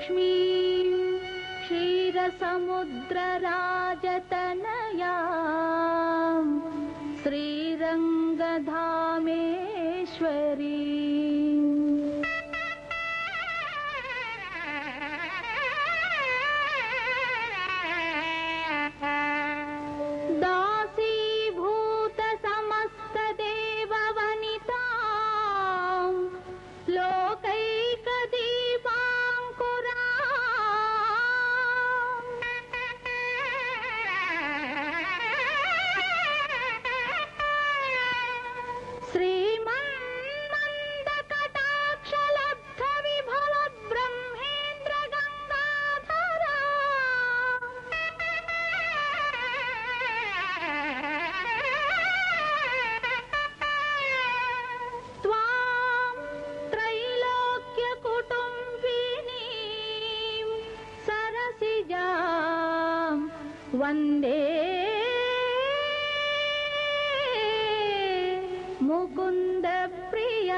श्रीलक्ष्मीं क्षीरसमुद्रराजतनयां श्रीरङ्गधामेश्वरी दासीभूत समस्त देववनिता लोकैकदीपाङ्कुरा श्रीमन्मन्दकटाक्षलब्ध विभव ब्रह्मेन्द्र गङ्गाधरा त्वां त्रैलोक्यकुटुम्बिनीं सरसिजां वन्दे मुकुन्दप्रिया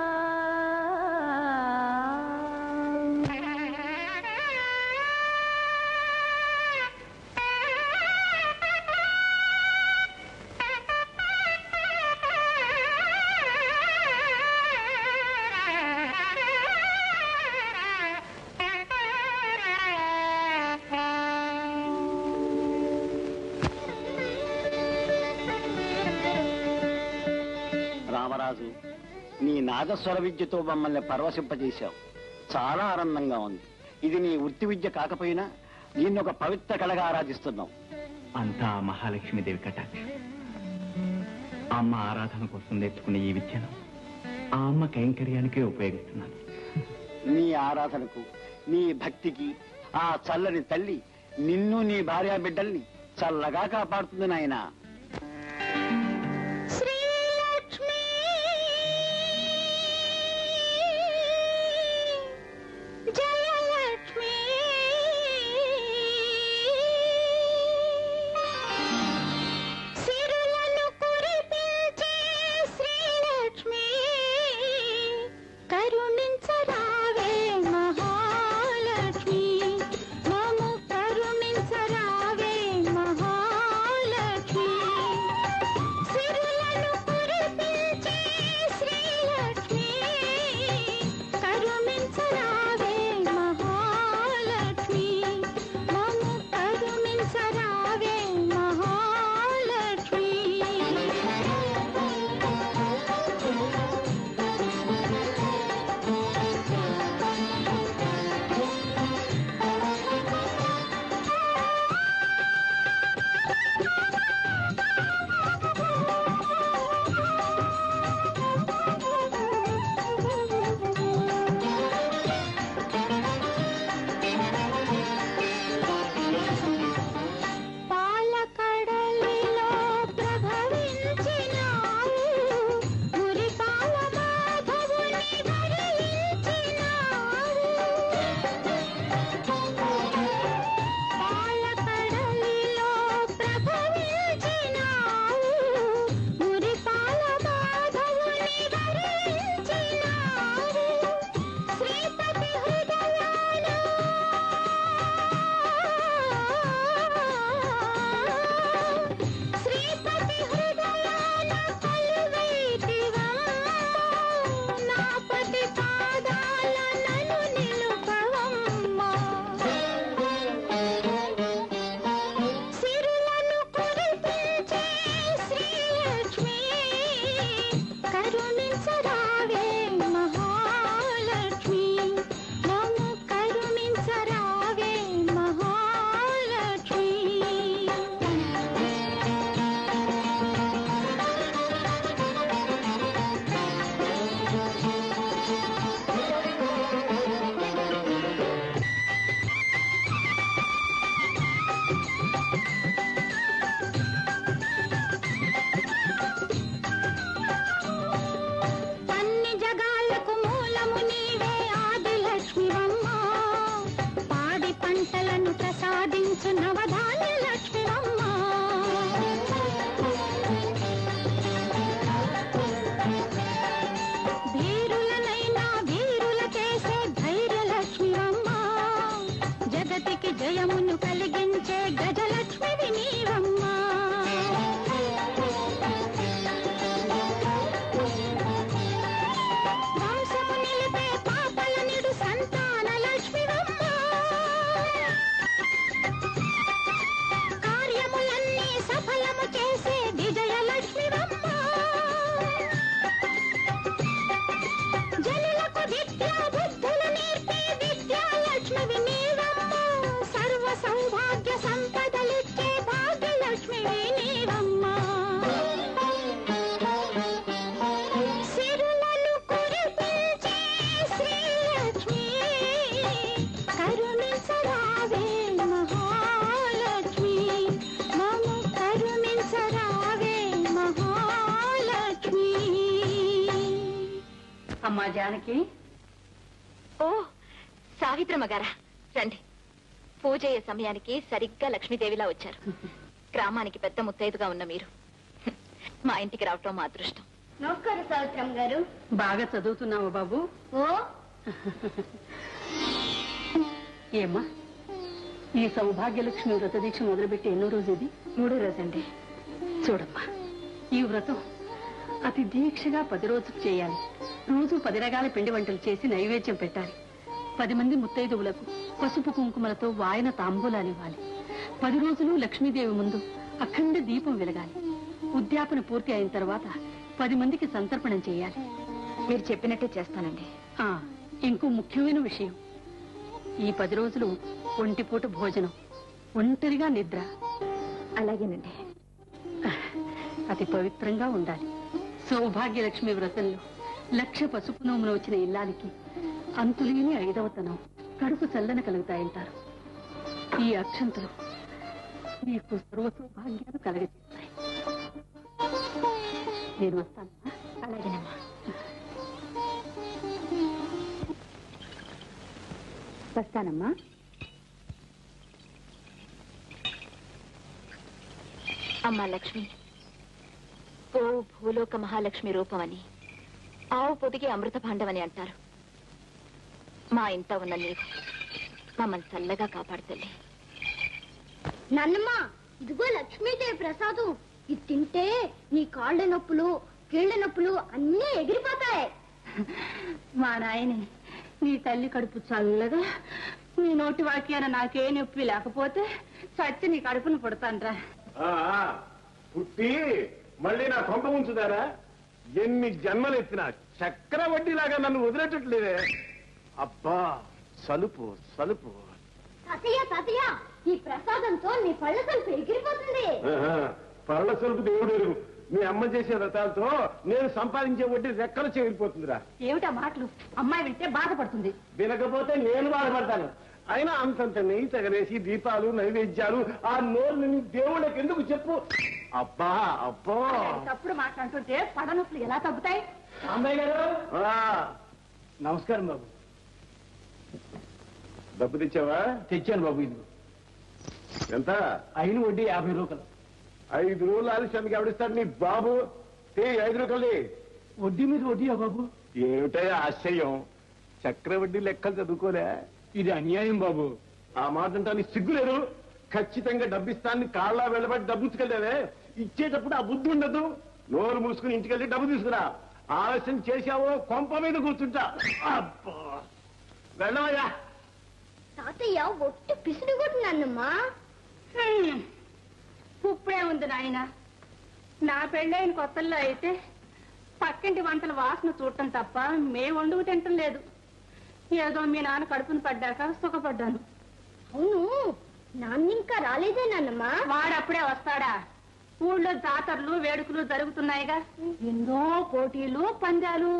రామరాజు నీ నాగస్వర విద్యతో మమ్మల్ని పరవశింపజేశావు చాలా ఆనందంగా ఉంది ఇది నీ వృత్తి విద్య కాకపోయినా దీన్ని ఒక పవిత్ర కళగా ఆరాధిస్తున్నాం అంతా ఆ మహాలక్ష్మీదేవి కటాక్షం అమ్మ ఆరాధన కోసం నేర్చుకునే ఈ విద్యను ఆ అమ్మ కైంకర్యానికే ఉపయోగిస్తున్నాను నీ ఆరాధనకు నీ భక్తికి ఆ చల్లని తల్లి నిన్ను నీ భార్యా బిడ్డల్ని చల్లగా కాపాడుతుంది నాయనా श्रीलक्ष्मी जयलक्ष्मी సిరులను కురిపించే శ్రీలక్ష్మి కరుణించరావే మహాలక్ష్మి మము కరుణించరావే మహాలక్ష్మి అమ్మా జానకి ఓ సావిత్రమ్మ గారా రండి పూజ అయ్యే సమయానికి సరిగ్గా లక్ష్మీదేవిలా వచ్చారు గ్రామానికి పెద్ద ముత్తైదుగా ఉన్న మీరు మా ఇంటికి రావటం మా అదృష్టం నమస్కారం సావిత్రం గారు బాగా చదువుతున్నావా బాబు ఓ ఏమ్మా ఈ సౌభాగ్యలక్ష్మి వ్రత దీక్ష మొదలుపెట్టి ఎన్నో రోజు ఇది మూడో రోజండి చూడమ్మా ఈ వ్రతం అతి దీక్షగా పది రోజులు చేయాలి రోజు పది రకాల పిండి వంటలు చేసి నైవేద్యం పెట్టాలి పది మంది ముత్తైదువులకు పసుపు కుంకుమలతో వాయన తాంబూలాలు ఇవ్వాలి పది రోజులు లక్ష్మీదేవి ముందు అఖండ దీపం వెలగాలి ఉద్యాపన పూర్తి అయిన తర్వాత పది మందికి సంతర్పణం చేయాలి మీరు చెప్పినట్టే చేస్తానండి ఆ ఇంకో ముఖ్యమైన విషయం ఈ పది రోజులు ఒంటిపూట భోజనం ఒంటరిగా నిద్ర అలాగేనండి అతి పవిత్రంగా ఉండాలి సౌభాగ్యలక్ష్మి వ్రతంలో లక్ష పసుపు నోమున వచ్చిన ఇల్లాలికి అంతులేని ఐదవతనం కడుపు చల్లన కలుగుతాయంటారు ఈ అక్షంతలు నీకు సర్వ సౌభాగ్యాలు కలగజేస్తాయి నేను వస్తానమ్మా అలాగేనమ్మా వస్తానమ్మా అమ్మా లక్ష్మి ఓ భూలోక మహాలక్ష్మి రూపమని ఆవు పొదిగి అమృత భాండవని అంటారు మా ఇంట ఉన్న నీవు మమ్మల్ని చల్లగా కాపాడుతల్లి నన్నమ్మ ఇదిగో లక్ష్మీదేవి ప్రసాదం ఇది తింటే నీ కాళ్ళ నొప్పులు కీళ్ళ నొప్పులు అన్నీ ఎగిరిపోతాయి మా నాయని నీ తల్లి కడుపు చల్లగా నీ నోటి వాక్యాన నాకే నొప్పి లేకపోతే చచ్చి నీ కడుపును పుడతాన్రా ఆ, ఆ, పుట్టి మళ్ళీ నా కొంప ఉంచుదారా ఎన్ని జన్మలు ఎత్తినా చక్రవడ్డీలాగా నన్ను వదిలేటట్లేదే అబ్బా సలుపు సలుపు తాతయ్య తాతయ్య ఈ ప్రసాదంతో నీ పళ్ళ సలుపు ఎగిరిపోతుంది ఆహా, పళ్ళ సలుపు దేవుడు ఎరుగు మీ అమ్మ చేసే రథాలతో నేను సంపాదించే వడ్డీ రెక్కలు చేరిపోతుందిరా ఏమిటా మాటలు అమ్మాయి వింటే బాధపడుతుంది వినకపోతే నేను బాధపడతాను అయినా అంతంత నెయ్యి తగలేసి దీపాలు నైవేద్యాలు ఆ నోరు నిన్ను దేవుళ్ళకి ఎందుకు చెప్పు అబ్బా అబ్బో తప్పుడు మాట్లాడుతుంటే పడనొప్పులు ఎలా తగ్గుతాయి అమ్మాయి గారు ఆ, నమస్కారం బాబు డబ్బు తెచ్చావా తెచ్చాను బాబు ఇది ఎంత అయిన వడ్డీ యాభై రూపాయలు ఐదు రోజులు ఆలస్యానికి ఎవడిస్తాడు నీ బాబు ఏ ఐదు రూపాయలు వడ్డీ మీద వడ్డీయా బాబు ఏమిటయ్యా ఆశ్చర్యం చక్రవడ్డీ లెక్కలు చదువుకోలే ఇది అన్యాయం బాబు ఆ మాట అంటే నీకు సిగ్గులేదు ఖచ్చితంగా డబ్బిస్తాన్ని కాళ్ళ వెళ్ళబట్టి డబ్బు తీసుకెళ్ళావే ఇచ్చేటప్పుడు ఆ బుద్ధి ఉండదు నోరు మూసుకుని ఇంటికెళ్ళి డబ్బు తీసుకురా ఆలస్యం చేశావో కొంప మీద కూర్చుంటా అబ్బా వెళ్ళవయ్యా తాతయ్య ఒట్టి పిసిడి నన్నమ్మా ఉప్పుడే ఉంది నాయన నా పెళ్ళైన కొత్తల్లో అయితే పక్కింటి వంటల వాసన చూడటం తప్ప మే వండుకు తింటం లేదు ఏదో మీ నాన్న కడుపును పడ్డాక సుఖపడ్డాను అవును నాన్న ఇంకా రాలేదే నాన్నమ్మా వాడప్పుడే వస్తాడా ఊళ్ళో జాతరలు వేడుకలు జరుగుతున్నాయిగా ఎన్నో పోటీలు పందాలు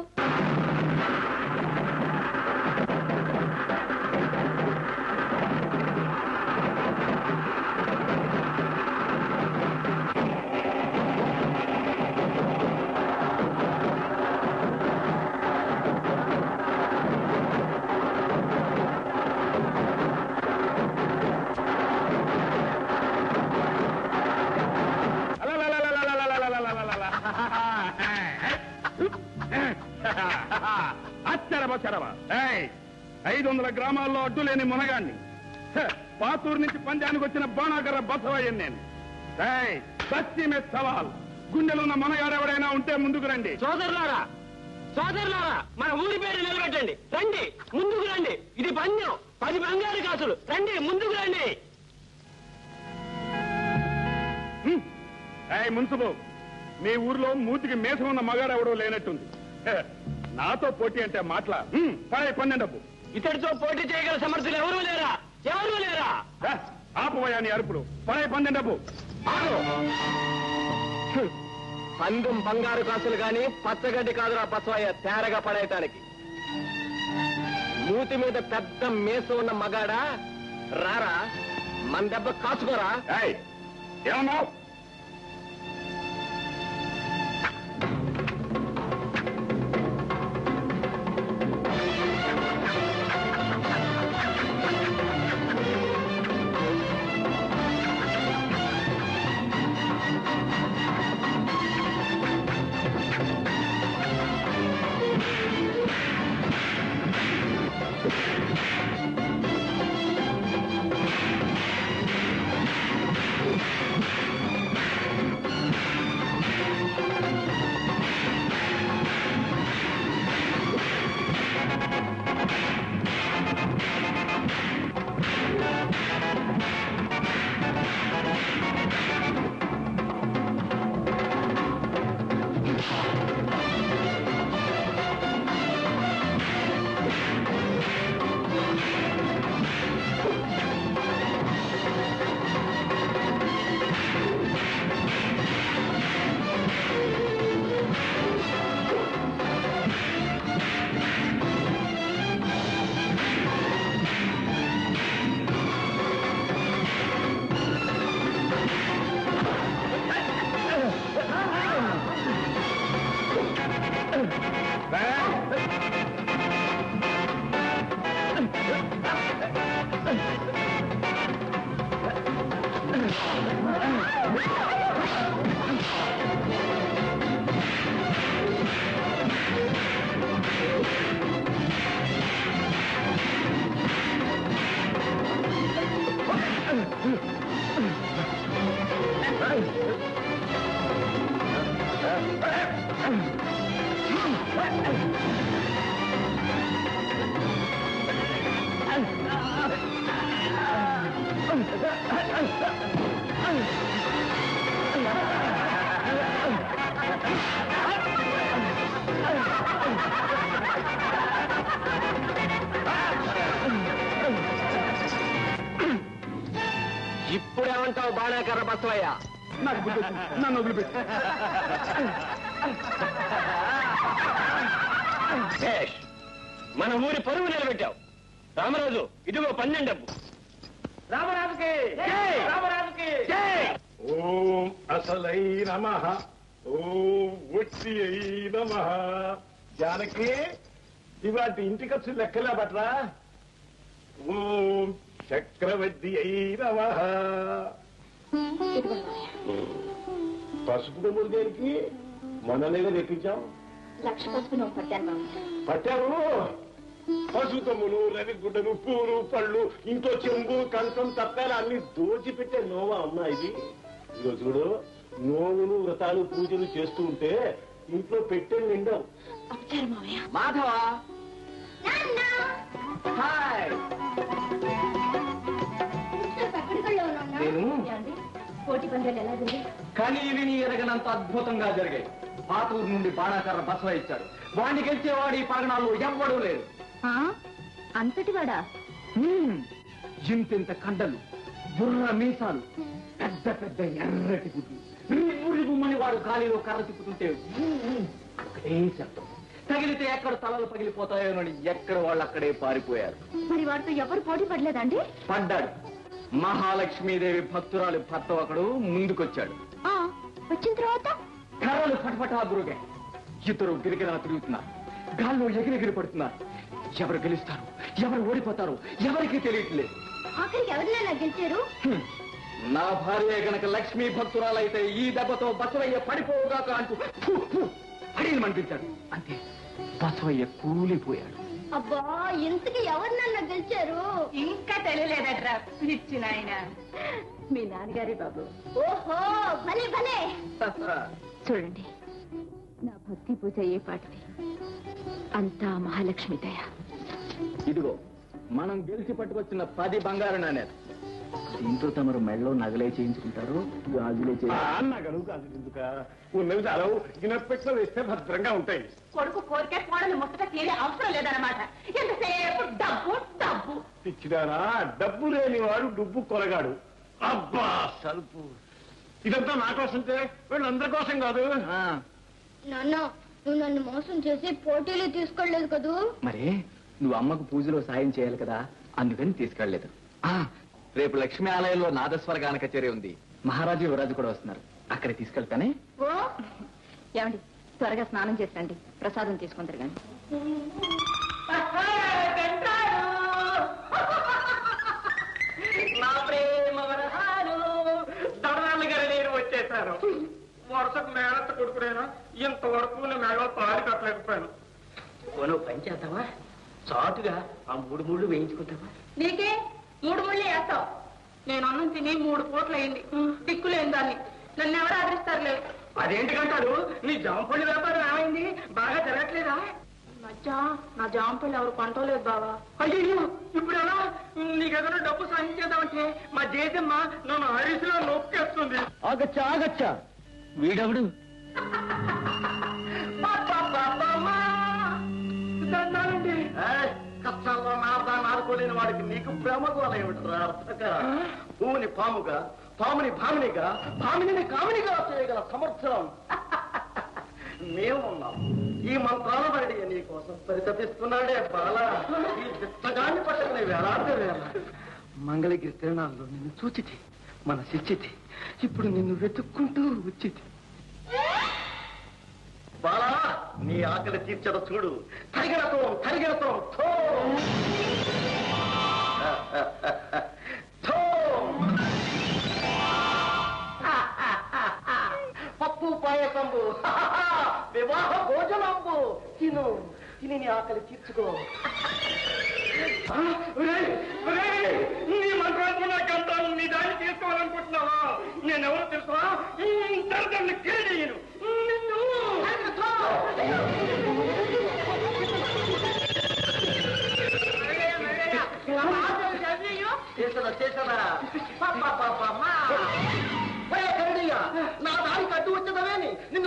అచ్చరమచ్చరమ ఐదు వందల గ్రామాల్లో అడ్డు లేని మునగాన్ని హ, పాతూరు నుంచి పంజానికి వచ్చిన బాణాకర్ర బసవయ్యను నేను ఏయ్, సత్తి మీద సవాల్ గుండెలున్న మనగాడెవడైనా ఉంటే ముందుకు రండి సోదరులారా సోదరులారా మన ఊరి పేరు నిలబెట్టండి రండి ముందుకు రండి ఇది పందెం పది బంగారు కాసులు రండి ముందుకు రండి హ్మ్. ఏయ్ మున్సుబు మీ ఊర్లో మూతికి మేసం ఉన్న మగాడెవడో లేనట్టుంది హ, నాతో పోటీ అంటే మాటల పడే పన్నెండు డబ్బు ఇతడితో పోటీ చేయగల సమర్థులు ఎవరూ లేరా ఎవరూ లేరా హ, ఆపువయ్యా నీ అరుపులు పడే పన్నెండు డబ్బు ఆగు. హ్మ్. పందెం బంగారు కాసులు గాని పచ్చగడ్డి కాదురా బసవయ్య తేరగా పడేయటానికి మూతి మీద పెద్ద మేసు ఉన్న మగాడా రారా మన దెబ్బ కాచుకోరా ఏయ్, ఏమన్నావ్ ఇప్పుడేమంటావు బాణాకర్ర బసవయ్య నాకు బుద్ధి వచ్చింది. నన్ను వదిలిపెట్టి భేష్. మన ఊరి పరువు నిలబెట్టావు రామరాజు ఇదిగో పన్నెండు డబ్బు రామరాజుకి రామరాజుకి ఓం అసలై నమ ఓం ఉట్టి అయి నమ జానకి ఇవాటి ఇంటి ఖర్చు లెక్కలే బట్రా ఓం చక్రవర్తి అయి నమ పసుపు కొమ్ముడు దేనికి మొన్ననేగా తెప్పించాం లక్ష పసుపు నువ్వు పట్టాను మామయ్య పట్టాము పసుపు కొమ్ములు రవి గుడ్డలు పూలు పళ్ళు ఇంట్లో చెంబు కంచం తప్పాలు అన్ని దోచిపెట్టే నోవా అమ్మా ఇది ఇదిగో చూడు నోవులు వ్రతాలు పూజలు చేస్తూ ఉంటే ఇంట్లో పెట్టే నిండవు అపచారం మామయ్య మాధవ హాయ్ ఎక్కడికల్లో ఉన్నా నేను ఏమండి? పోటీ పందాలు ఎలా జరిగాయి కానీ ఇవి నీ ఎరగనంత అద్భుతంగా జరిగాయి పాతూరు నుండి బాణాకర్ర బసవ ఇచ్చాడు వాడిని గెలిచేవాడు ఈ పగనాల్లో ఎవ్వడూ లేడు అంతటి వాడా హ్మ్. ఇంతింత కండలు బుర్ర మీసాలు పెద్ద పెద్ద ఎర్రటి గుడ్లు రివ్వు రివ్వుమని వాడు గాలిలో కర్ర తిప్పుతుంటే ఊ, ఊ, ఒకటే శబ్దం తగిలితే ఎక్కడ తలలు పగిలిపోతాయోనని ఎక్కడ వాళ్ళు అక్కడే పారిపోయారు మరి వాడితో ఎవరు పోటీ పడలేదండి పడ్డాడు మహాలక్ష్మీదేవి భక్తురాలి భర్త ఒకడు ముందుకొచ్చాడు ఆ, వచ్చిన తర్వాత కర్రలు ఫటఫటా బురుగాయి ఇద్దరు గిరిగిరా తిరుగుతున్నారు గాల్లో ఎగిరెగిరి పడుతున్నారు ఎవరు గెలుస్తారు ఎవరు ఓడిపోతారు ఎవరికి తెలియట్లేదు ఆఖరికి ఎవరినైనా గెలిచారు హ్మ్. నా భార్య గనక లక్ష్మీ భక్తురాలైతే ఈ దెబ్బతో బసవయ్య పడిపోవుగాక అంటూ ఫు, ఫు, అడిగిన మనిపించాడు అంతే బసవయ్య కూలిపోయాడు అబ్బా ఇంతకి ఎవరినన్నా గెలిచారు ఇంకా తెలియలేదట్రా పిచ్చిన ఆయన మీ నాన్నగారి బాబు ఓహో భలే భలే చూడండి నా భక్తి పూజ ఏ పాటిది అంతా మహాలక్ష్మి దయ ఇదిగో మనం గెలిచి పట్టుకొచ్చిన పది బంగారు నాణ్యాలు దీంతో తమరు మెళ్ళలో నగలే చేయించుకుంటారు గాజులే చేయించుకుంటారు అన్నగను కాదు ఎందుక ఉన్నవి చాలా గినపెట్లో వేస్తే భద్రంగా ఉంటాయి కొడుకు కోరిక కోడలు ముట్టక తీరే అవసరం లేదన్నమాట ఎంతసేపు డబ్బు డబ్బు ఇచ్చినారా డబ్బు లేని వాడు డుబ్బు కొలగాడు అబ్బా సలుపు ఇదంతా నా కోసంటే వీళ్ళందరి కోసం కాదు ఆ, నాన్న నువ్వు నన్ను మోసం చేసి పోటీలు తీసుకోలేదు కదూ మరి నువ్వు అమ్మకు పూజలో సాయం చేయాలి కదా అందుకని తీసుకెళ్లేదు ఆ, రేపు లక్ష్మీ ఆలయంలో నాదస్వర గాన కచేరీ ఉంది మహారాజు యువరాజు కూడా వస్తున్నారు అక్కడ తీసుకెళ్తానే ఓ ఏమండి త్వరగా స్నానం చేసి రండి ప్రసాదం తీసుకుందరు కానీ నా ప్రేమ వరహాలు దొరనాళ్ళు గారు నేను వచ్చేసాను వరుసకు మేనత్త కొడుకునేనా ఇంతవరకు నేను మేఘలో తాడి కట్టలేకపోయాను నువ్వు పని చేద్దావా చాటుగా ఆ మూడు మూడు వేయించుకుంటావా నీకే మూడు ముళ్ళు వేస్తావు నేను అన్నం తిని మూడు పూటలు అయింది దిక్కులేని దాన్ని నన్ను ఎవరు ఆదరిస్తారులే అదేంటి కంటారు నీ జాంపండి వ్యాపారం ఏమైంది బాగా జరగట్లేదా మధ్య నా జాంపళ్ళు ఎవరు కొంటలేదు బావా అయ్యో ఇప్పుడు ఎలా నీకేదైనా డబ్బు సాయం చేద్దామంటే మా జేజమ్మ నన్ను ఆరీసులో నొక్కేస్తుంది ఆగచ్చా ఆగచ్చా వీడవుడు దండాలండి కష్టాల్లో నాదాన్ని ఆడుకోలేని వాడికి నీకు ప్రేమ గోల ఏమిట్రా అర్థక పువ్వుని పాముగా పాముని భామినిగా భామిని కామినిగా చేయగల సమర్థం మేము ఉన్నాం ఈ మంత్రాల బడి నీ కోసం పరితపిస్తున్నాడే బాల ఈ చిత్తగాన్ని పట్టుకునే వేలాంటి వేళ మంగళగిరి తిరణాల్లో నిన్ను చూచితి మన శిచ్చితి ఇప్పుడు నిన్ను వెతుక్కుంటూ వచ్చితి బాలా నీ ఆకలి తీర్చడ చూడు తరిగడతో తరిగడతో థో థో. పప్పు పాయసంబు వివాహ భోజనంబు తిను తిని నీ ఆకలి తీర్చుకో ఆ, ఒరేయ్, ఒరేయ్, నీ మంత్రాన్ని నాకు అంటాను నీ దాన్ని తీసుకోవాలనుకుంటున్నావా నేనెవరో తెలుసా దర్దన్ని కేడీయను నిన్ను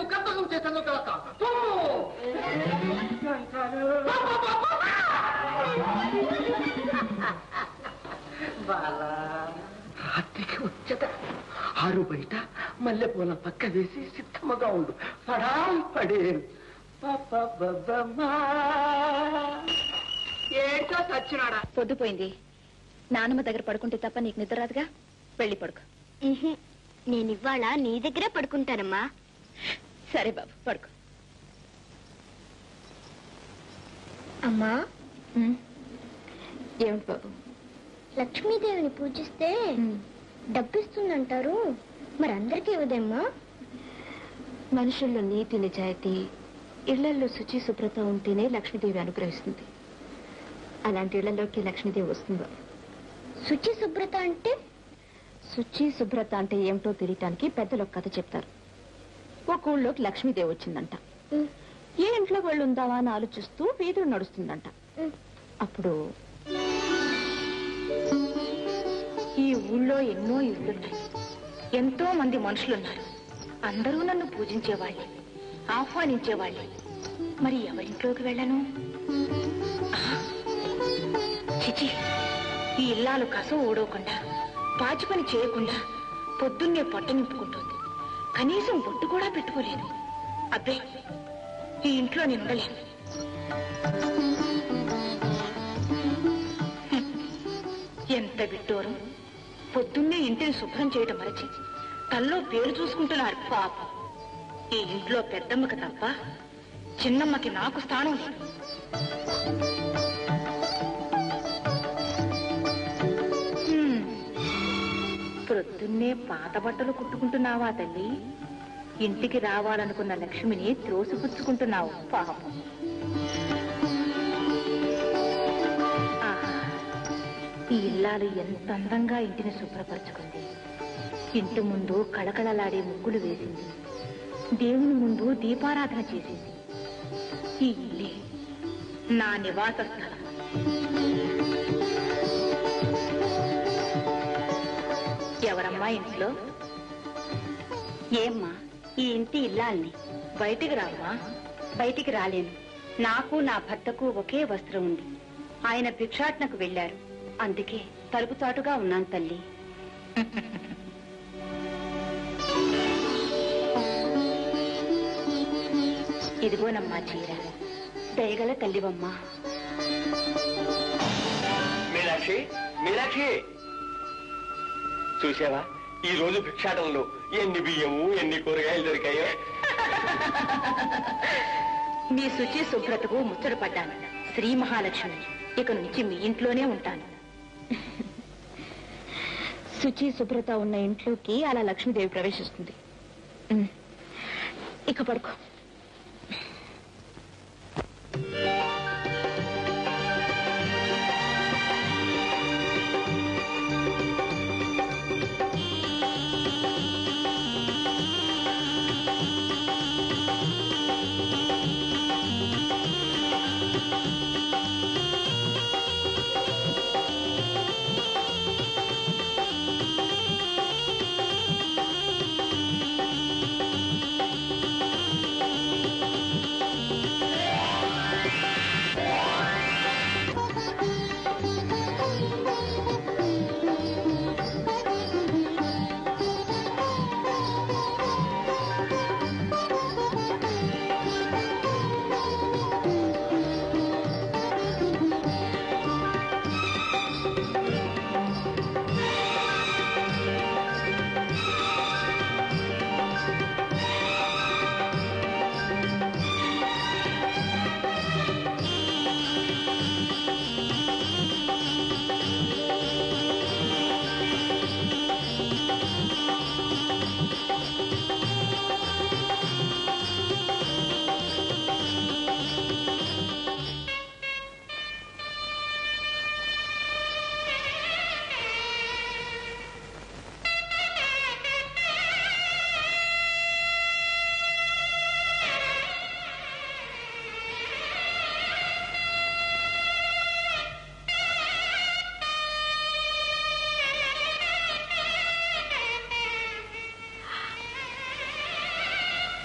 కర్తకం చేశాను కలక పో! పో, పో, పో, పో! బాలా రాత్రికి వచ్చట ఆరు బయట మల్లెపూల పక్క వేసి సిద్ధముగా ఉండు పడాం పడే ఏంటో సచ్చినాడా పొద్దుపోయింది నానమ్మ దగ్గర పడుకుంటే తప్ప నీకు నిద్ర రాదుగా వెళ్ళి పడుకో నేను ఇవాళ నీ దగ్గరే పడుకుంటానమ్మా సరే బాబు పడుకో అమ్మా ఏమిటి బాబు లక్ష్మీదేవిని పూజిస్తే డబ్బిస్తుందంటారు మరి అందరికీ ఇవ్వదేమ్మా మనుషుల్లో నీతి నిజాయితీ ఇళ్లలో శుచి శుభ్రత ఉంటేనే లక్ష్మీదేవి అనుగ్రహిస్తుంది అలాంటి ఇళ్లలోకి లక్ష్మీదేవి వస్తుంది బాబు శుచి శుభ్రత అంటే శుచి శుభ్రత అంటే ఏమిటో తెలియటానికి పెద్దలు ఒక కథ చెప్తారు ఒక ఊళ్ళోకి లక్ష్మీదేవి వచ్చిందంట ఉమ్, ఏ ఇంట్లో వాళ్ళు ఉందావా అని ఆలోచిస్తూ వీధులు నడుస్తుందంట ఉమ్. అప్పుడు ఈ ఊళ్ళో ఎన్నో ఇళ్ళున్నాయి ఎంతో మంది మనుషులున్నారు అందరూ నన్ను పూజించేవాళ్ళే ఆహ్వానించేవాళ్ళే మరి ఎవరింట్లోకి వెళ్ళను ఆ, చిచి ఈ ఇల్లాలు కసం ఊడవకుండా పాచి పని చేయకుండా పొద్దున్నే పొట్ట నింపుకుంటుంది కనీసం బొట్టు కూడా పెట్టుకోలేదు అబ్బే ఈ ఇంట్లో నేను ఉండలేను ఎంత విడ్డూరం పొద్దున్నే ఇంటిని శుభ్రం చేయటం మరచి తల్లో పేరు చూసుకుంటున్నారు పాపం ఈ ఇంట్లో పెద్దమ్మకి తప్ప చిన్నమ్మకి నాకు స్థానం లేదు హ్మ్. ప్రొద్దున్నే పాత బట్టలు కుట్టుకుంటున్నావా తల్లి ఇంటికి రావాలనుకున్న లక్ష్మిని త్రోసిపుచ్చుకుంటున్నావు పాపం ఆహా ఈ ఇల్లాలు ఎంత అందంగా ఇంటిని శుభ్రపరచుకుంది ఇంటి ముందు కళకళలాడే ముగ్గులు వేసింది దేవుని ముందు దీపారాధన చేసింది ఈ ఇల్లే నా నివాస స్థలం ఎవరమ్మా ఇంట్లో ఏమ్మా ఈ ఇంటి ఇల్లాల్ని బయటికి రామ్మా బయటికి రాలేను నాకు నా భర్తకు ఒకే వస్త్రం ఉంది ఆయన భిక్షాటనకు వెళ్లారు అందుకే తలుపు చాటుగా ఉన్నాను తల్లి ఇదిగోనమ్మా చీర దయగల తల్లివమ్మా మీనాక్షి మీనాక్షి చూసావా ఈ రోజు భిక్షాటంలో ఎన్ని బియ్యము ఎన్ని కూరగాయలు దొరికాయో మీ శుచి శుభ్రతకు ముచ్చటపడ్డాను శ్రీ మహాలక్ష్మి ఇక నుంచి మీ ఇంట్లోనే ఉంటాను శుచి శుభ్రత ఉన్న ఇంట్లోకి అలా లక్ష్మీదేవి ప్రవేశిస్తుంది ఉమ్. ఇక పడుకో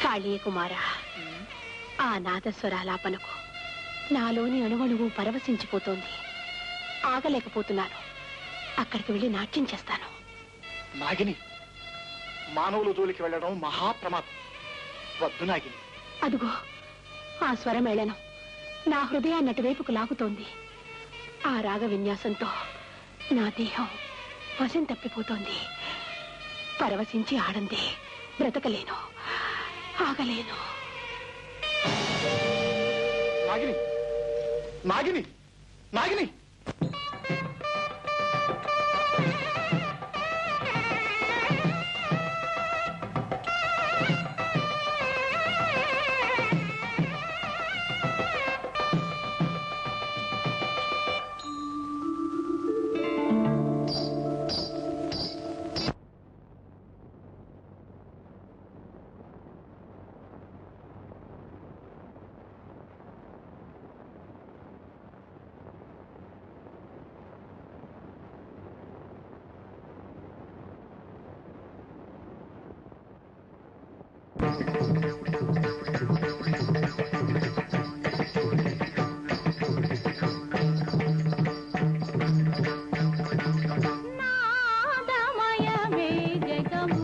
కాళీ కుమార ఆ నాదస్వరాలాపనకు నాలోని అణువణువు పరవశించిపోతోంది ఆగలేకపోతున్నాను అక్కడికి వెళ్ళి నాట్యం చేస్తాను నాగిని మానవుల జోలికి వెళ్ళడం మహాప్రమాదం వద్దు నాగిని అదుగో ఆ స్వరమేళనం నా హృదయాన్ని అటువైపుకు లాగుతోంది ఆ రాగ విన్యాసంతో నా దేహం వశం తప్పిపోతోంది పరవశించి ఆడంది బ్రతకలేను ఆగలేను నాగిని నాగిని నాగిని నాదమయమే జగము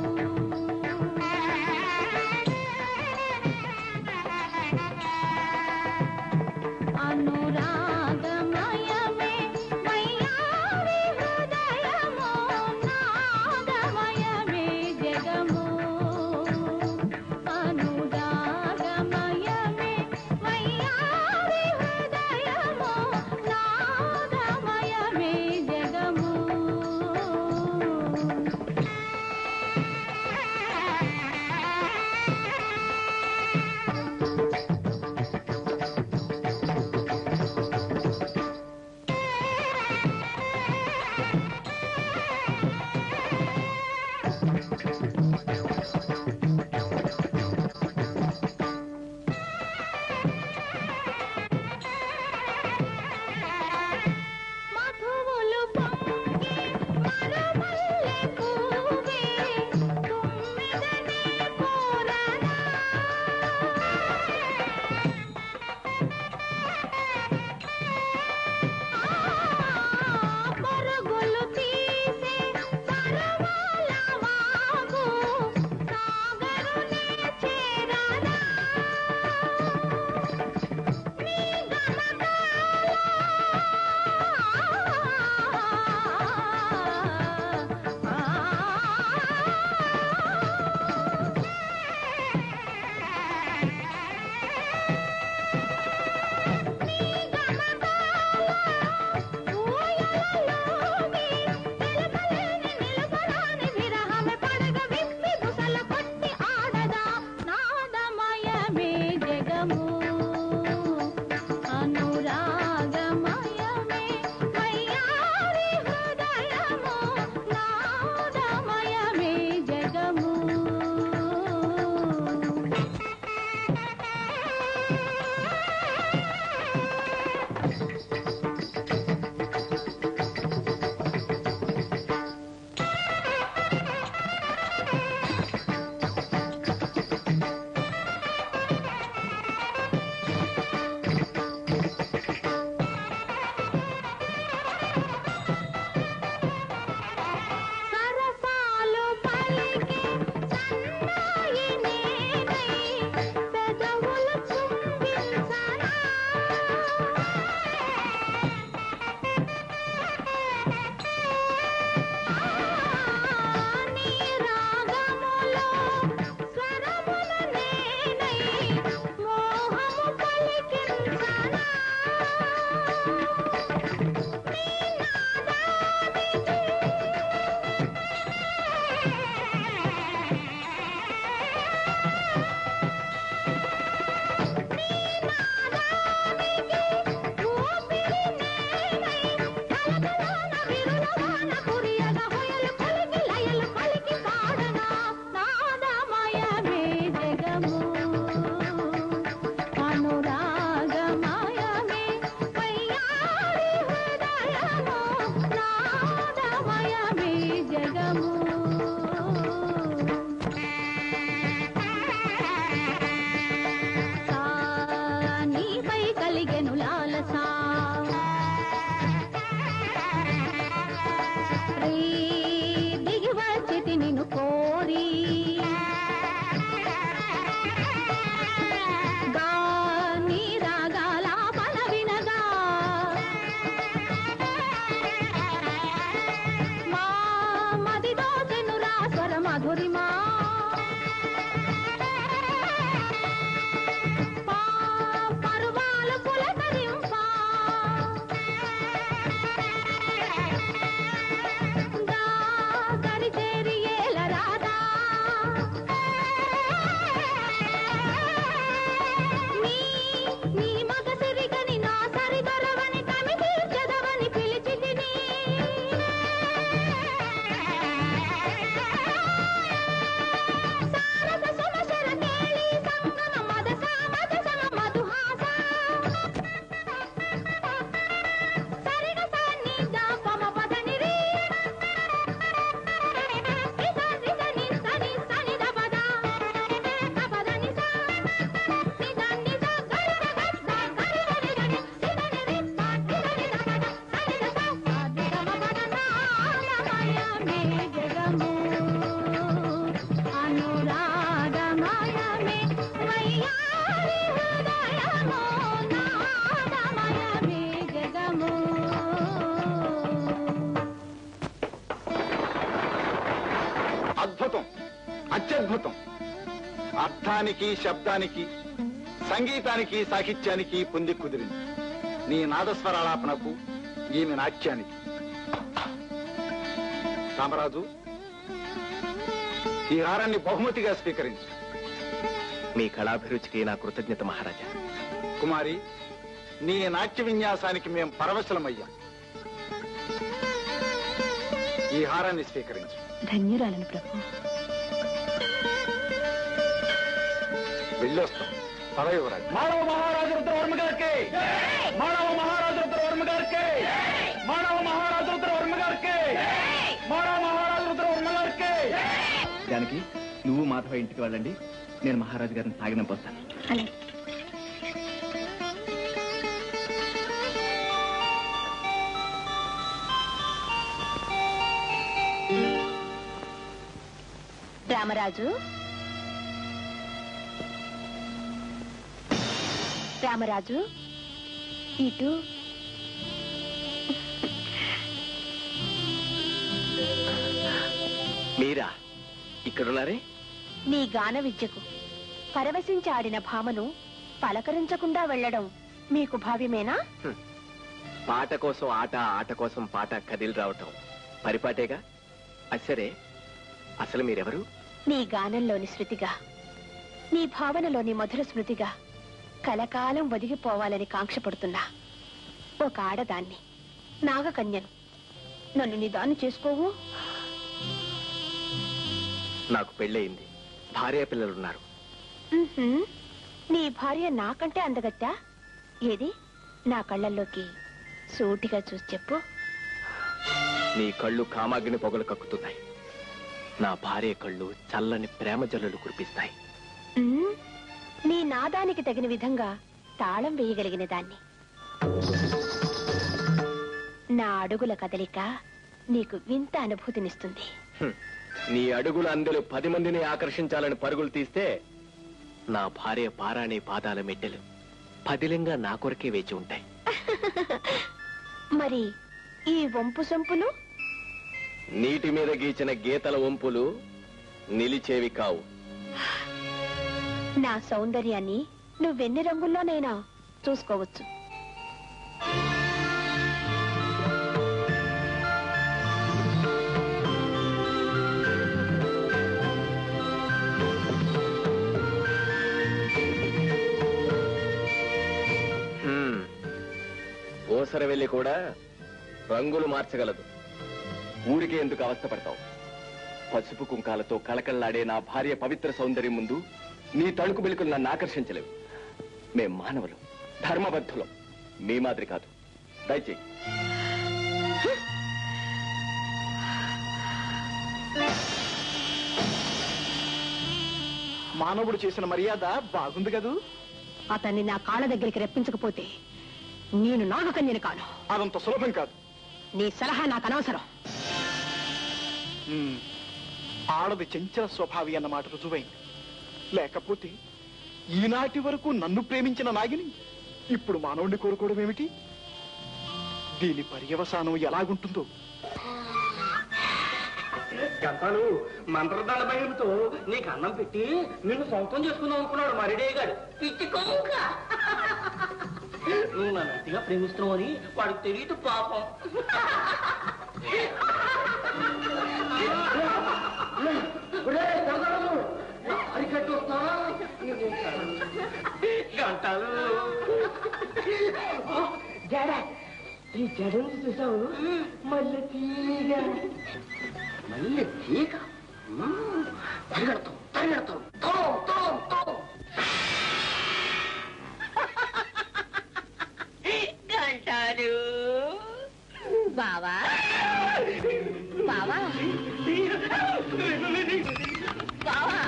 అనురాగమయమే మయ్యారి హృదయము నాదమయమే జగము అనురాగమయమే మయ్యారి హృదయము నాదమయమే జగము మధువులు పొంగి మరుమల్లె పూవే తుమ్మెదనే కోరనా పరుగులు తీసే సరవాల వాగు సాగరునే చేరనా నీ నాదమయమే జగము అనురాగమయమే మయ్యారి హృదయము నాదమయమే జగము స్వరానికి శబ్దానికి సంగీతానికి సాహిత్యానికి పొంది కుదిరింది నీ నాదస్వరాలాపనకు ఈమె నాట్యానికి రామరాజు ఈ హారాన్ని బహుమతిగా స్వీకరించు మీ కళాభిరుచికి నా కృతజ్ఞత మహారాజా కుమారి నీ నాట్య విన్యాసానికి మేం పరవశలమయ్యాం ఈ హారాన్ని స్వీకరించు ధన్యురాలను ప్రభు వెళ్ళొస్తాం పద యువరాజు మానవ మహారాజు రుద్రవర్మ గారికి మానవ మహారాజు రుద్రవర్మ గారికి మానవ మహారాజు రుద్రవర్మ గారికి మానవ మహారాజు రుద్రవర్మ గారికి దానికి నువ్వు మాధవ ఇంటికి వెళ్ళండి నేను మహారాజు గారిని తాగినంపొస్తాను అలాగే రామరాజు రామరాజు ఇటు మీరా ఇక్కడున్నారే నీ గాన విద్యకు పరవశించి ఆడిన భామను పలకరించకుండా వెళ్ళడం మీకు భావ్యమేనా పాట కోసం ఆట ఆట కోసం పాట కదిలి రావటం పరిపాటేగా అసరే అసలు మీరెవరు నీ గానంలోని శృతిగా నీ భావనలోని మధుర స్మృతిగా కలకాలం ఒదిగిపోవాలని కాంక్షపడుతున్నా ఒక ఆడదాన్ని నాగకన్యను నన్ను నిదాన్ని చేసుకోవు నాకు పెళ్ళయింది భార్య పిల్లలున్నారు ఉహుం. నీ భార్య నాకంటే అందగత్తా ఏది నా కళ్ళల్లోకి సూటిగా చూసి చెప్పు నీ కళ్ళు కామాగ్ని పొగలు కక్కుతున్నాయి నా భార్య కళ్ళు చల్లని ప్రేమ జల్లులు కురిపిస్తాయి ఉమ్, నీ నాదానికి తగిన విధంగా తాళం వేయగలిగిన దాన్ని నా అడుగుల కదలిక నీకు వింత అనుభూతినిస్తుంది హ్మ్. నీ అడుగుల అందెలు పది మందిని ఆకర్షించాలని పరుగులు తీస్తే నా భార్య పారాణి పాదాల మెట్టెలు పదిలంగా నా కొరకే వేచి ఉంటాయి మరి ఈ వంపు సొంపులు నీటి మీద గీచిన గీతల వంపులు నిలిచేవి కావు నా సౌందర్యాన్ని నువ్వెన్ని రంగుల్లోనైనా చూసుకోవచ్చు హ్మ్. ఓసర వెళ్ళి కూడా రంగులు మార్చగలదు ఊరికే ఎందుకు అవస్థపడతావు పసుపు కుంకాలతో కళకళ్లాడే నా భార్య పవిత్ర సౌందర్యం ముందు నీ తణుకు వెలుకలు నన్ను ఆకర్షించలేవు మేం మానవులు ధర్మబద్ధులం మీ మాదిరి కాదు దయచేయి మానవుడు చేసిన మర్యాద బాగుంది కదూ అతన్ని నా కాళ్ళ దగ్గరికి రప్పించకపోతే నేను నాగకన్యని కాను అదంత సులభం కాదు నీ సలహా నాకు అనవసరం ఉమ్, ఆడది చెంచల స్వభావి అన్నమాట రుజువైంది లేకపోతే ఈనాటి వరకు నన్ను ప్రేమించిన నాగిని ఇప్పుడు మానవుడిని కోరుకోవడం ఏమిటి దీని పర్యవసానం ఎలాగుంటుందో గంటాలు మంత్రదండ భయంతో నీకు అన్నం పెట్టి నిన్ను సొంతం చేసుకుందాం అనుకున్నాడు మరిడే గారు పిచ్చి కొంక నువ్వు నన్ను అతిగా ప్రేమిస్తున్నావు అని వాడికి తెలియదు పాపం ఒరేయ్, గంటాలు, అరికట్టు వస్తావా? గంటాలు జడ ఈ జడని చూసావు మళ్ళీ తీగ మళ్ళీ తీగ మ్మ్. పరిగెడతాం పరిగెడతాం తోం తోం తోం గంటాలు బావా బావా బావా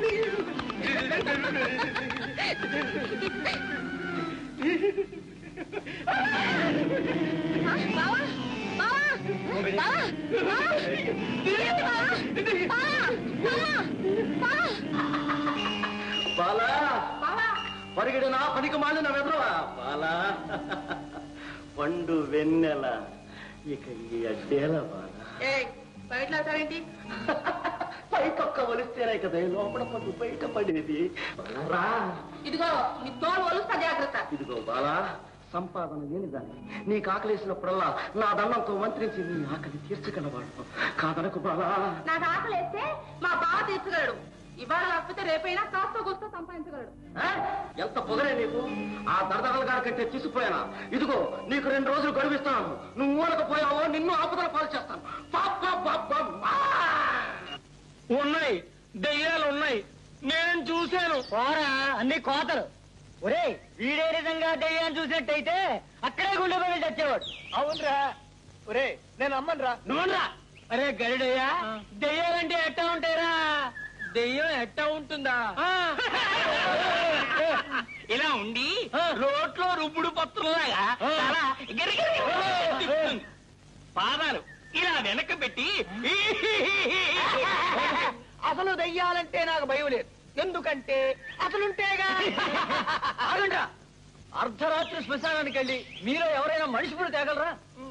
బావా బావా బావా బావా ఏమిటి బావా బావా బావా బావా బాలా పరిగెడినా పనికి మాలిన వెదరవా బాలా పండు వెన్నెల ఇక ఈ అడ్డేల బాల బయట పై పైకొక్క వలిస్తేనే కదా లోపల పట్టు బయట పడేది రా ఇదిగో నీ తోలు ఒలుస్తా జాగ్రత్త ఇదిగో బాలా సంపాదన లేనిదాన్ని నీకు ఆకలేసినప్పుడల్లా నా దండంతో మంత్రించి నీ ఆకలి తీర్చగలవాడు కాదనకు బాలా నాకు ఆకలేస్తే మా బావ తీర్చగలడు ఇవాళ కాకపోతే రేపైనా కాస్త గొస్త సంపాదించగలడు ఆ? ఎంత పొగరే నీకు ఆ దరదరల గారి కంటే తీసిపోయానా ఇదిగో నీకు రెండు రోజులు గడువిస్తాను నువ్వు ఊరకపోయావో నిన్ను ఆపదల పాలు చేస్తాను పాప పాప ఉన్నాయి దెయ్యాలు ఉన్నాయి నేను చూశాను పోరా అన్ని కోతలు ఒరే వీడే నిజంగా దెయ్యాన్ని చూసినట్టయితే అక్కడే గుండె పగిలి చచ్చేవాడు అవునరా ఒరే నేను అమ్మనురా నువ్వురా అరే గరుడయ్యా దెయ్యాలంటే ఎట్టా ఉంటాయిరా దెయ్యం ఎట్టా ఉంటుందా ఇలా ఉండి రోట్లో రుబ్బుడు పత్రంలాగా తల గిరిగిరి తిప్పుతుంది. పాదాలు ఇలా వెనక పెట్టి అసలు దెయ్యాలంటే నాకు భయం లేదు ఎందుకంటే అసలుంటేగా ఆగండ్రా అర్ధరాత్రి శ్మశానానికి వెళ్ళి మీలో ఎవరైనా మనిషి పుడి తేగలరా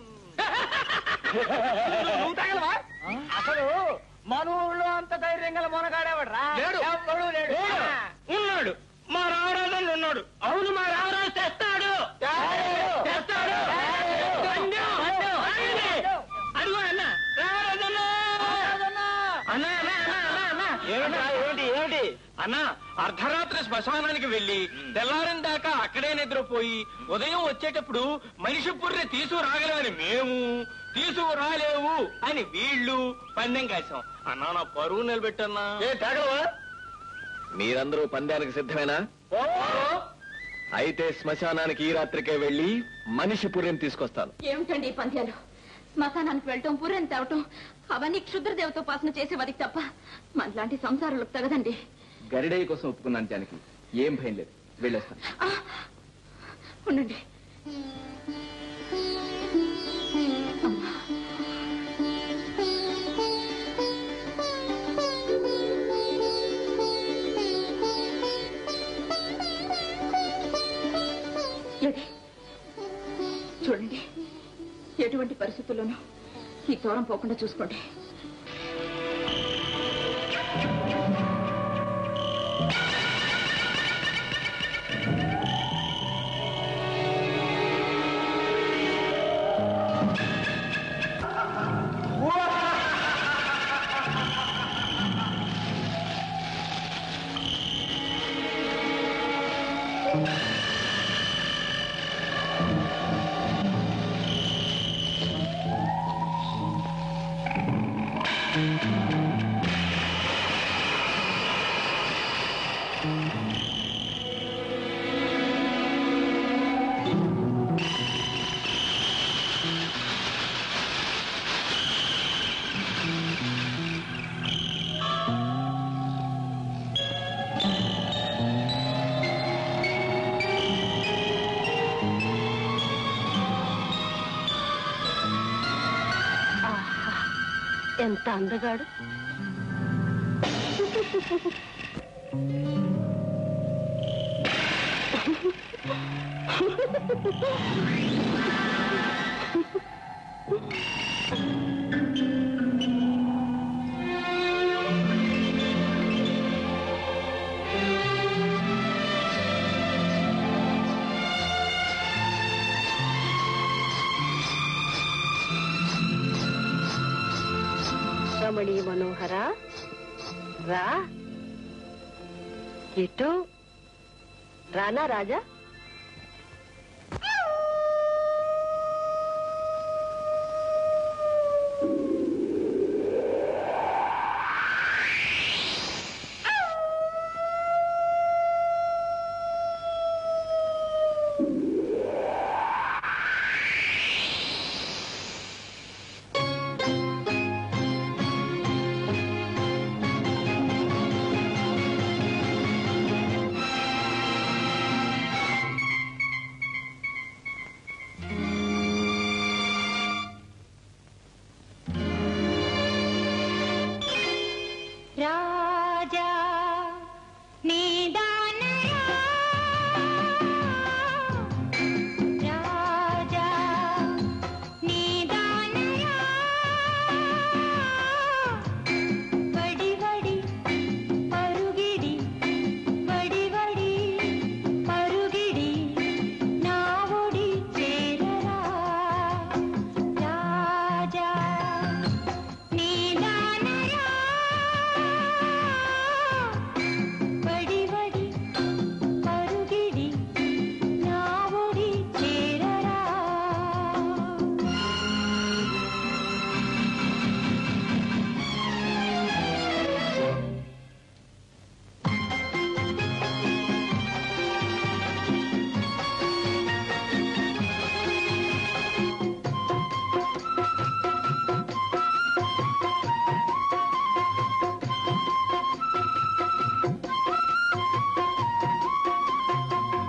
నువ్వు తగలవా అసలు మన ఊళ్ళో అంత ధైర్యం గల మొనగాడేవాడ్రా లేడు. ఎవ్వడూ లేడు ఉన్నాడు మా రామరాజు ఉన్నాడు అవును మా రామరాజు తెస్తాడు తెస్తాడు దండం. ఆగండి. అదిగో అన్న రామరాజు అన్న. అన్న అన్న అన్న అన్న అన్న ఏమిట్రా, ఏమిటి ఏమిటి అన్న అర్ధరాత్రి శ్మశానానికి వెళ్లి తెల్లారం దాకా అక్కడే నిద్రపోయి ఉదయం వచ్చేటప్పుడు మనిషి పుర్రె తీసుకురాగలమని మేము తీసుకురాలేవు అని వీళ్ళు పందెం కాశాం అన్నా నా పరువు నిలబెట్టన్నా ఏ తాగలవా మీరందరూ పందానికి సిద్ధమేనా అయితే శ్మశానానికి ఈ రాత్రికే వెళ్ళి మనిషి పుర్రెం తీసుకొస్తాను ఏమిటండి ఈ పంద్యాలు శ్మశానానికి వెళ్ళటం పుర్రెని తేవటం అవన్నీ క్షుద్రదేవతోపాసన చేసే వారికి తప్ప మనలాంటి సంసారాలకు తగదండి గరిడయ్య కోసం ఒప్పుకున్నాను జానకి ఏం భయం లేదు వెళ్ళొస్తాను ఆ! ఉండండి అమ్మా. ఏది? చూడండి ఎటువంటి పరిస్థితుల్లోనూ ఈ దూరం పోకుండా చూసుకోండి ఎంత అందగాడు రమణీ మనోహర రా ఎటు రానా రాజా ఆ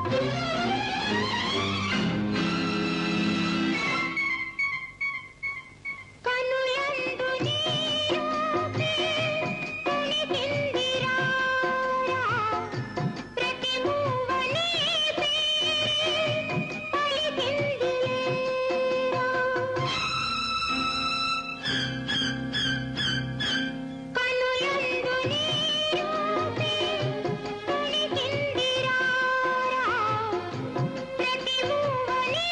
కనులందు నీ రూపే కొలికిందిరా ప్రతి మూవ నీ పేరే పలికిందిలేరా కనులందు నీ రూపే కొలికిందిరా ప్రతి మూవ నీ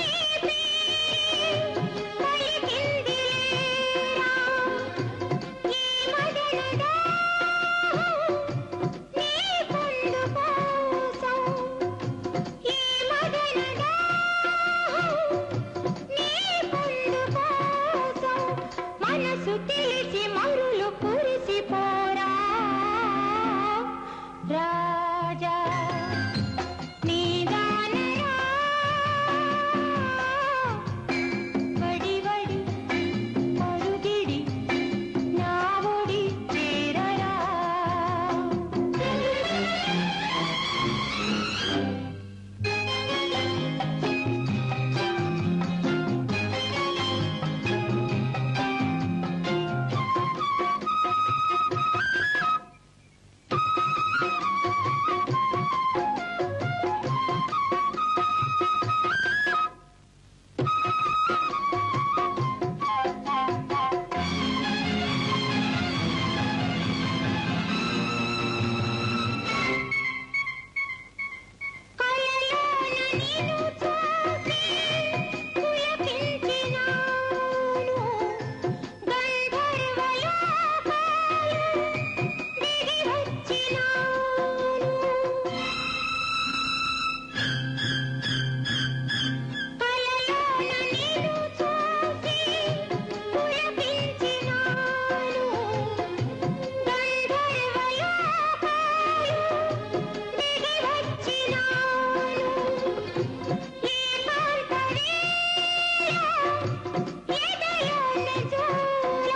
మనసు తెలిసి మరులు కురిసిపోరా రాజా నీదానరా వడి వడి పరుగిడి నా ఒడి చేరరా కలలోన నిన్ను చూసి పులకించినాను గంధర్వలోకాలు దిగి వచ్చినాను కలలోన నిన్ను చూసి పులకించినాను గంధర్వలోకాలు దిగి వచ్చినాను ఏకాంతవేళ ఎదలోన జోల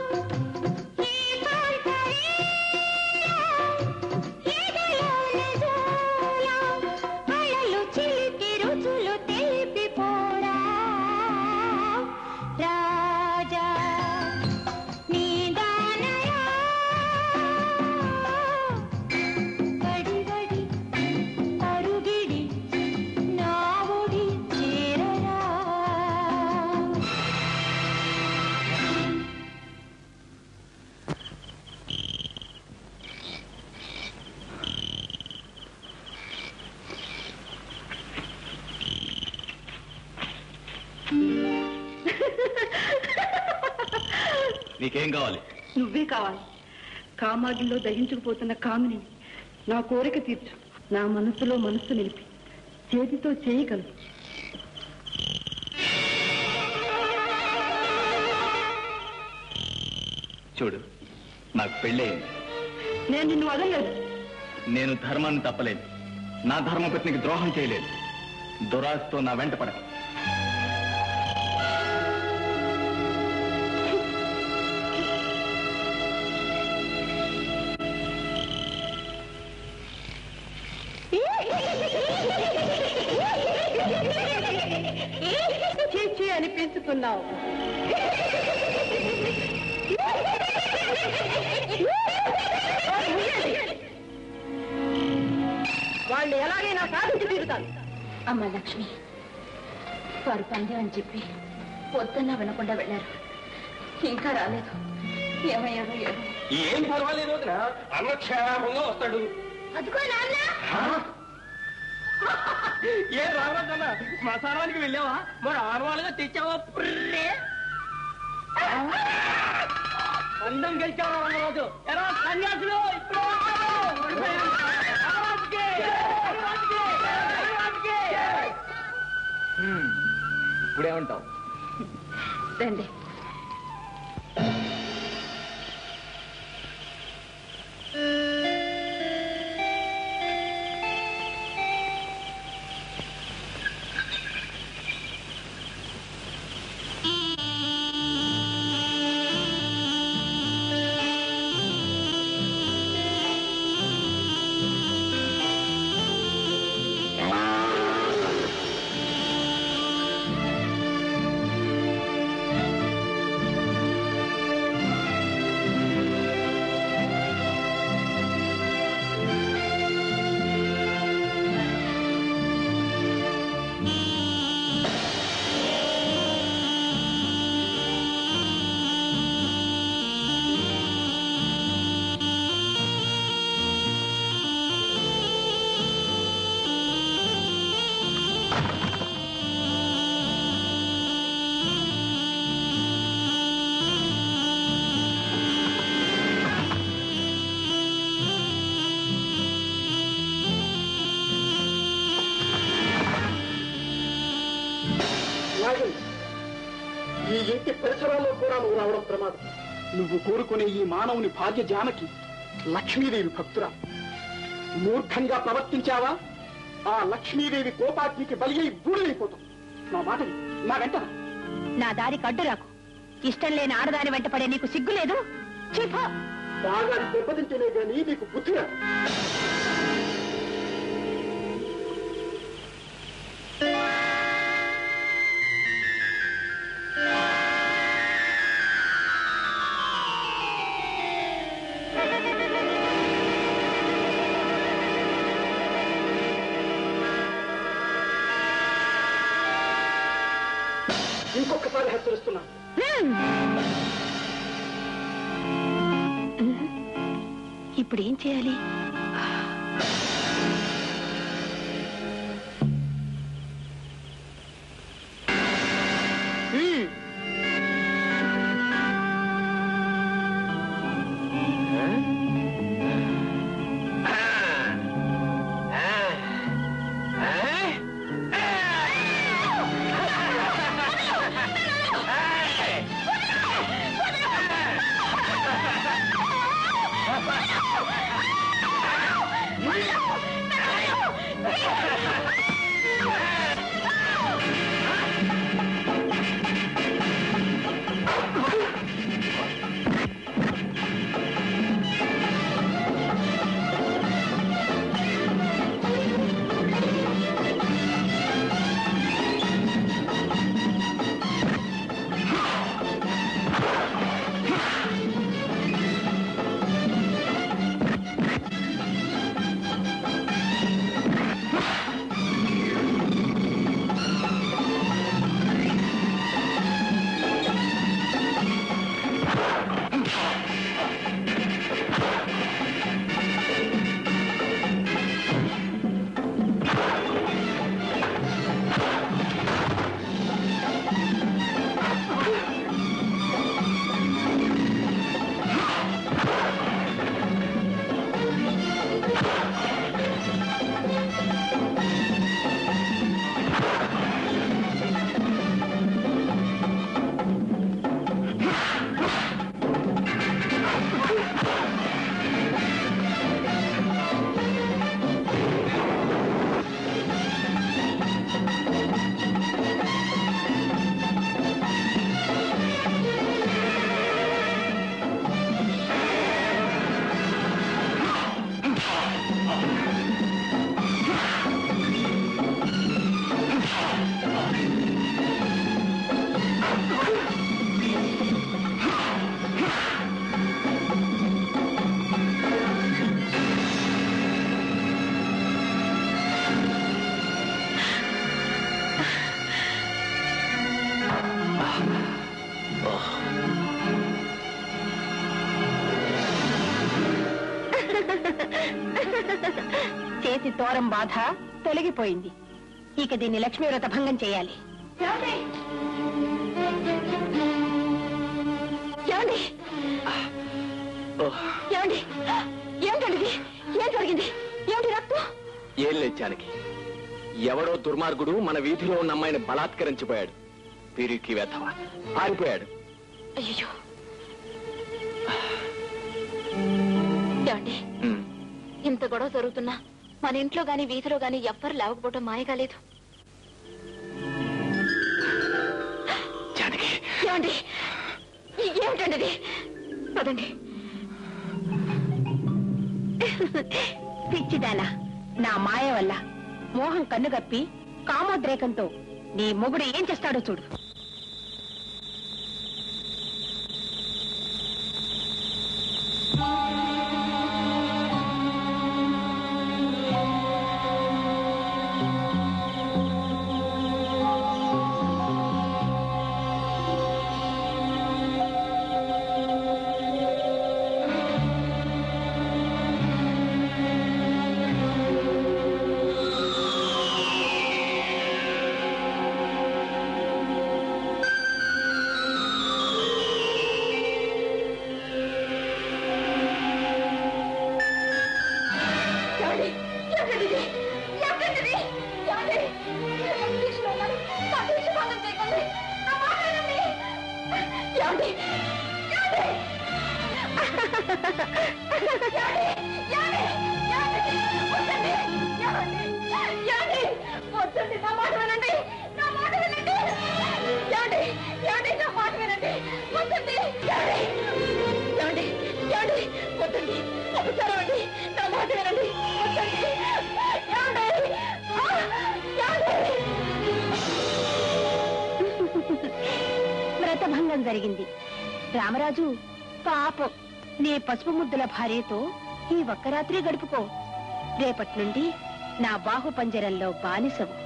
ఏకాంతవేళ ఎదలోన జోల అలలు చిలికి రుచులు తెలిపిపోరా రాజా నీదానరా వడి వడి అరుగిడి నా ఒడి చేరరా నీకేం కావాలి నువ్వే కావాలి కామాగిలో దహించుకుపోతున్న కామిని నా కోరిక తీర్చు నా మనసులో మనస్సు నిలిపి చేతితో చేయి కలుపు చూడు నాకు పెళ్ళయింది నేను నిన్ను వదలలేదు నేను ధర్మాన్ని తప్పలేదు నా ధర్మపత్నికి ద్రోహం చేయలేదు దురాశతో నా వెంట పడకు చీచి అనిపించుకున్నావు వాళ్ళు ఎలాగైనా సాధించి తీరుతాను అమ్మ లక్ష్మి వారు పందెం అని చెప్పి పొద్దున్న వినకుండా వెళ్ళారు ఇంకా రాలేదు ఏమయ్యారో ఏమో ఏం పర్వాలేదు వదినా అన్న క్షేమంగా వస్తాడు అదిగో నాన్న ఏం రావద్దన్నా శ్మశానానికి వెళ్ళావా మరి ఆనవాళ్ళుగా తెచ్చావా పుర్రే అందం గెలిచావా రంగరాజు ఎలా సన్యాసులు ఇప్పుడు వస్తారు. ఓడిపోయారు. రంగరాజుకి! రంగరాజుకి! రంగరాజుకి! ఇప్పుడేమంటావు రండి ఆ ఈ ఇంటి పరిసరాల్లో కూడా నువ్వు రావడం ప్రమాదం నువ్వు కోరుకునే ఈ మానవుని భార్య జానకి లక్ష్మీదేవి భక్తురా మూర్ఖంగా ప్రవర్తించావా ఆ లక్ష్మీదేవి కోపాగ్నికి బలి అయి బూడిదైపోతాం నా మాట విను. నా వెంట రా. నా దారికి అడ్డు రాకు ఇష్టం లేని ఆడదాని వెంట పడే నీకు సిగ్గు లేదు చీపో బాగా దెబ్బతింటేనే గానీ నీకు బుద్ధి రాదు. ఇంకొకసారి హెచ్చరిస్తున్నాను ఇప్పుడు ఏం చేయాలి మ్మ్. చేతి తోరం బాధ తొలగిపోయింది ఇక దీన్ని లక్ష్మీ వ్రత భంగం చేయాలి ఏమండి ఏమండి ఏమిటండి ఇది? ఏం జరిగింది ఏమిటి రక్తం ఏం లేచానికి ఎవడో దుర్మార్గుడు మన వీధిలో ఉన్న అమ్మాయిని బలాత్కరించిపోయాడు పిరికి వెధవ పారిపోయాడు అయ్యో ఏమండి ఉమ్. ఇంత గొడవ జరుగుతున్నా మన ఇంట్లో గాని వీధిలో గాని ఎవ్వరు లేవకపోవటం మాయగా లేదు జానకి ఏమండి ఈ- ఏమిటండి ఇది పదండి పిచ్చిదానా నా మాయ వల్ల మోహం కన్ను గప్పి కామోద్రేకంతో నీ మొగుడు ఏం చేస్తాడో చూడు అపచారం అండి నా మాట వినండి వద్దండి. ఏమండి? ఆ, ఏమండి? వ్రతభంగం జరిగింది రామరాజు పాపం నీ పసుపు ముద్దుల భార్యతో ఈ ఒక్క రాత్రి గడుపుకో రేపటి నుండి నా బాహు పంజరంలో బానిసవు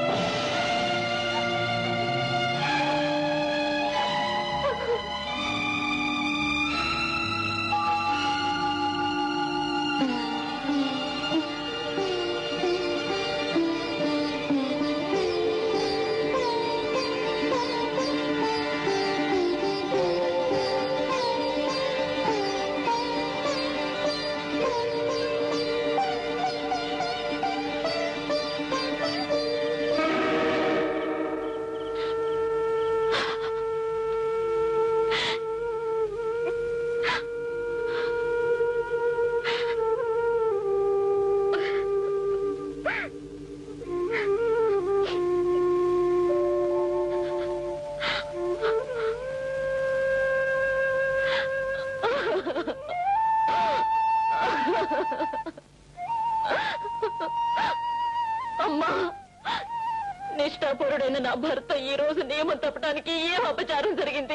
అమ్మా నిష్ఠాపరుడైన నా భర్త ఈ రోజు నియమం తప్పడానికి ఏం అపచారం జరిగింది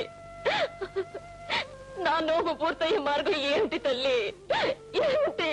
నా నోము పూర్తయ్యే మార్గం ఏంటి తల్లి ఏంటి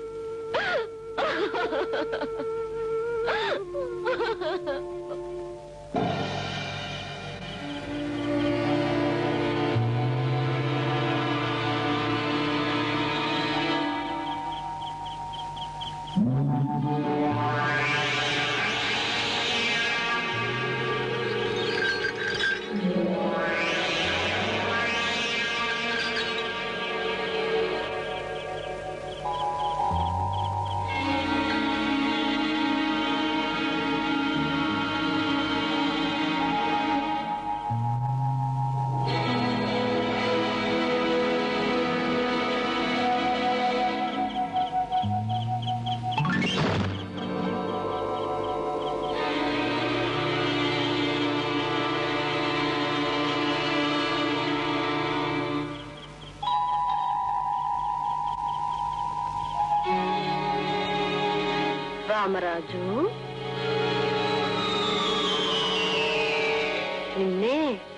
రామరాజు నిన్నే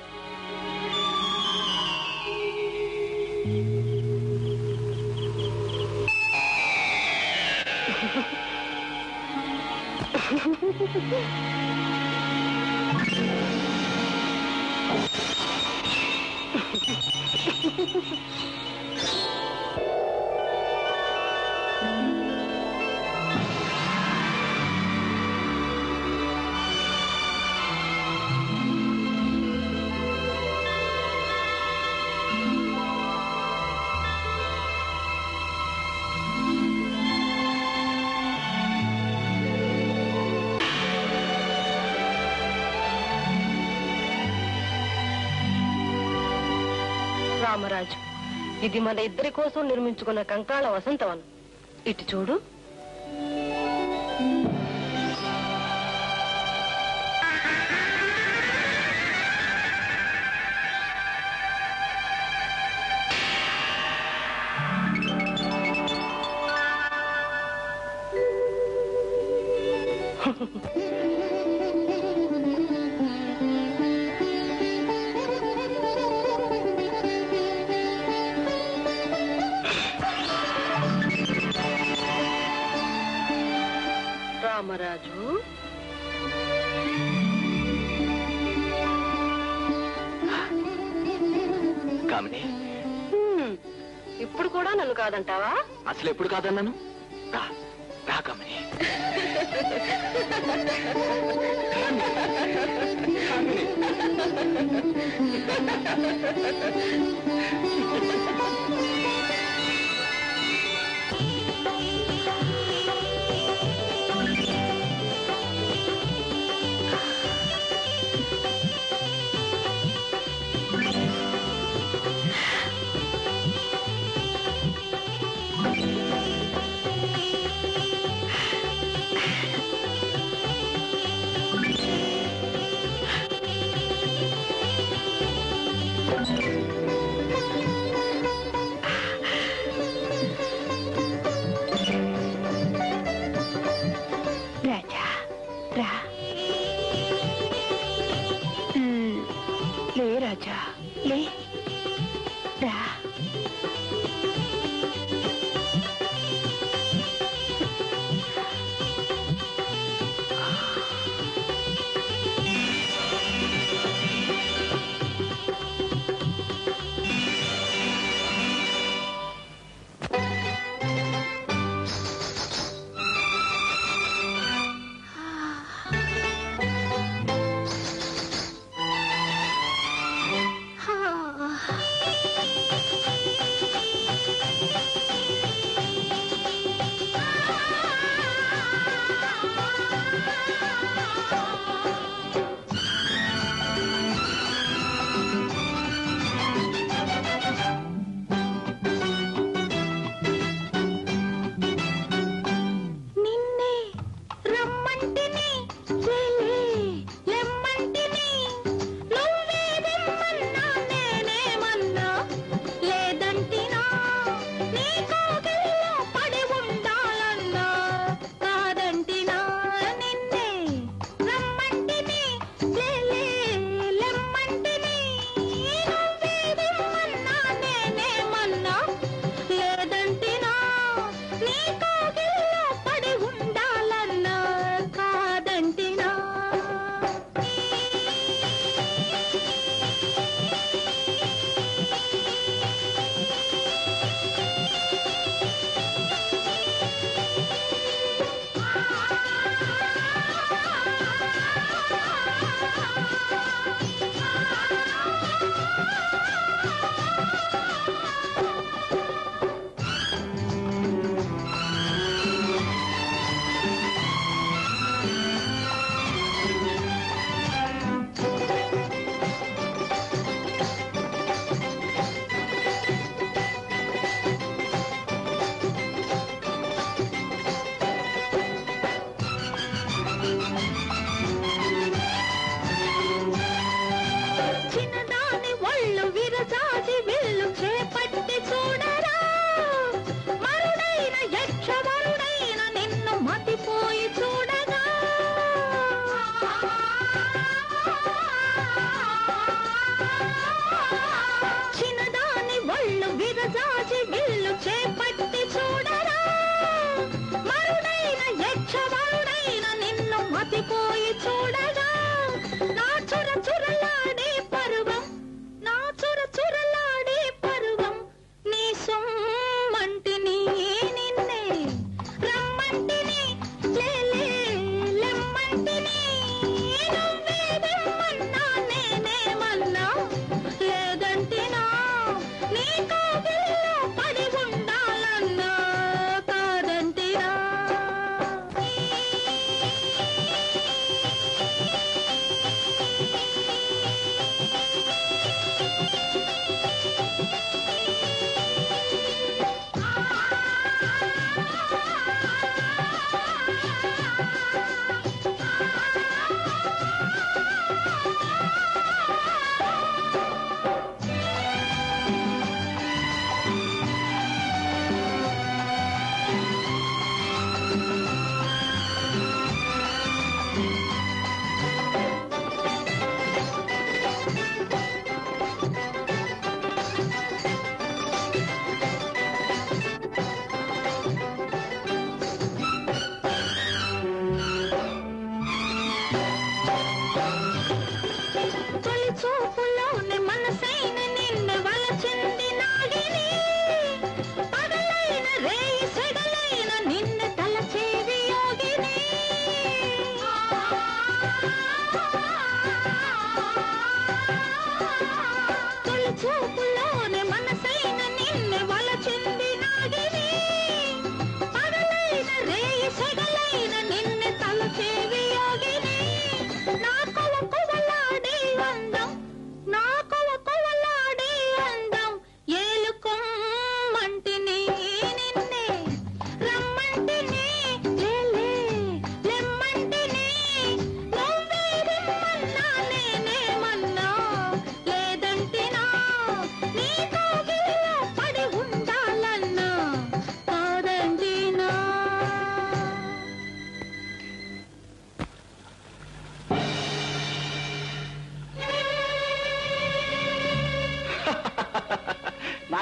రామరాజు ఇది మన ఇద్దరి కోసం నిర్మించుకున్న కంకాళ వసంతవనం ఇటు చూడు రామరాజు కామిని హ్మ్, ఇప్పుడు కూడా నన్ను కాదంటావా అసలు ఎప్పుడు కాదన్నాను రా రా కామిని రాజా లే రా నిన్నే రమ్మంటిని చెలి లెమ్మంటిని నువ్వే రమ్మన్నా నేనేమన్నా లేదంటినా నీ కోగిల్లో పడి ఉండాలన్నా కాదంటినా నిన్నే రమ్మంటిని చెలి లెమ్మంటిని నువ్వే రమ్మన్నా నేనేమన్నా లేదంటినా నీ కోగిల్లో పడి ఉండాలన్నా కాదంటినా చిన్నదాని ఒళ్ళు విరజాజి విల్లు చేపట్టి చూడరా మరుడైన యక్షవరుడైన నిన్ను మతిపోయి చూడగా చిన్నదాని ఒళ్ళు విరజాజి విల్లు చేపట్టి చూడరా మరుడైన యక్షవరుడైన నిన్ను మతిపోయి చూడగా నా చుర చురలాడే పరువం నా చుర చురలాడే పరువం నీ సొమ్మంటిని నిన్నే రమ్మంటిని లేలే లెమ్మంటిని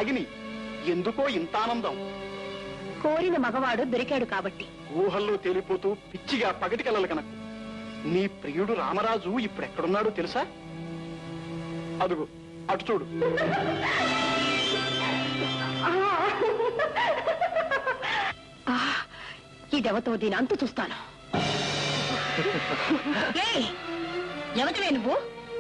నాగిని ఎందుకో ఇంత ఆనందం కోరిన మగవాడు దొరికాడు కాబట్టి ఊహల్లో తేలిపోతూ పిచ్చిగా పగటి కలలు కనకు నీ ప్రియుడు రామరాజు ఇప్పుడు ఎక్కడున్నాడో తెలుసా అదుగు అటు చూడు ఆ, ఇదెవతో దీని అంతు చూస్తాను ఏయ్, ఎవతివే నువ్వు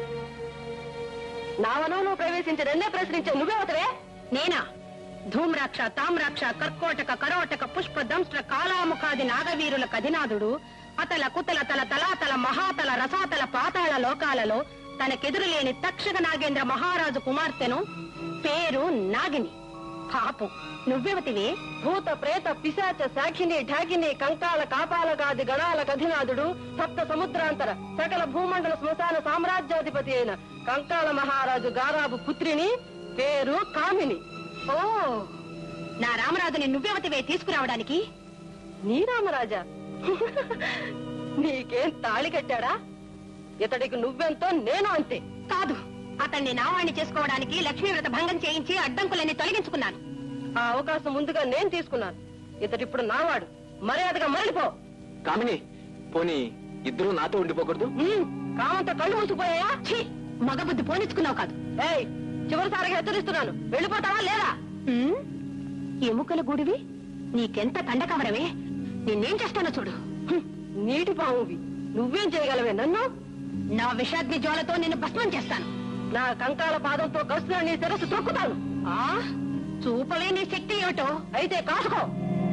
నా వనంలో ప్రవేశించి నన్నే ప్రశ్నించే నువ్వెవతవే నేనా ధూమ్రాక్ష తామ్రాక్ష కర్కోటక కరోటక పుష్ప దంష్ట్ర కాలాముఖాది నాగవీరుల కధినాథుడు అతల కుతల తల తలాతల మహాతల రసాతల పాతాళ లోకాలలో తనకెదురులేని తక్షక నాగేంద్ర మహారాజు కుమార్తెను పేరు నాగిని పాపు నువ్వెవతివే భూత ప్రేత పిశాచ సాక్షిని ఠాకిని కంకాల కాపాలకాది గణాల కధినాథుడు సప్త సముద్రాంతర సకల భూమండల శ్మశాన సామ్రాజ్యాధిపతి అయిన కంకాల మహారాజు గారాబు పుత్రిని పేరు కామిని ఓ నా రామరాజుని నువ్వెవతివే తీసుకురావడానికి నీ రామరాజా నీకేం తాళి కట్టాడా ఇతడికి నువ్వెంతో నేను అంతే కాదు అతన్ని నావాణ్ణి చేసుకోవడానికి లక్ష్మీవ్రత భంగం చేయించి అడ్డంకులన్నీ తొలగించుకున్నాను ఆ అవకాశం ముందుగా నేను తీసుకున్నాను ఇతడిప్పుడు నావాడు మర్యాదగా మరలిపో కామిని పోనీ ఇద్దరు నాతో ఉండిపోకూడదు ఉమ్, కామంతో కళ్ళు మూసిపోయాయా ఛీ మగబుద్ధి పోనిచ్చుకున్నావు కాదు ఏయ్ చివరిసారిగా హెచ్చరిస్తున్నాను వెళ్ళిపోతావా లేదా ఉమ్, ఎముకల గూడివి నీకెంత కండకవరవే నిన్నేం చేస్తానో చూడు హ్మ్, నీటి పామువి నువ్వేం చేయగలవే నన్ను నా విషాగ్ని జ్వాలతో నిన్ను భస్మం చేస్తాను నా కంకాల పాదంతో కస్తున్న నీ శిరస్సు తొక్కుతాను ఆ చూపలే నీ శక్తి ఏమిటో అయితే కాసుకో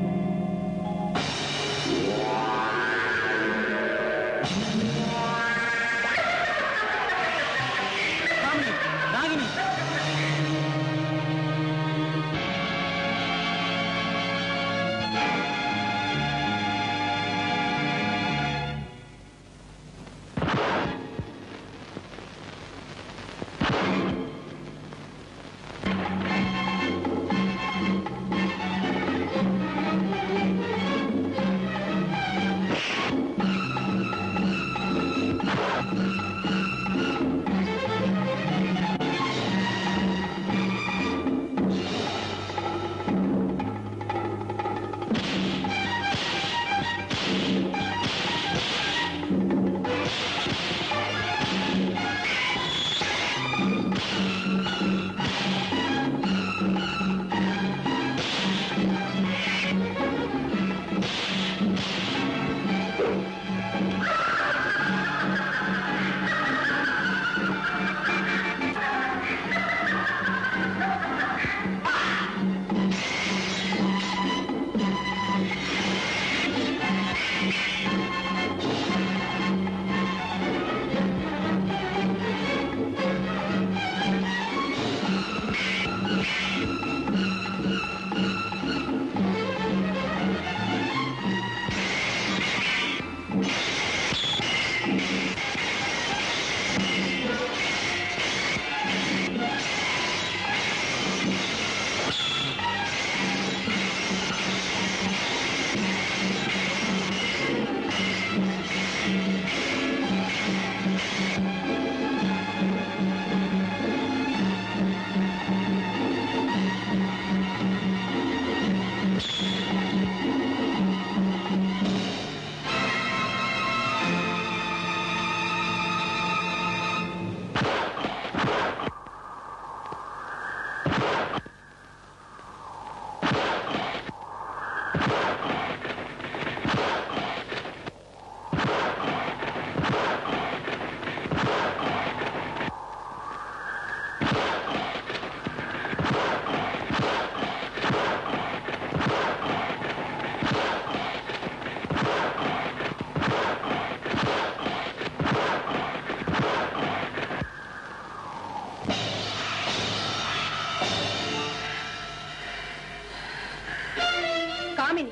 కామిని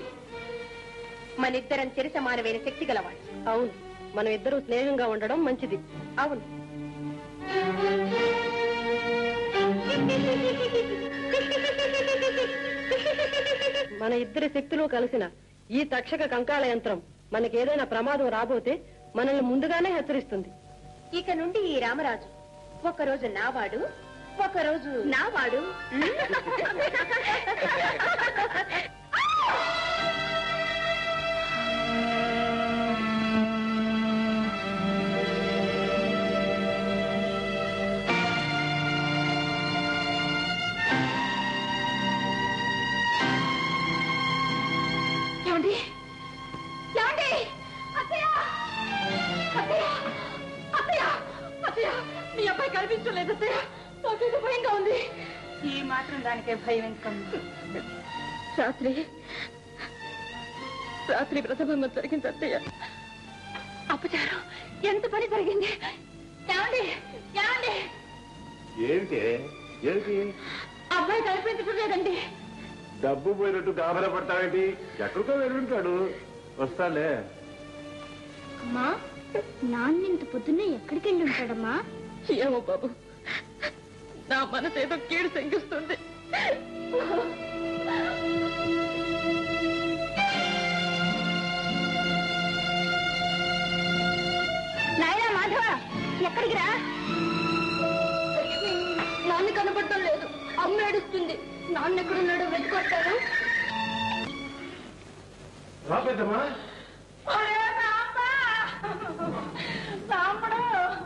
మనిద్దరం చిరి సమానమైన శక్తి గలవాడు అవును మనం ఇద్దరు స్నేహంగా ఉండడం మంచిది అవును మన ఇద్దరి శక్తులు కలిసిన ఈ తక్షక కంకాల యంత్రం మనకేదైనా ప్రమాదం రాబోతే మనల్ని ముందుగానే హెచ్చరిస్తుంది ఇక నుండి ఈ రామరాజు ఒకరోజు నావాడు ఒక రోజు నా వాడు ఏమండి ఏమండి అత్తయ్య అత్తయ్య అత్తయ్య అత్తయ్య మీ అబ్బాయి కనిపించలేదు అత్తయ్య నాకైతే భయంగా ఉంది ఈ మాత్రం దానికే భయం ఎందుకమ్మా రాత్రి రాత్రి ప్రసభంగం జరిగింది అత్తయ్య అపచారం ఎంత పని జరిగింది ఏమండి ఏమండి ఏమిటి ఏమిటి అబ్బాయి కనిపించడం లేదండి డబ్బు పోయినట్టు గాబరా పడతావేంటి ఎక్కడికో వెళ్ళుంటాడు వస్తాలే అమ్మా నాన్న ఇంత పొద్దున్నే ఎక్కడికి వెళ్ళి ఉంటాడమ్మా ఏమో బాబు నా మనసు ఏదో కీడు శంకిస్తుంది నాయనా మాధవ ఎక్కడికి రా నాన్న కనపడటం లేదు అమ్మ ఏడుస్తుంది నాన్న ఎక్కడున్నాడో వెతుకొస్తాను రా పెద్దమ్మా రాముడు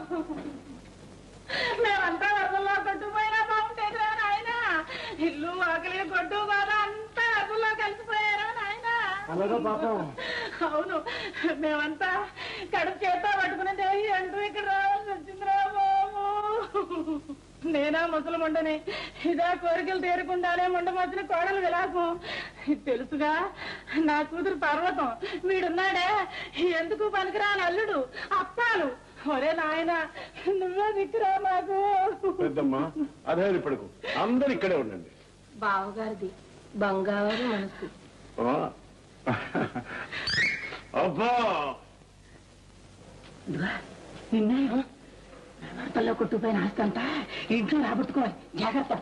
మేమంతా వరదల్లో కొట్టుపోయినా బాగుంటేదిరా నాయన ఇల్లు ఆకలి కొట్టు బాగా అంతా వరదల్లో కలిసిపోయారా నాయన అలాగా పాపం అవును మేమంతా కడుపు చేత పట్టుకుని దేవి అంటూ ఇక్కడ రావాల్సి వచ్చిందిరా బాబు నేనా ముసలముండని ఇదా కోరికలు తీరకుండానే ముండ మధ్యన కోడలు విలాసం తెలుసుగా నా కూతురు పర్వతం వీడున్నాడే ఎందుకు పనికిరాని అల్లుడు అప్పాలు ఒరే నాయన నువ్వే దిక్కురా మాకు పెద్దమ్మా అదే పడుకు అందరు ఇక్కడే ఉండండి బావగారిది బంగారు మనసు ఆ. అబ్బా నిన్నే వార్తల్లో కొట్టుపోయిన ఆస్తంతా ఇంట్లో రాబట్టుకోవాలి జాగ్రత్త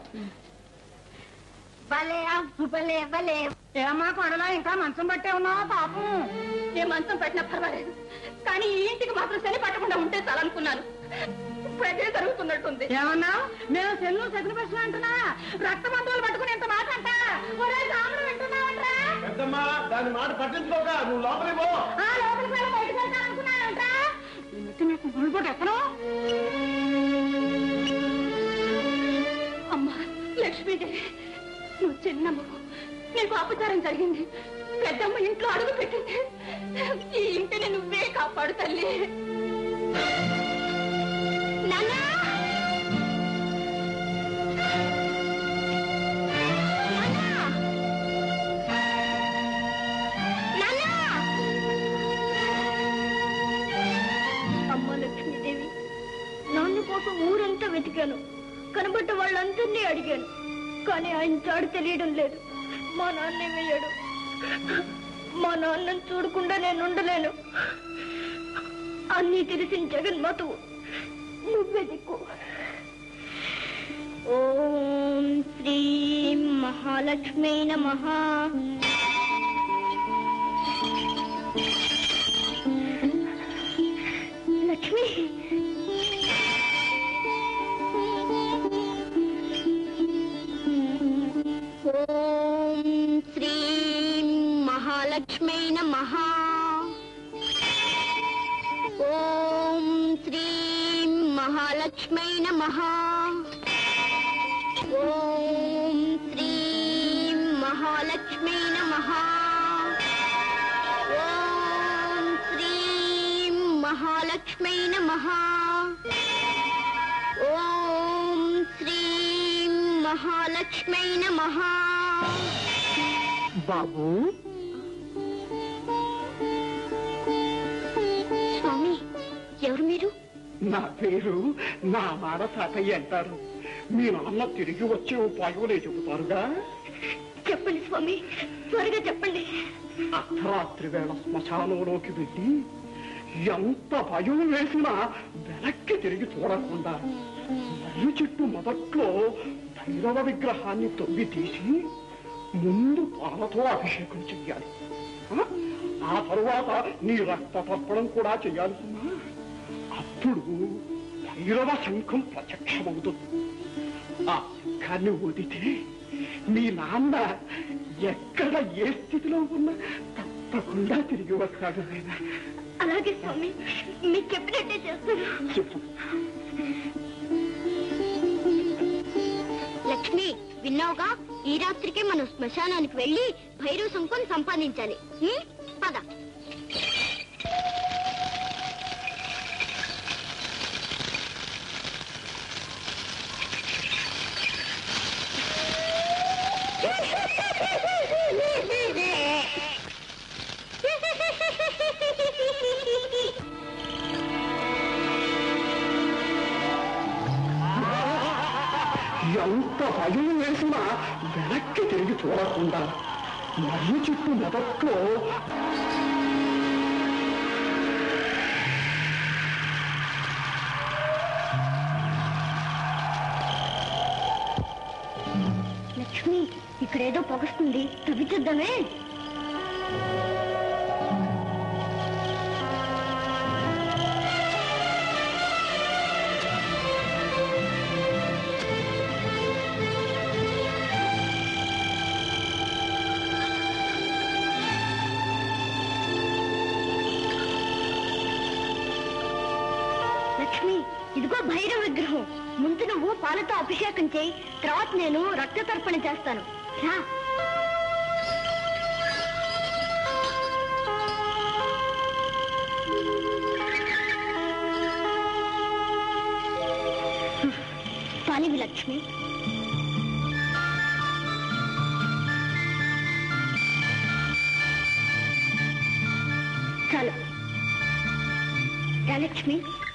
భలే అబ్బు భలే భలే ఏమా కొడలా ఇంకా మంచం పట్టే ఉన్నావా పాపం ఏ మంచం పెట్టినా పర్వాలేదు కానీ ఈ ఇంటికి మాత్రం శని పట్టకుండా ఉంటే చాలనుకున్నాను ఇప్పుడు అదే జరుగుతున్నట్టుంది ఏమన్నా మేము సెల్లు శకుని ప్రశ్న అంటున్నా రక్త బంధువులు పట్టుకుని ఇంత మాట అంట ఒరే రాముడు వింటున్నావంట్రా పెద్దమ్మా దాని మాట పట్టించుకోక నువ్వు లోపలికి పో ఆ లోపలికి వెళ్ళి బయటకు వెళ్తాను అనుకున్నానంట్రా ఈ నెత్తి మీకు గురిపోటు ఎక్కడో అమ్మా లక్ష్మీదేవి నువ్వు చిన్నమ్మకు నీకు అపచారం జరిగింది పెద్దమ్మ ఇంట్లో అడుగు పెట్టింది ఈ ఇంటిని నువ్వే కాపాడు తల్లి నాన్నా! నాన్నా! నాన్నా! అమ్మ లక్ష్మీదేవి నాన్న కోసం ఊరంతా వెతికాను కనబడ్డ వాళ్ళందరినీ అడిగాను కానీ ఆయన చాడు తెలియడం లేదు మా నాన్నే వేయడు మా నాన్నని చూడకుండా నేను ఉండలేను అన్నీ తెలిసిన జగన్మాతవు నువ్వే దిక్కు ఓం శ్రీ మహాలక్ష్మీ నమః లక్ష్మి ఓం శ్రీ మహాలక్ష్మీ నమః ఓం శ్రీ మహాలక్ష్మీ నమః ఓం శ్రీ మహాలక్ష్మీ నమః ఓం శ్రీ మహాలక్ష్మీ నమః ఓం శ్రీ మహాలక్ష్మీ నమః బాబు స్వామి ఎవరు మీరు నా పేరు నా మాట తాతయ్య అంటారు మీ నాన్న తిరిగి వచ్చే ఉపాయంలే చెబుతారుగా చెప్పండి స్వామి త్వరగా చెప్పండి అర్ధరాత్రి వేళ శ్మశానంలోకి వెళ్ళి ఎంత భయం వేసినా వెనక్కి తిరిగి చూడకుండా మర్రి చెట్టు మొదట్లో భైరవ విగ్రహాన్ని తొవ్వి తీసి ముందు పాలతో అభిషేకం చెయ్యాలి ఆ? ఆ తరువాత నీ రక్త తర్పణం కూడా చెయ్యాలి సుమా అప్పుడు భైరవ శంఖం ప్రత్యక్షమవుతుంది ఆ శంఖాన్ని ఊదితే మీ నాన్న ఎక్కడ ఏ స్థితిలో ఉన్నా తప్పకుండా తిరిగి వస్తాడు నాయనా అలాగే స్వామి మీకు చెప్పినట్టే చేస్తాను చెప్పు లక్ష్మి విన్నావుగా ఈ రాత్రికి మనం శ్మశానానికి వెళ్ళి భైరవ శంకుని సంపాదించాలి ఉం? పద ఎంత భయం వేసినా వెనక్కి తిరిగి చూడకుండా మర్రి చుట్టూ మొదట్లో లక్ష్మి ఇక్కడేదో పొగస్తుంది తవ్విచేద్దామే లక్ష్మి ఇదిగో భైరవ విగ్రహం ముందు నువ్వు పాలతో అభిషేకం చేయి తర్వాత నేను రక్త తర్పణ చేస్తాను రా పాలివి లక్ష్మి చాలు రా లక్ష్మి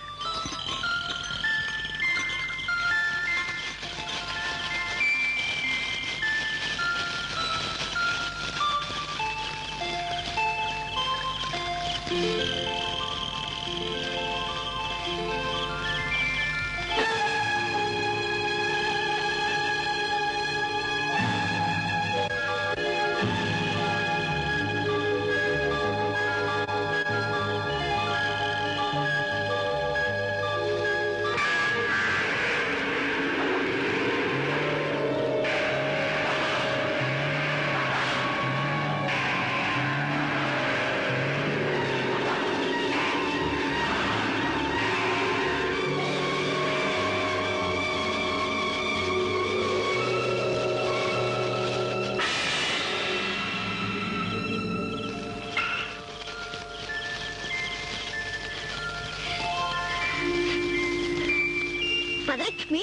పదలక్ష్మి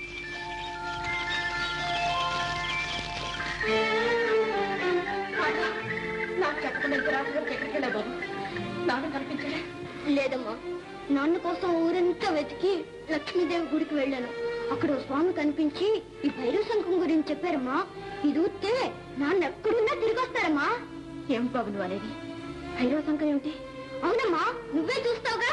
నాకు చెప్పకుండా ఇంత రాత్రి వరకు ఎక్కడికి వెళ్ళావు బాబు నాన్న కనిపించలే లేదమ్మా నాన్న కోసం ఊరంతా వెతికి లక్ష్మీదేవి గుడికి వెళ్ళాను అక్కడ ఓ స్వామి కనిపించి ఈ భైరవ శంఖం గురించి చెప్పారమ్మా ఇది ఊస్తే నాన్న ఎక్కడున్నా తిరిగి వస్తారమ్మా ఏం బాబు నువ్వు అనేది భైరవ శంఖం ఏమిటి అవునమ్మా నువ్వే చూస్తావుగా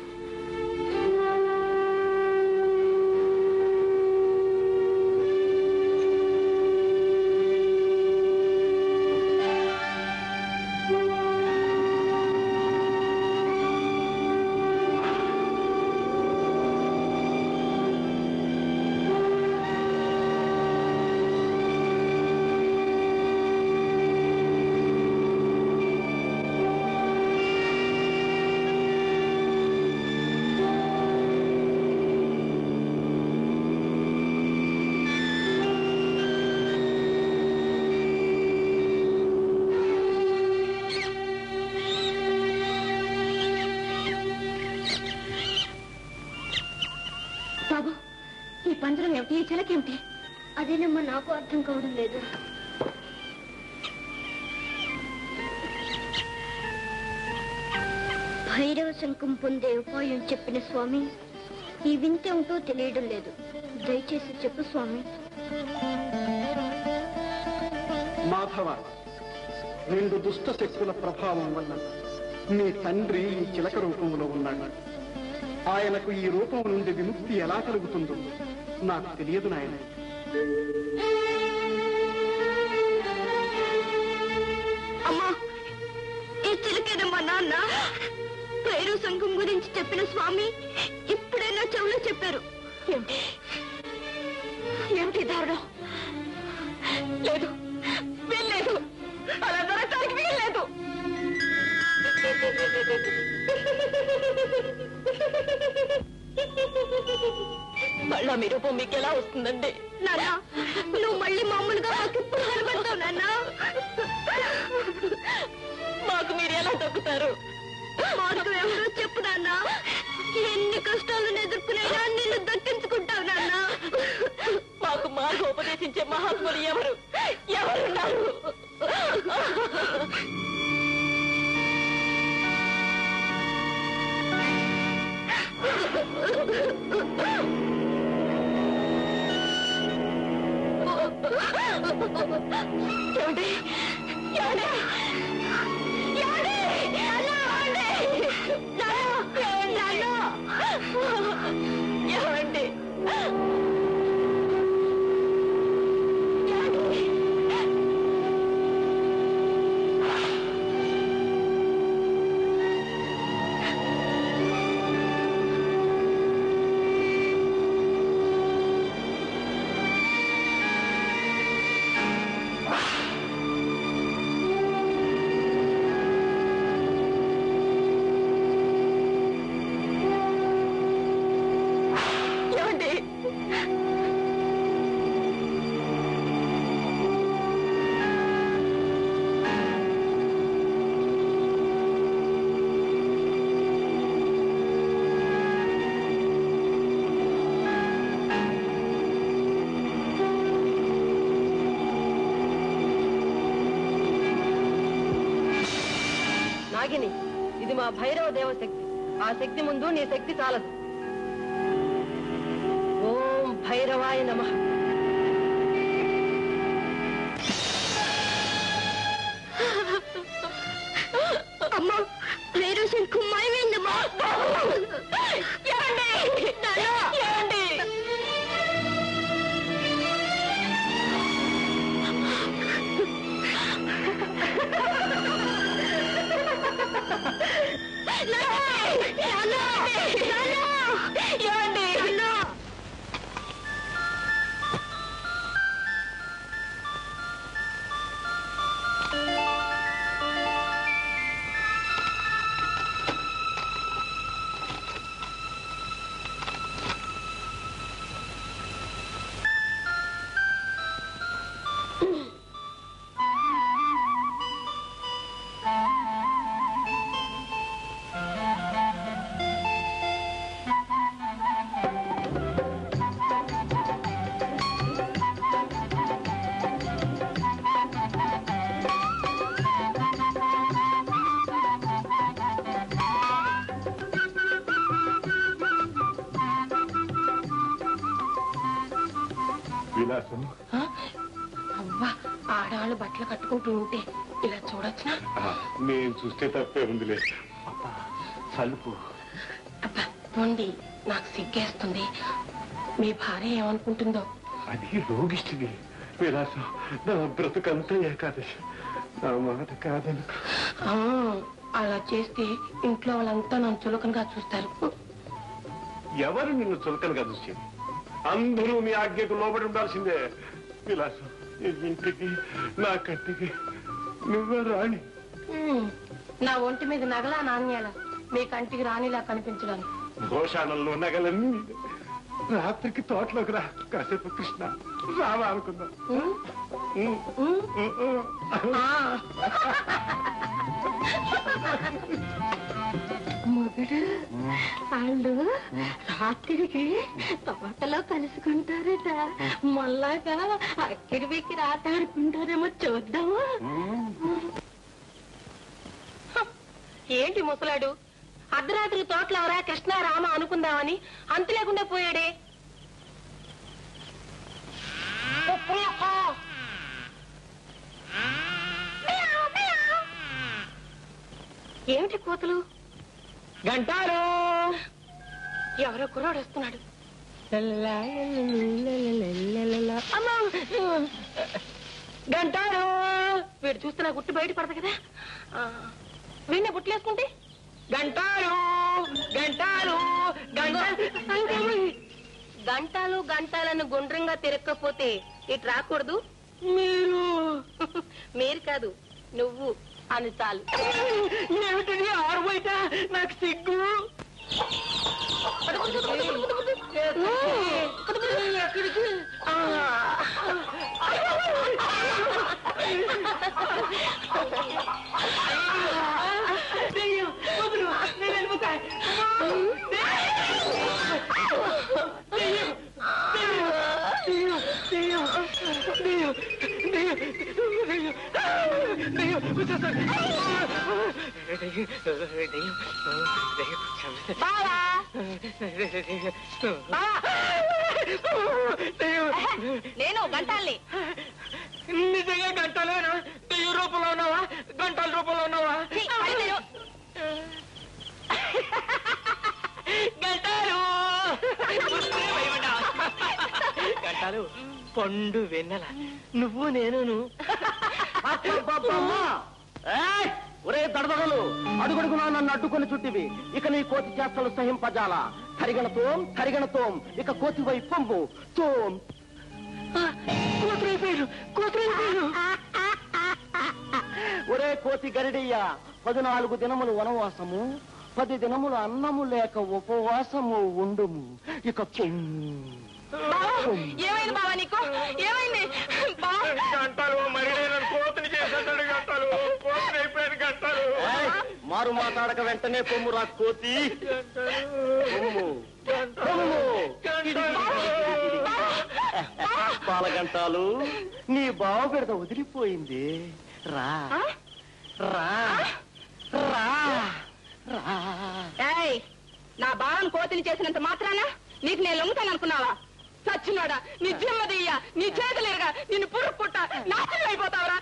బాబు ఈ పంజరం ఏమిటి ఈ చిలకేమిటి అదేనమ్మా నాకు అర్థం కావడం లేదు భైరవ శంఖం పొందే ఉపాయం చెప్పిన స్వామి ఈ వింత ఉంటూ తెలియడం లేదు దయచేసి చెప్పు స్వామి మాధవ రెండు దుష్ట శక్తుల ప్రభావం వల్ల నీ తండ్రి ఈ చిలక రూపంలో ఉన్నాడు ఆయనకు ఈ రూపం నుండి విముక్తి ఎలా కలుగుతుందో నాకు తెలియదు నాయన అమ్మా ఈ చిలకేనమ్మా నాన్న భైరవ శంఖం గురించి చెప్పిన స్వామి ఇప్పుడైనా చెవులో చెప్పారు ఏమిటి ఏమిటి కారణం లేదు వెళ్ళలేదు అలా జరగటానికి వీల్లేదు మళ్ళా మీ రూపం మీకు ఎలా వస్తుందండి నాన్న నువ్వు మళ్ళీ మామూలుగా మాకు ఎప్పుడు కనబడతావు నాన్న మాకు మీరు ఎలా దొక్కుతారు మాకు ఎవరో చెప్పు నాన్న ఎన్ని కష్టాలను ఎదుర్కొనైనా నిన్ను దక్కించుకుంటావు నాన్న మాకు మార్గం ఉపదేశించే మహాత్ములు ఎవరు ఎవరున్నారు ఏమండి ఏమండి ఏమండి నాన్న, ఏమండి? నాన్న, ఏమండి ఏమండి నాగిని ఇది మా భైరవ దేవశక్తి ఆ శక్తి ముందు నీ శక్తి చాలదు ఓం భైరవాయ నమ అమ్మా వేరే శంకు మాయమైందమ్మా ఏమండి ఏమండి ఏమండి విలాసం అవ్వా ఆడవాళ్ళు బట్టలు కట్టుకుంటూ ఉంటే ఇలా చూడొచ్చునా నేను చూస్తే తప్పే ఉందిలే సలుపు అబ్బా పోండి నాకు సిగ్గేస్తుంది మీ భార్య ఏమనుకుంటుందో అది రోగిష్టిది విలాసం నా బ్రతుకంతా ఏకాదశి నా మాట కాదనుకో ఆ, అలా చేస్తే ఇంట్లో వాళ్ళంతా నన్ను చులకనగా చూస్తారు ఎవరు నిన్ను చులకనగా చూసేది అందరూ నీ ఆజ్ఞకు లోబడి ఉండాల్సిందే విలాసం ఈ ఇంటికి నా కట్టికి నువ్వే రాణి ఉమ్, నా ఒంటి మీద నగలా నాణ్యాల మీ కంటికి రానిలా కనిపించడానికి భోషాణంలో నగలన్నీ నీవే. రాత్రికి తోటలోకి రా కాసేపు కృష్ణ రావా అనుకుందాం ఉమ్, ఉమ్, ఉమ్, ఉమ్, ఉమ్. ఆ. మొగుడు వాళ్ళు రాత్రికి తోటలో కలుసుకుంటారట మళ్ళాగా అక్కడి వెక్కి ఆట ఆడుకుంటారేమో చూద్దామా ఏంటి ముసలాడు అర్ధరాత్రి తోటలో ఎవరా కృష్ణ రామ అనుకుందామని అంతు లేకుండా పోయాడే ఏమిటి కోతలు గంటారు ఎవరో కుర్రాడు వస్తున్నాడు అమ్మా గంటారు వీడు చూస్తే నా గుట్టు బయట పడదు కదా ఆ, వీడినే బుట్టలేసుకుంటే గంటారు గంటారు గంటారు గంటలు గంటలను గుండ్రంగా తిరగకపోతే ఇటు రాకూడదు మీరు మీరు కాదు నువ్వు అని చాలు ఏమిటది ఆరు బయట నాకు సిగ్గు ఎక్కడికి ఆ. దెయ్యం, వదులు, నేను వెళ్ళిపోతా. దెయ్యం, దెయ్యం, దెయ్యం, దెయ్యం, దెయ్యం, దెయ్యం, దెయ్యం, దెయ్యం, వచ్చేస్తాను. దెయ్యం, దెయ్యం, బావా నేను గంటాల్ని నిజంగా గంటలేనా దెయ్యం రూపంలో ఉన్నావా గంటల రూపంలో ఉన్నావా ఛీ, కళ్ళు తెరువు. గంటాలు గంటాలు పండు వెన్నెల నువ్వు నేనును అబ్బబ్బబ్బమ్మా! ఏయ్! ఒరే దడదడలు అడుగడుగునా నన్ను అడ్డుకొని చుట్టివి ఇక నీ కోతి చేష్టలు సహింపజాల తరిగణ తోం తరిగణ తోం ఇక కోతి వై పొంగు తోం కూతురైపోయారు కూతురైపోయారు ఒరే కోతి గరిడయ్య పద్నాలుగు దినములు వనవాసము పది దినములు అన్నము లేక ఉపవాసము ఉండుము ఇక పొంగు ఏమైంది బావా నీకు ఏమైంది బావా గంటలు మరి నేను కోతిని చేసేటాడు గంటలు కోతిని అయిపోయాను గంటలు ఏయ్! మారు మాట్లాడక వెంటనే పొమ్మురా కోతి పొమ్ము పొమ్ము పాలగంటాలు నీ బావ బిడత వదిలిపోయింది రా రా రా రా ఏయ్ నా బావన్ కోతిని చేసినంత మాత్రాన నీకు నేను లొంగుతాను అనుకున్నావా చచ్చినోడా నీ జిమ్మదయ్య నీ చేతులేరుగా నిన్ను పురుగు పుట్ట నాశనం అయిపోతావురా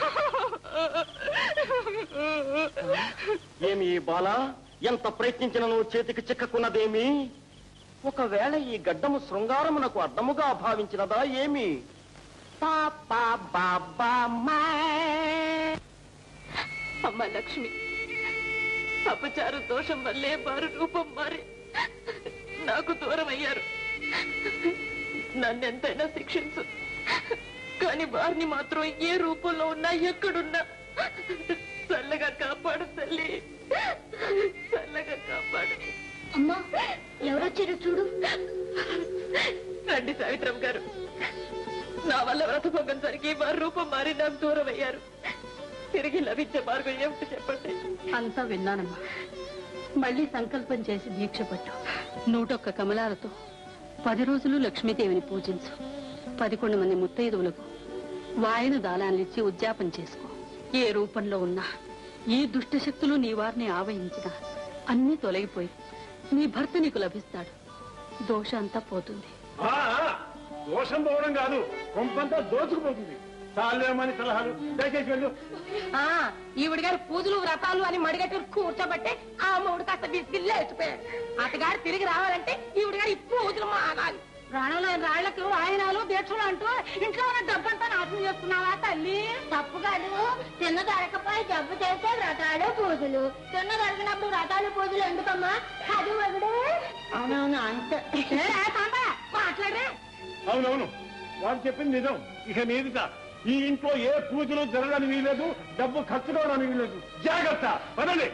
ఏమి ఈ బాల ఎంత ప్రయత్నించిన నువ్వు చేతికి చిక్కకున్నదేమి ఒకవేళ ఈ గడ్డము శృంగారమునకు అడ్డముగా భావించినదా ఏమి పాపా బాబా మాయ్. అమ్మ లక్ష్మి అపచార దోషం వల్లే వారు రూపం మారి నాకు దూరం అయ్యారు నన్నెంతైనా శిక్షించు కానీ వారిని మాత్రం ఏ రూపంలో ఉన్నా ఎక్కడున్నా చల్లగా కాపాడు తల్లి చల్లగా కాపాడు అమ్మా ఎవరొచ్చారో చూడు రండి సావిత్రం గారు నా వల్ల వ్రతభంగం జరిగి వారి రూపం మారి నాకు దూరం అయ్యారు తిరిగి లభించే మార్గం ఏమిటి చెప్పండి అంతా విన్నానమ్మా మళ్ళీ సంకల్పం చేసి దీక్ష పట్టు నూటొక్క కమలాలతో పది రోజులు లక్ష్మీదేవిని పూజించు పదకొండు మంది ముత్తైదువులకు వాయన దానాన్నిచ్చి ఉద్యాపన చేసుకో ఏ రూపంలో ఉన్నా ఏ దుష్ట శక్తులు నీ వారిని ఆవహించినా అన్నీ తొలగిపోయి నీ భర్త నీకు లభిస్తాడు దోషం అంతా పోతుంది ఆ, ఆ, దోషం పోవడం కాదు కొంపంతా దోచుకుపోతుంది చాలేమని సలహాలు దయచేసి వెళ్ళు ఆ ఈవిడ గారు పూజలు వ్రతాలు అని మడిగట్టు కూర్చోబట్టే ఆ మూడు కాస్త బిస్కిల్లే వేసిపోయాడు అతగారు తిరిగి రావాలంటే ఈవిడ గారు ఈ పూజలు మానాలి ప్రాణంలో రాళ్లకు వాయనాలు దీక్షలు అంటూ ఇంట్లో ఉన్న డబ్బంతా నాశనం చేస్తున్నావా తల్లి తప్పు కాదు తిన్న దొరకపోయి జబ్బు చేస్తే వ్రతాలు పూజలు తిన్న దొరికినప్పుడు వ్రతాలు పూజలు ఎందుకమ్మా అది ఒకడే అవునవును అంతే ఏరా సాంబా, మాట్లాడరే అవునవును వాడు చెప్పింది నిజం ఇక మీదట ఈ ఇంట్లో ఏ పూజలు జరగడానికి వీలేదు డబ్బు ఖర్చు కావడానికి వీలేదు జాగ్రత్త పదండి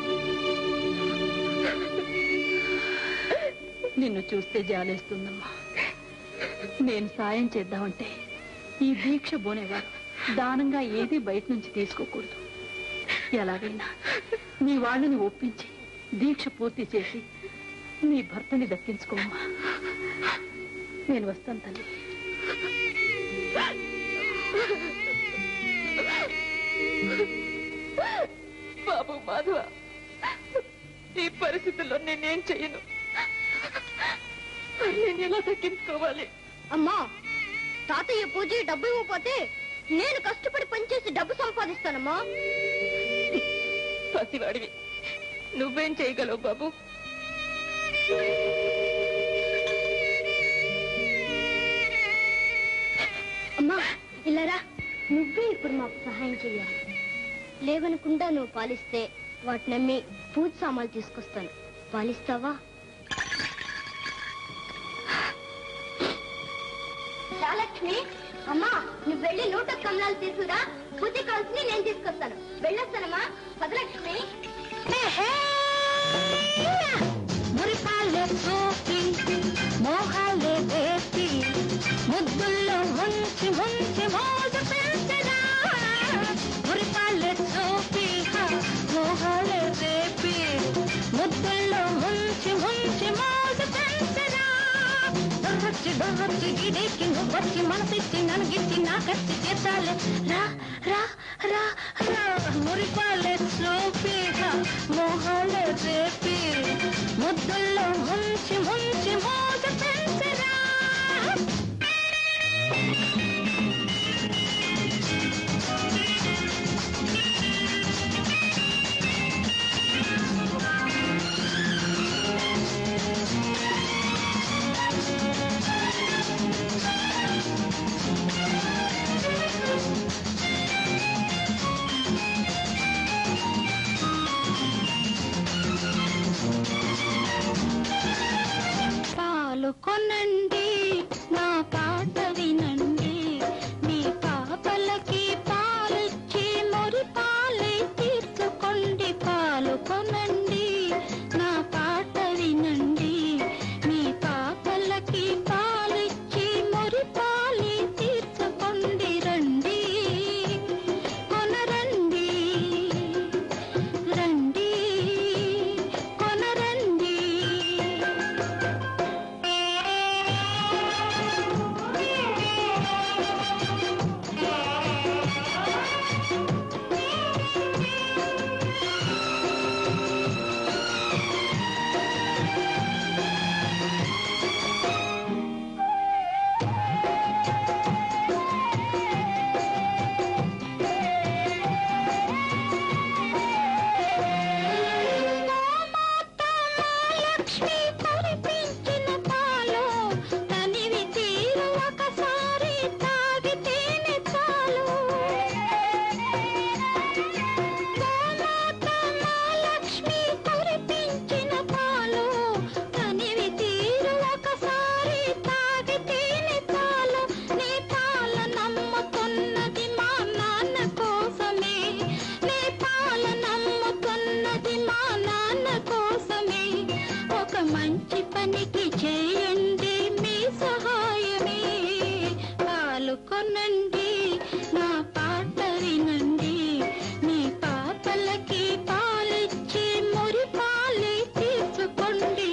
నిన్ను చూస్తే జాలేస్తుందమ్మా నేను సాయం చేద్దామంటే ఈ దీక్ష బోనేవారు దానంగా ఏది బయట నుంచి తీసుకోకూడదు ఎలాగైనా నీ వాళ్ళని ఒప్పించి దీక్ష పూర్తి చేసి నీ భర్తని దక్కించుకోమ్మా నేను వస్తాను తల్లి బాబు మాధవ ఈ పరిస్థితుల్లో నేనేం చెయ్యను నేను ఎలా దక్కించుకోవాలి అమ్మా తాతయ్య పూజ డబ్బు ఇవ్వకపోతే నేను కష్టపడి పనిచేసి డబ్బు సంపాదిస్తానమ్మా పసివాడివి నువ్వేం చేయగలవు బాబు అమ్మా ఇలారా నువ్వే ఇప్పుడు మాకు సహాయం చెయ్యాలి లేవనుకుండా నువ్వు పాలిస్తే వాటిని నమ్మి పూజ సామాన్లు తీసుకొస్తాను పాలిస్తావా లక్ష్మి అమ్మా నువ్వు వెళ్ళి నూట కమలాలు తీసుకురా బుద్ధి కాల్సి నేను తీసుకొస్తాను వెళ్ళొస్తానమ్మా పదలక్ష్మి మురిపాలే చూపి మోహాలే వేసి ముద్దుల్లో ముంచి ముంచి మోజు పెంచరా మురిపాలే చూపి హా, మోహాలే వేపి ముద్దుల్లో ముంచి ముంచి మోజు పెంచరా దొరొచ్చి దొరొచ్చి గిడేకి నువ్వొచ్చి మనసిచ్చి ననగిచ్చి నాకచ్చి చేతాలే రా రా రా రా మురిపాలే చూపి హా, మోహాలే రేపి ముద్దుల్లో ముంచి ముంచి మోజ పెంచరా పాలు కొనండి నా పాట వినండి మీ పాపలకి పాలిచ్చి మొరి పాలే తీర్చుకోండి పాలు కొనండి నా పాట వినండి మీ పాపలకి పాలిచ్చి మొరి పాలే తీర్చుకోండి రండి కొనరండి రండి కొనరండి లక్ష్మి కురిపించిన పాలు తనివి తీరు ఒకసారి తాగితేనే చాలు గోమాత మా లక్ష్మి కురిపించిన పాలు తనివి తీరు ఒకసారి తాగితేనే చాలు నీ పాల నమ్ముతున్నది మా నాన్న కోసమే నీ పాల నమ్ముతున్నది మా నాన్న కోసమే ఒక మంచి పనికి చేయండి మీ సహాయమే పాలు కొనండి నా పాట వినండి మీ పాపలకి పాలిచ్చి మురి పాలి తీసుకోండి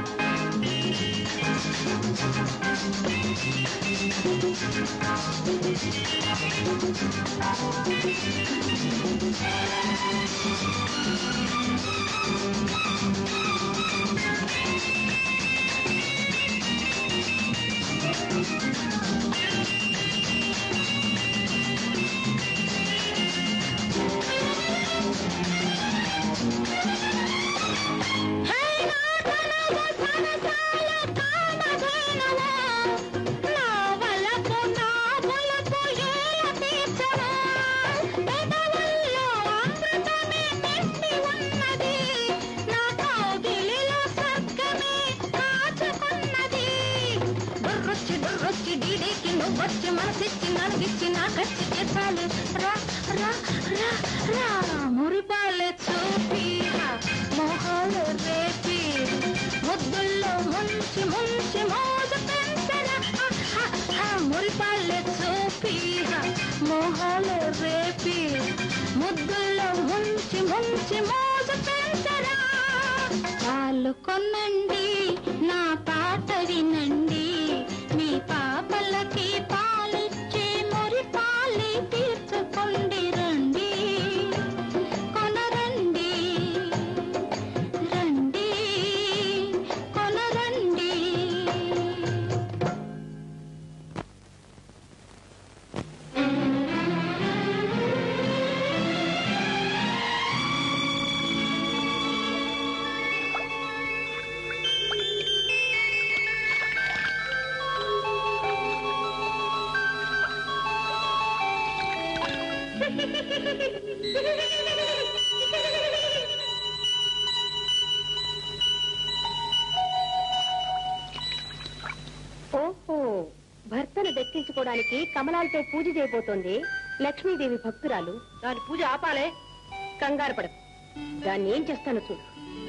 వచ్చి మనసిచ్చి నలిగిచ్చి నాకచ్చి చేసాలి రా రా రా రా మురిపాలే చూపి మొహాలు రేపి ముద్దుల్లో ముంచి ముంచి మోజ పెంచరా మురిపాలే చూపి మొహాలు రేపి ముద్దుల్లో ముంచి ముంచి మోజ పెంచరా పాలు కొనండి నా పాట వినండి మీ పాపలకి పాలిచ్చి మురి పాలి తీర్చుకోండి రండి కొనరండి రండి కొనరండి ప్రేమను దక్కించుకోవడానికి కమలాలతో పూజ చేయబోతోంది లక్ష్మీదేవి భక్తురాలు దాని పూజ ఆపాలే కంగారు పడకు దాన్ని ఏం చేస్తానో చూడు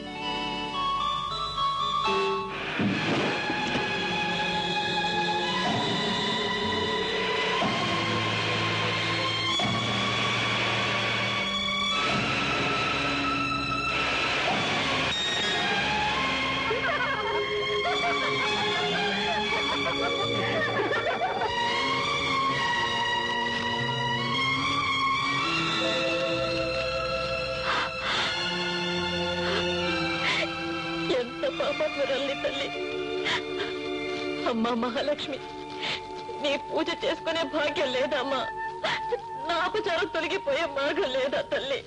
ఎంత పాపమురల్ని తల్లి అమ్మా మహాలక్ష్మి నీ పూజ చేసుకునే భాగ్యం లేదమ్మా నా అపచారం తొలగిపోయే మార్గం లేదా తల్లి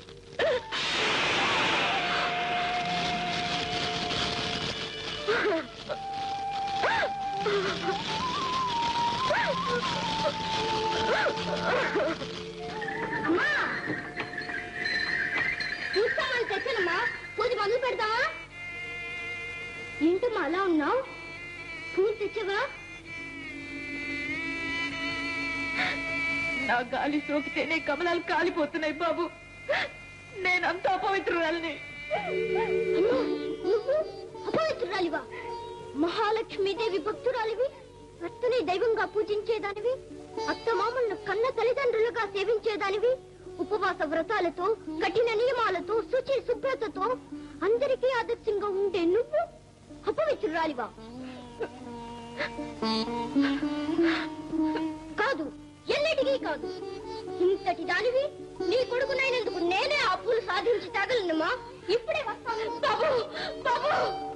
అమ్మా చూస్తామని తెచ్చానమ్మా పూజ మొదలు పెడతావా ఏంటమ్మా అలా ఉన్నావు పూలు తెచ్చావా నా గాలి సోకితేనే కమలాలు కాలిపోతున్నాయి బాబు నేనంత అపవిత్రురాల్ని అమ్మా, నువ్వు అపవిత్రురాలివా మహాలక్ష్మీదేవి భక్తురాలివి భర్తని దైవంగా పూజించేదానివి అత్తమామలను కన్న తల్లిదండ్రులుగా సేవించేదానివి ఉపవాస వ్రతాలతో కఠిన నియమాలతో శుచి శుభ్రతతో అందరికీ ఆదర్శంగా ఉండే నువ్వు అపవిత్రురాలివా కాదు ఎన్నటికీ కాదు ఇంతటి దానివి నీ కొడుకునైనందుకు నేనే ఆ పూలు సాధించి తగలనుమా ఇప్పుడే వస్తాను బాబు బాబు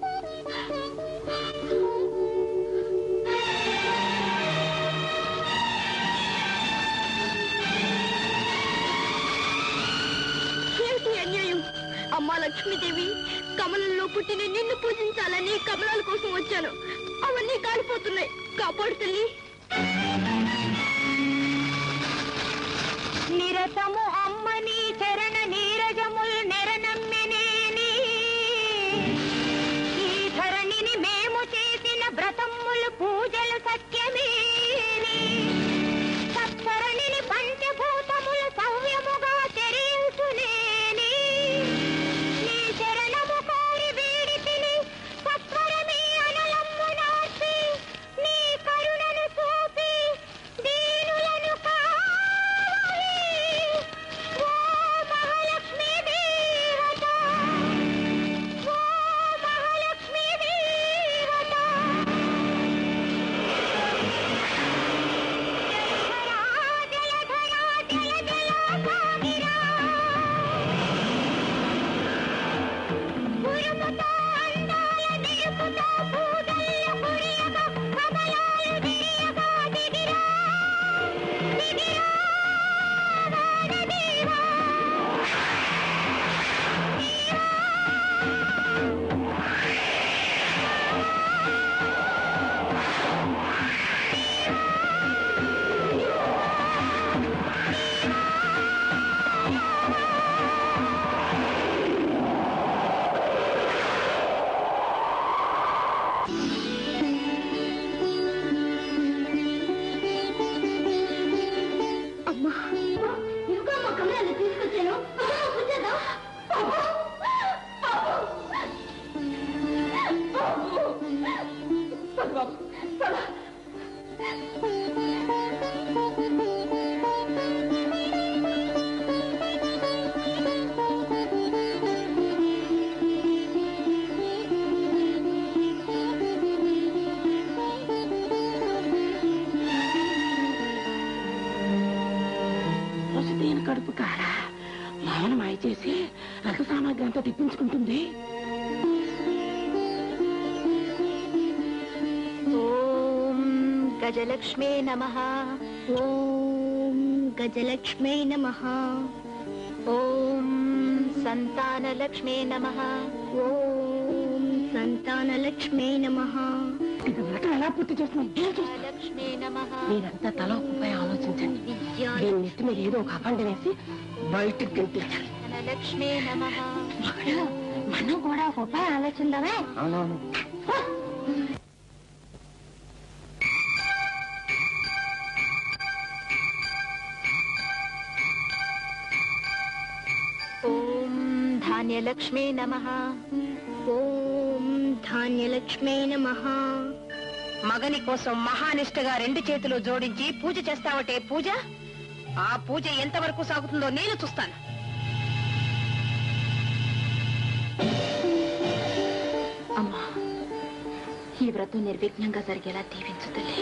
ఏమిటి అన్యాయం అమ్మా లక్ష్మీదేవి కమలంలో పుట్టిన నిన్ను పూజించాలని కమలాల కోసం వచ్చాను అవన్నీ కాలిపోతున్నాయి కాపాడు తల్లి నిరతము అమ్మని చరణ నీరజముల్ నెరనమ్మెనేని ఈ ధరణిని మేము చేసిన వ్రతములు పూజలు సత్యమేని సత్సరణిని పంచభూతములు సవ్యముగా తెరియుచునేని నీ శరణము కోరి వేడి తిని సత్వరమే అనలమ్ము నార్చి నీ కరుణను చూపి దీనులను కావాలి ఓ మహాలక్ష్మీ దేవత ఓ మహాలక్ష్మీ దేవత జలధరా జల జల సాగిరా ఉరుముతో అందాల నిలుపుతో పూజల్లో కురియగా కమలాలు దియగా దిగిరా దిగిరా వానదేవా అమ్మా ఇదిగో అమ్మా కమలాన్ని తీసుకొచ్చాను అమ్మా, వచ్చేదా? బాబు! బాబు! పద బాబు, పద. వసతీన కడుపు కాడ మామన మాయ చేసి రథ సామాగ్రి అంతా తెప్పించుకుంటుంది ఓం గజలక్ష్మే నమః ఓం గజలక్ష్మీ నమః ఓం సంతానలక్ష్మే నమః ఓం సంతానలక్ష్మీ నమః ఇది వ్రతం ఎలా పూర్తి చేస్తున్నాం ఏం చూస్తాం లక్ష్మే నమః మీరంతా తల ఒక్కపై ఆలోచించండి దీని నెత్తి మీద ఏదో ఒక అపండ వేసి బయటికి గెంటించాలి లక్ష్మే నమః మగడు, మనం కూడా ఒక ఉపాయం ఆలోచిందామే అవునవును ధాన్యలక్ష్మీ నమ ఓం ధాన్యలక్ష్మీ నమ మగని కోసం మహానిష్టగా రెండు చేతులు జోడించి పూజ చేస్తావటే పూజ ఆ పూజ ఎంతవరకు సాగుతుందో నేను చూస్తాను అమ్మా ఈ వ్రతం నిర్విఘ్నంగా జరిగేలా దీవించు తల్లి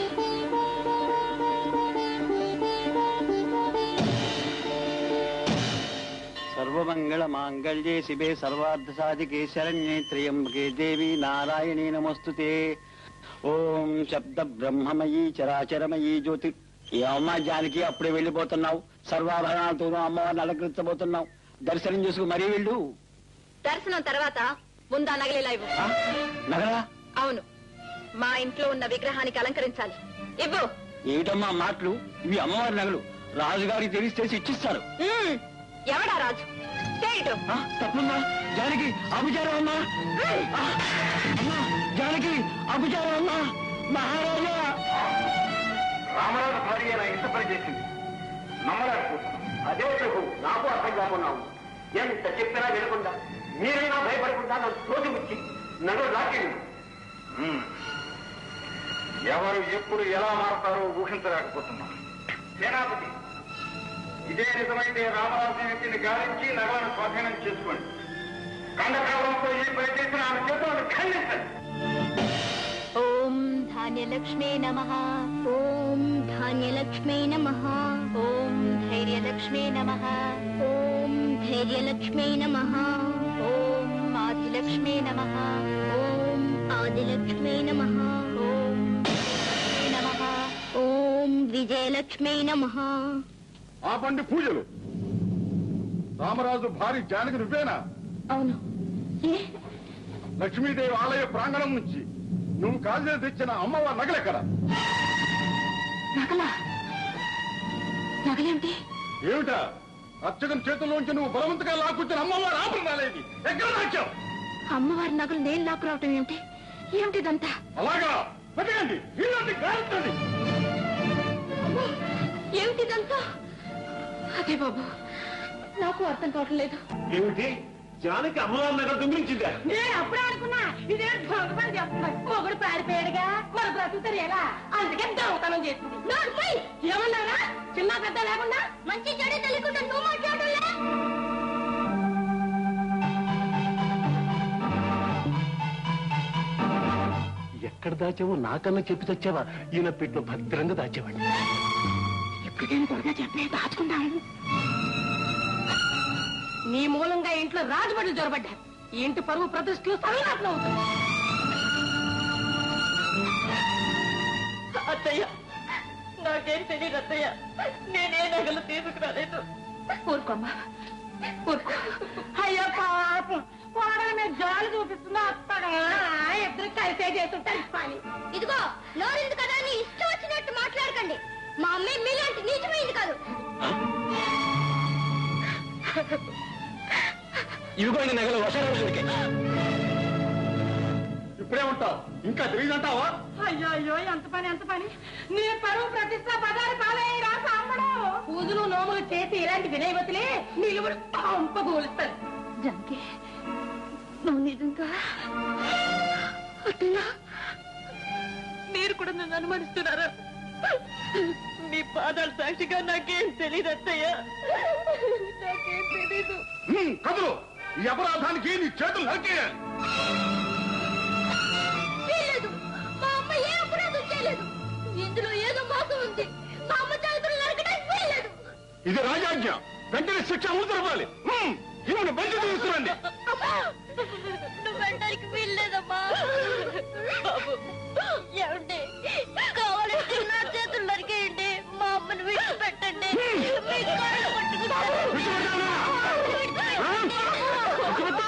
సర్వమంగళ మాంగళ్యే శివే సర్వార్థ సాధికే శరణ్యే త్రయంబకే దేవి నారాయణీ నమస్తుతే ఓం శబ్ద బ్రహ్మమయీ చరాచరమయీ జ్యోతి ఏ అమ్మ జానికి అప్పుడే వెళ్ళిపోతున్నావు సర్వాభరణాలతోనూ అమ్మవారిని అలంకరించబోతున్నావు దర్శనం చేసుకు మరీ వెళ్ళు దర్శనం తర్వాత ముందా నగలేలా ఇవ్వు ఆ? నగరా అవును మా ఇంట్లో ఉన్న విగ్రహానికి అలంకరించాలి ఇవ్వు ఏమిటమ్మా మాటలు ఇవి అమ్మవారి నగలు రాజుగారికి తెలిస్తే శిక్షిస్తారు మ్మ్. ఎవడా రాజు చేయటం ఆ, తప్పుందా జానకి అభిచారం అమ్మా ఆ, అమ్మా జానకి అభిచారం అమ్మా మహారాజా రామరాజు భార్య నా ఇంత పని చేసింది నమ్మలేకపోతున్నాను అదే ప్రభు నాకు అర్థం కాకున్నావు ఎంత చెప్పినా వినకుండా మీరైనా భయపడకుండా నన్ను తోసిపుచ్చి నన్ను లాక్కెళ్ళి ఎవరు ఎప్పుడు ఎలా మారతారో ఊహించలేకపోతున్నాను సేనాపతి ఇదే నిజమైతే రామరాజు వ్యక్తిని గాలించి నగలను స్వాధీనం చేసుకోండి కండకాలంతో ఏ పని చేసినా ఆమె చేతులను ఖండించండి ఓం ధాన్యలక్ష్మీ నమ ఓం ధాన్యలక్ష్మీ నమ ఓం ధైర్యలక్ష్మీ నమ ఓం ధైర్యలక్ష్మీ నమ ఓం ఆదిలక్ష్మీ నమ ఓం ఆదిలక్ష్మీ నమ ఓం నమ ఓం విజయలక్ష్మీ నమ ఆపండి పూజలు రామరాజు భార్య జానకి నువ్వేనా అవును ఏ లక్ష్మీదేవి ఆలయ ప్రాంగణం నుంచి నువ్వు కాజే తెచ్చిన అమ్మవారి నగలెక్కడ నగలా నగలేమిటి ఏమిటా అర్చకం చేతుల్లోంచి నువ్వు బలవంతంగా లాక్కొచ్చిన అమ్మవారి ఆభరణాలేవి ఎక్కడ దాచావు అమ్మవారి నగలు నేను లాక్కు రావటం ఏమిటి ఏమిటిదంతా అలాగా వెతకండి ఇలాంటి గాలించండి ఏమిటిదంతా అదే బాబు నాకు అర్థం కావటం లేదు ఏమిటి జానకి అమ్మవారి నగలు దొంగిలించిందా నేను అప్పుడే అనుకున్నా ఇదే దొంగ పని చేస్తున్నారు మొగుడు పారిపోయాడుగా మరి బ్రతుకుతారు ఎలా అందుకే దొంగతనం చేస్తుంది నోరుపై ఏమన్నారా చిన్న పెద్ద లేకుండా మంచి చెడు తెలియకుండా నువ్వు మాట్లాడలే ఎక్కడ దాచావో నాకన్నా చెప్పి తెచ్చావా ఈయన పెట్టిన భద్రంగా దాచేవాడిని ఎప్పటికైనా త్వరగా చెప్పే దాచుకుంటాను నీ మూలంగా ఇంట్లో రాజబడులు జొరబడ్డారు ఈ ఇంటి పరువు ప్రతిష్టలు సర్వనాశనం అవుతుంది అత్తయ్య నాకేం తెలియదు అత్తయ్య నేనే నగలు తీసుకురాలేదు ఊరుకోమ్మా ఊరుకో అయ్యో పాపం కోడల మీద జాలి చూపిస్తున్నా అత్తగా ఇద్దరు కలిసే చేస్తుంటారు పని ఇదిగో నోరింది కదా అని ఇష్టం వచ్చినట్టు మాట్లాడకండి మా అమ్మాయి మీలాంటి నీచమైంది కాదు ఇవిగోండి నగలు వసరాజుడికి ఇప్పుడేమంటావు ఇంకా తెలియదంటావా అయ్యో అయ్యో ఎంత పని ఎంత పని నీ పరువు ప్రతిష్ట పదాలు కాలేరా సాంబడు పూజలు నోములు చేసి ఇలాంటి వినయవతులే నిలువుడు పంపగూలుస్తారు జానకి నువ్వు నిజంగా అత్తయ్య మీరు కూడా నన్ను అనుమానిస్తున్నారా మీ పాదాలు సాక్షిగా నాకేం తెలియదు అత్తయ్య నాకేం తెలీదు హ్మ్, కదులు ఈ అపరాధానికి నీ చేతులు నరికేయాలి వీల్లేదు మా అమ్మ ఏ అపరాధం చేయలేదు ఇందులో ఏదో మోసం ఉంది మా అమ్మ చేతులు నరకడానికి వీల్లేదు ఇది రాజాజ్ఞ వెంటనే శిక్ష అమలు జరపాలి హ్మ్, ఈమెను బంధు తీసుకురండి అమ్మా నువ్వు వెళ్ళడానికి వీల్లేదమ్మా బాబు ఏమండి కావాలంటే నా చేతులు నరికేయండి మా అమ్మని విడిచిపెట్టండి మీ కాళ్ళు పట్టుకుంటాను విడిచిపెట్టాలా? ఆ? విడిచిపెట్టు?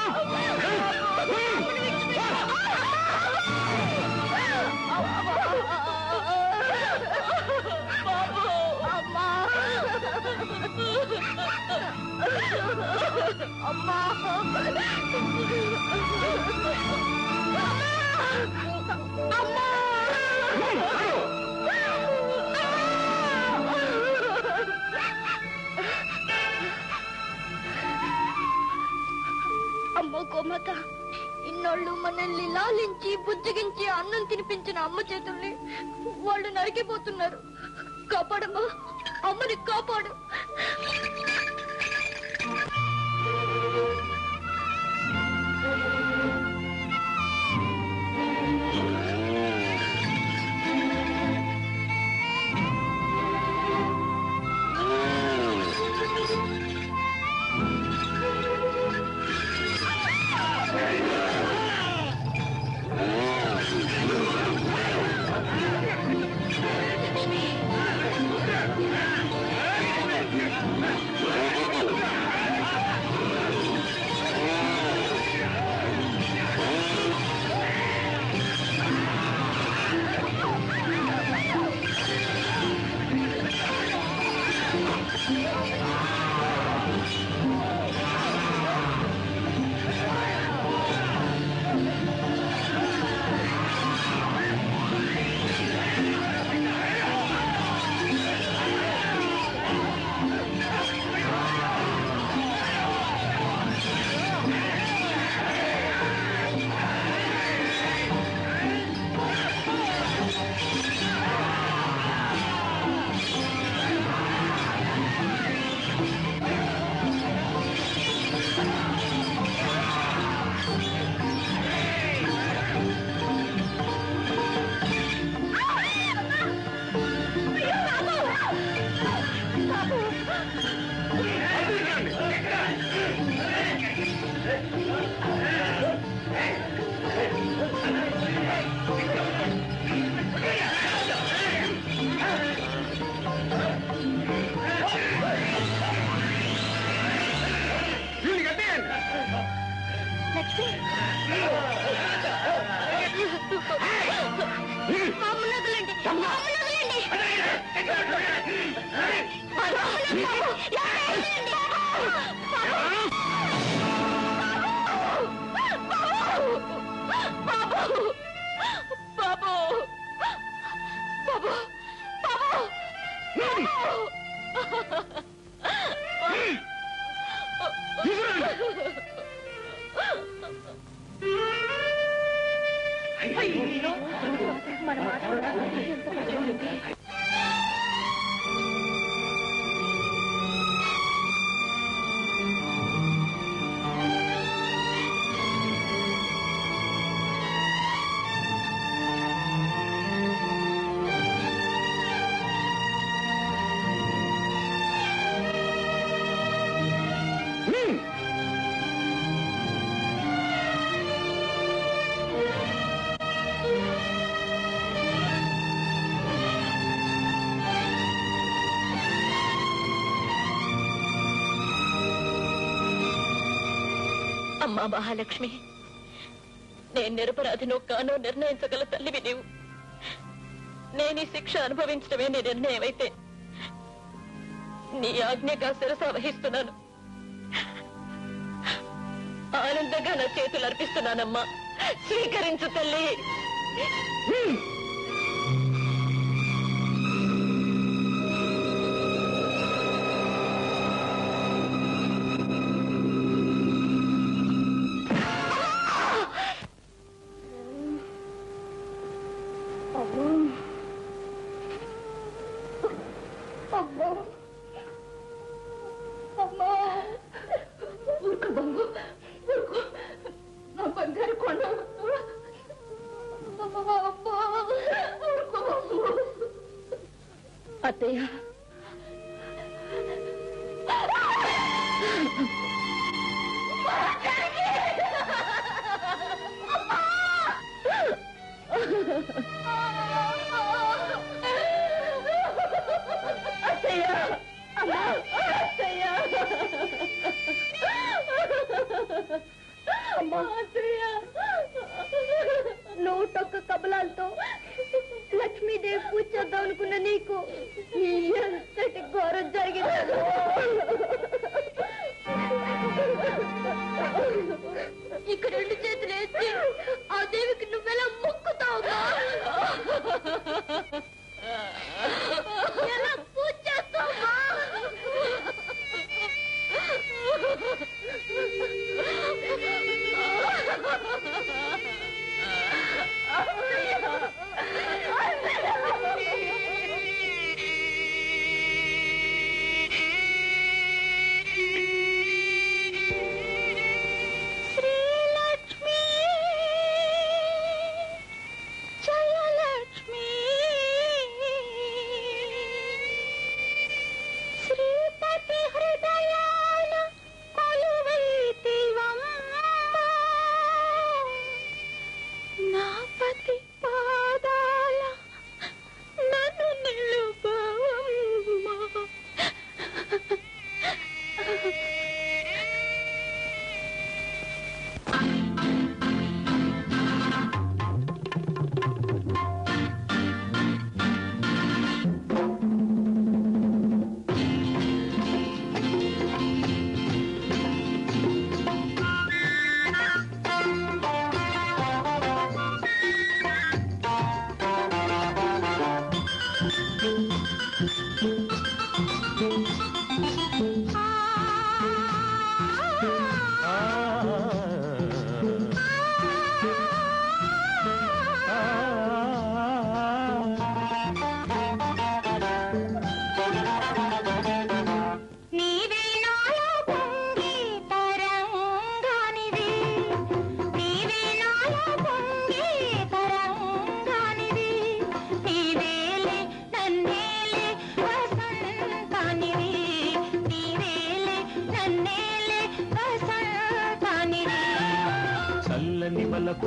హ్మ్, కదులు. లాలించి బుజ్జగించి అన్నం తినిపించిన అమ్మ చేతుల్ని వాళ్ళు నరికిపోతున్నారు కాపాడమ్మా అమ్మని కాపాడు లక్ష్మి మమ్మల్ని వదలండి మమ్మల్ని వదలండి బాబు బాబు బాబు బాబు అమ్మా మహాలక్ష్మి నేను నిరపరాధినో కానో నిర్ణయించగల తల్లివి నీవు నేను ఈ శిక్ష అనుభవించడమే నీ నిర్ణయం అయితే నీ ఆజ్ఞగా శిరస వహిస్తున్నాను ఆనందంగా నా చేతులు అర్పిస్తున్నానమ్మా స్వీకరించు తల్లి అమ్మా అమ్మా ఊరుకో బాబు ఊరుకో నా బంగారు కొండ అమ్మా అమ్మా ఊరుకో బాబు అత్తయ్య అత్తయ్య అమ్మా అత్తయ్య అమ్మా అత్తయ్య నూటొక్క కబలాలతో లక్ష్మీదేవి పూజ చేద్దాం అనుకున్న నీకు ఈ ఎంతటి ఘోరం జరిగింది ఇక రెండు చేతులు ఎత్తి ఆ దేవికి నువ్వెలా మొక్కుతావమ్మా ఎలా పూజ చేస్తావమ్మా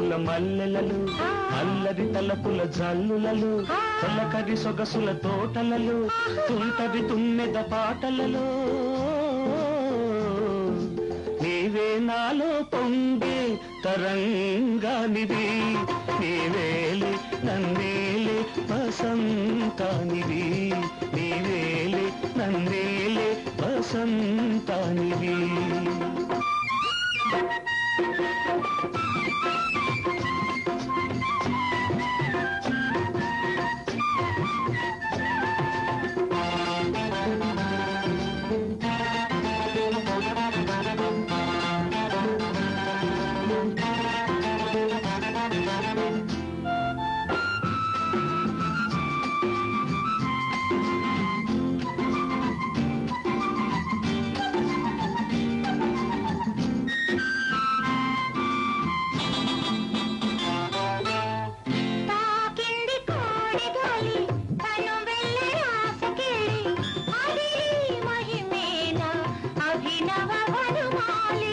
పూల మల్లెలలు అల్లరి తలపుల జల్లులలో తొలకరి సొగసుల తోటలలో తుంటరి తుమ్మెద పాటలలో నీవే నాలో పొంగే తరంగానిది నీవేలే నన్నేలే వసంతానిది నీవేలే నన్నేలే వసంతానిది తాకింది కోడి గాలి తను వెళ్ళ రాసకెళ్ళి అది మహిమేన అభినవ వనుమాలి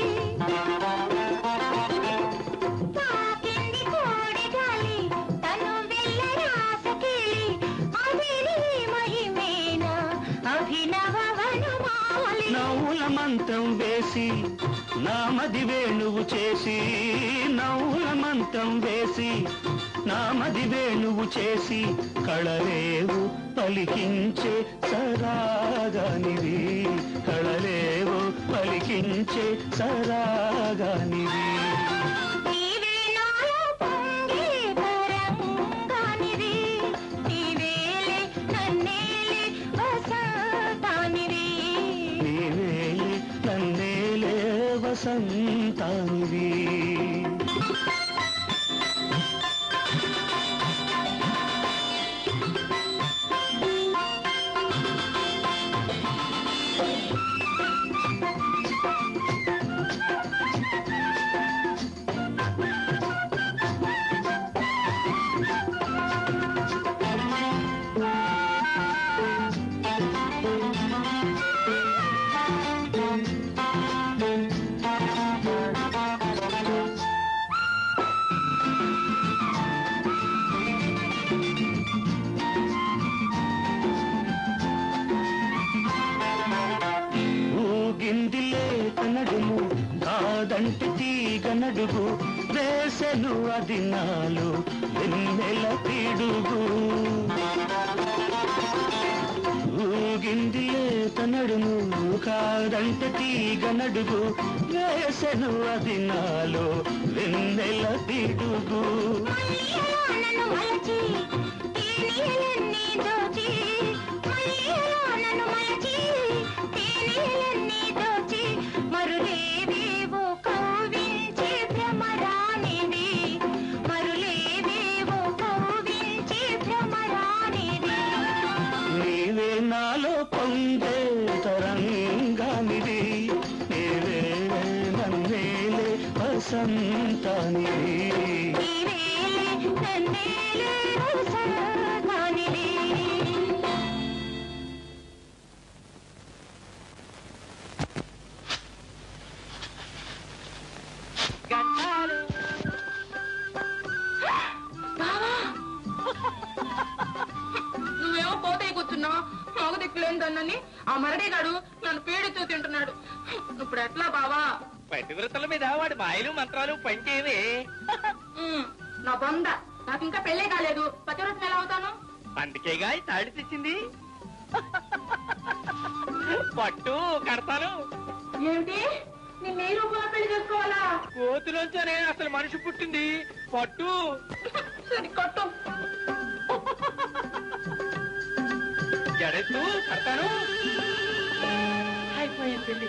తాకింది కోడి గాలి తను వెళ్ళ రాసకెళ్ళి అది మహిమేన అభినవ వనుమాలి నవ్వుల మంత్రం వేసి నామది వేణువు చేసి నవ్వుల మంత్రం వేసి నామది వేణువు చేసి కళలేవు పలికించే సరాగానివి కళలేవు పలికించే సరాగానివి నీవే నాలో పొంగే తరంగానివి నీవేలే నన్నేలే వసంతానివి నీవేలే నన్నేలే వసంతానివి ఊగిందిలే కనడుము కాదంటి తీగ నడుగు వేసెను అది నాలు వెన్నెల పిడుగు ఊగిందిలే తనడుము కాదంటి తీగ నడుగు వేసెను అది నాలో వెన్నెల పిడుగు నన్ను మలచి తేనీలన్నీ దోచి మయ్యలో నన్ను మలచి తేనీలన్నీ దోచి మరులేవేవో కౌవించి భ్రమరానిది మరులేవేవో కౌవించి భ్రమరానిది నీవే నాలో పొందే తరంగానిది నీవే నన్నేలే వసంతానిది నీవేలే నన్నేలే వసంతానివి నువ్వేమో పోతే కూర్చున్నావు మగ దిక్కులేందన్నని ఆ మరడిగాడు నన్ను పీడితో తింటున్నాడు ఇప్పుడు ఎట్లా బావా పతివ్రతల మీద వాడి మాయలు మంత్రాలు పనిచేయవే ఉమ్, నా బొంద నాకు ఇంకా పెళ్ళే కాలేదు పతివ్రతం ఎలా అవుతాను అందుకేగా ఈ తాడి తెచ్చింది పట్టు కడతాను ఏమిటి నిన్న ఏ రూపంలో పెళ్లి చేసుకోవాలా కోతిలోంచనే అసలు మనిషి పుట్టింది పట్టు సరి కొట్టు జడెత్తు కడతాను అయిపోయింది పెళ్లి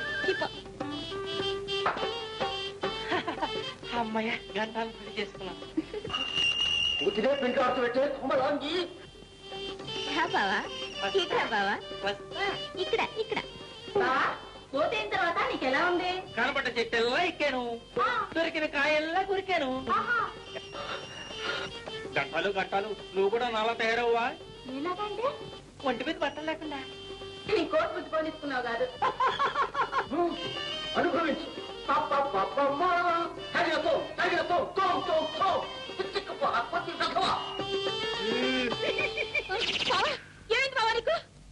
అమ్మయ్య గంటలు పెళ్లి చేసుకున్నాను ఉతినే పింకాడుతూ పెట్టే కొమ్మలాంగి బావా ఇక్కడ బావా ఇక్కడ ఇక్కడ బా పోతేన తర్వాత నీకెలా ఉంది కనపడ్డ చెట్టెల్లా ఎక్కాను దొరికిన కాయల్లా కురికాను గంటలు గంటలు నువ్వు కూడా నాలా తయారవ్వా ఎలాగంటే ఒంటి మీద బట్టలు లేకుండా నీ కోట్ పుచ్చుకొని ఇస్తున్నావు కాదు అనుభవించు బావా ఏమైంది బావా నీకు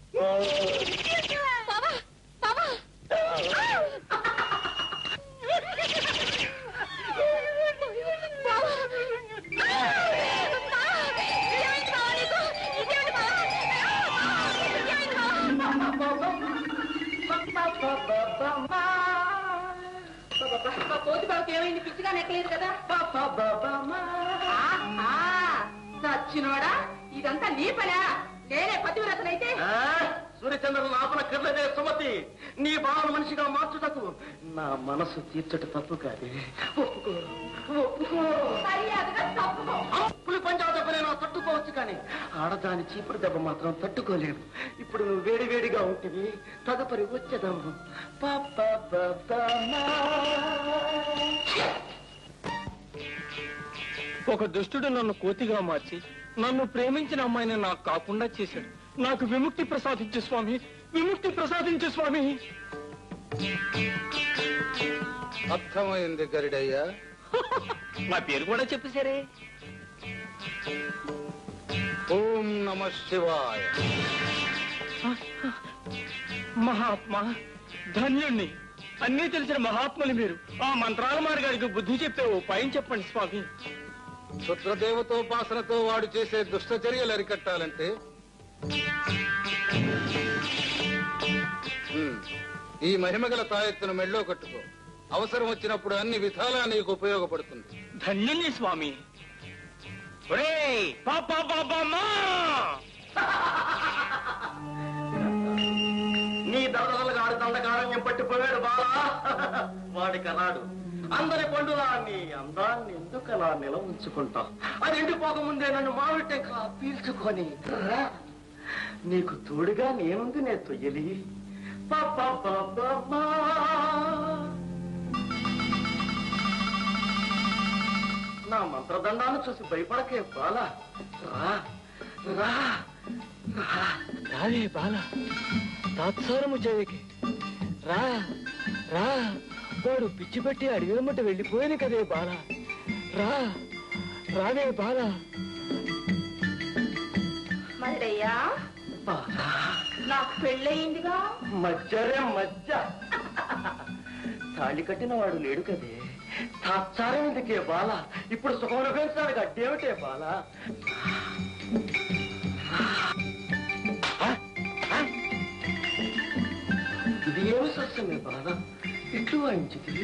బావా బావా పోతి బాబుకి ఏమైంది పిచ్చిగా నెక్కలేదు కదా ఆహా, సచ్చినోడా ఇదంతా నీ పనా నేనే పతివ్రతనైతే సూర్యచంద్రులను ఆపన కర్లదే సుమతి నీ భావన మనిషిగా మార్చుటకు నా మనసు తీర్చట తప్పు కాదే ఒప్పుకో ఒప్పుకో మర్యాదగా తప్పుకో పులి పంజా దెబ్బనైనా తట్టుకోవచ్చు కానీ ఆడదాని చీపురు దెబ్బ మాత్రం తట్టుకోలేవు ఇప్పుడు నువ్వు వేడి వేడిగా ఉంటుంది తదుపరి వచ్చేదాము పాప ఒక దుష్టుడు నన్ను కోతిగా మార్చి నన్ను ప్రేమించిన అమ్మాయిని నాకు కాకుండా చేశాడు నాకు విముక్తి ప్రసాదించు స్వామి విముక్తి ప్రసాదించు స్వామి అర్థమైంది గరిడయ్యా నా పేరు కూడా చెప్పేశారే ఓం నమ శివాయ మహాత్మా ధన్యుణ్ణి అన్నీ తెలిసిన మహాత్ములు మీరు ఆ మంత్రాల మార్గానికి బుద్ధి చెప్పే ఉపాయం చెప్పండి స్వామి క్షుద్రదేవతోపాసనతో వాడు చేసే దుష్టచర్యలు అరికట్టాలంటే ఉమ్, ఈ మహిమగల తాయెత్తును మెళ్ళో కట్టుకో అవసరం వచ్చినప్పుడు అన్ని విధాలా నీకు ఉపయోగపడుతుంది ధన్యుణ్ణి స్వామి ఒరేయ్ పాపా బాబా నీ దళదళగా ఆడి దండకారణ్యం పట్టిపోయాడు బాలా వాడికి అలాడు అందరి పండులా నీ అందాన్ని ఎందుకు అలా నిల ఉంచుకుంటావు అది ఎండిపోకముందే నన్ను మావిటెంకా పీల్చుకొని రా. నీకు తోడుగా నేనుంది నే తొయ్యలి పాపా బాబా నా మంత్రదండాన్ని చూసి భయపడకే బాలా రా రా రా రావే బాల తాత్సారము చేయకి రా రా వాడు పిచ్చి పెట్టి అడవి మట్ట వెళ్ళిపోయాను కదే బాల రా రావే బాల మల్లయ్యా బాలా నాకు పెళ్ళయిందిగా మధ్యరే మధ్య తాళి కట్టిన వాడు లేడు కదే తాత్సారం ఎందుకే బాల ఇప్పుడు సుఖం అనుభవించడానికి అడ్డేమిటే బాల ఇది ఏమి సత్సమే బాల ఇట్లు వాయించింది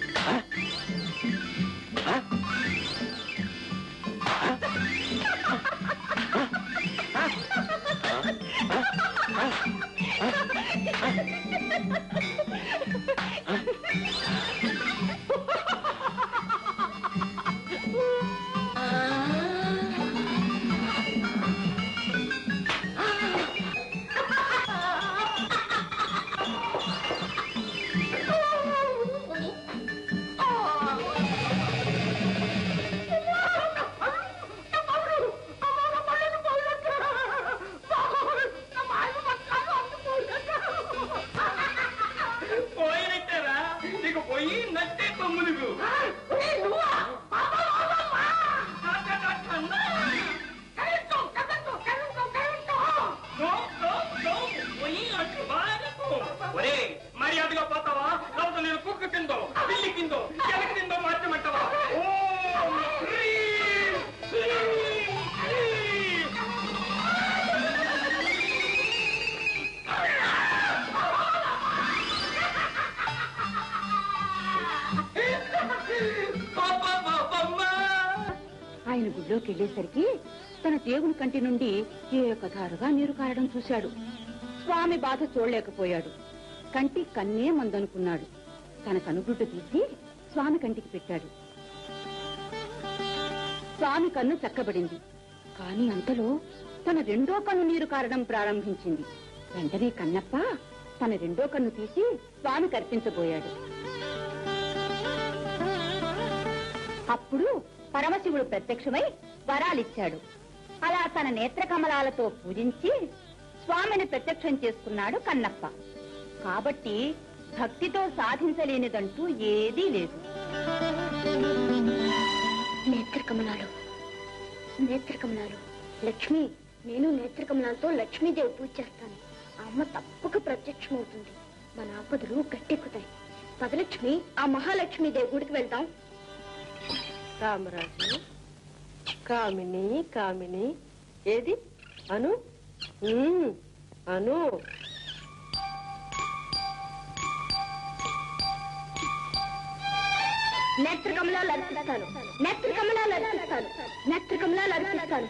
పోయినట్టారా నీకు పోయి నట్టే తమ్ముడుకు ఒరే మర్యాదగా పోతావా లేకపోతే నేను కుక్క కిందో పిల్లి కిందో ఎలక కిందో మార్చమంటావా ఓం హ్రీం, హ్రీం, హ్రీం. ఆయన గుడిలోకి వెళ్ళేసరికి తన దేవుని కంటి నుండి ఏకధారుగా నీరు కారడం చూశాడు స్వామి బాధ చూడలేకపోయాడు కంటి కన్నే మందనుకున్నాడు తన కనుగుడ్డు తీసి స్వామి కంటికి పెట్టాడు స్వామి కన్ను చక్కబడింది కాని అంతలో తన రెండో కన్ను నీరు కారడం ప్రారంభించింది వెంటనే కన్నప్ప తన రెండో కన్ను తీసి స్వామి కర్పించబోయాడు అప్పుడు పరమశివుడు ప్రత్యక్షమై వరాలిచ్చాడు అలా తన నేత్ర కమలాలతో పూజించి స్వామిని ప్రత్యక్షం చేసుకున్నాడు కన్నప్ప కాబట్టి భక్తితో సాధించలేనిదంటూ ఏదీ లేదు నేత్రకమలాలు నేత్రకమలాలు లక్ష్మి నేను నేత్రకమలాలతో లక్ష్మీదేవి పూజ చేస్తాను ఆ అమ్మ తప్పక ప్రత్యక్షమవుతుంది మన ఆపదలు గట్టెక్కుతాయి పదలక్ష్మి ఆ మహాలక్ష్మీదేవి గుడికి వెళ్దాం కామరాజు కామిని కామిని ఏది అను ఉమ్, అను నేత్రకమలాలు అర్పిస్తాను నేత్రకమలాలు అర్పిస్తాను నేత్రకమలాలు అర్పిస్తాను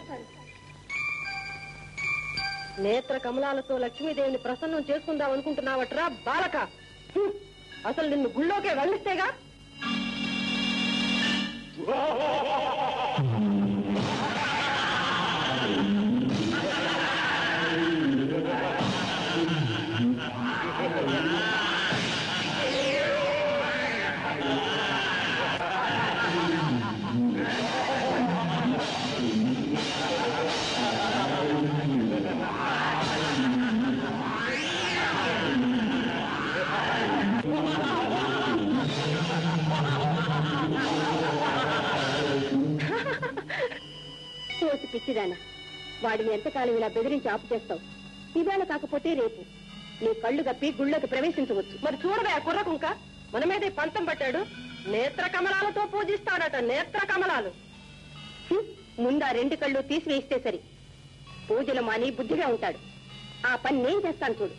నేత్ర కమలాలతో లక్ష్మీదేవిని ప్రసన్నం చేసుకుందాం అనుకుంటున్నావట్రా బాలక హ్మ్. అసలు నిన్ను గుళ్ళోకే వెళ్ళిస్తేగా కోసి పిచ్చిదానా వాడిని ఎంతకాలం ఇలా బెదిరించి ఆపు చేస్తావు ఇవాళ కాకపోతే రేపు నీ కళ్ళు గప్పి గుళ్ళోకి ప్రవేశించవచ్చు మరి చూడవే ఆ కుర్ర కుంక మన మీదే పంతం పట్టాడు నేత్ర కమలాలతో పూజిస్తాడట నేత్ర కమలాలు హ్మ్. ముందు ఆ రెండు కళ్ళు తీసివేస్తే సరి పూజలు మాని బుద్ధిగా ఉంటాడు ఆ పని నేను చేస్తాను చూడు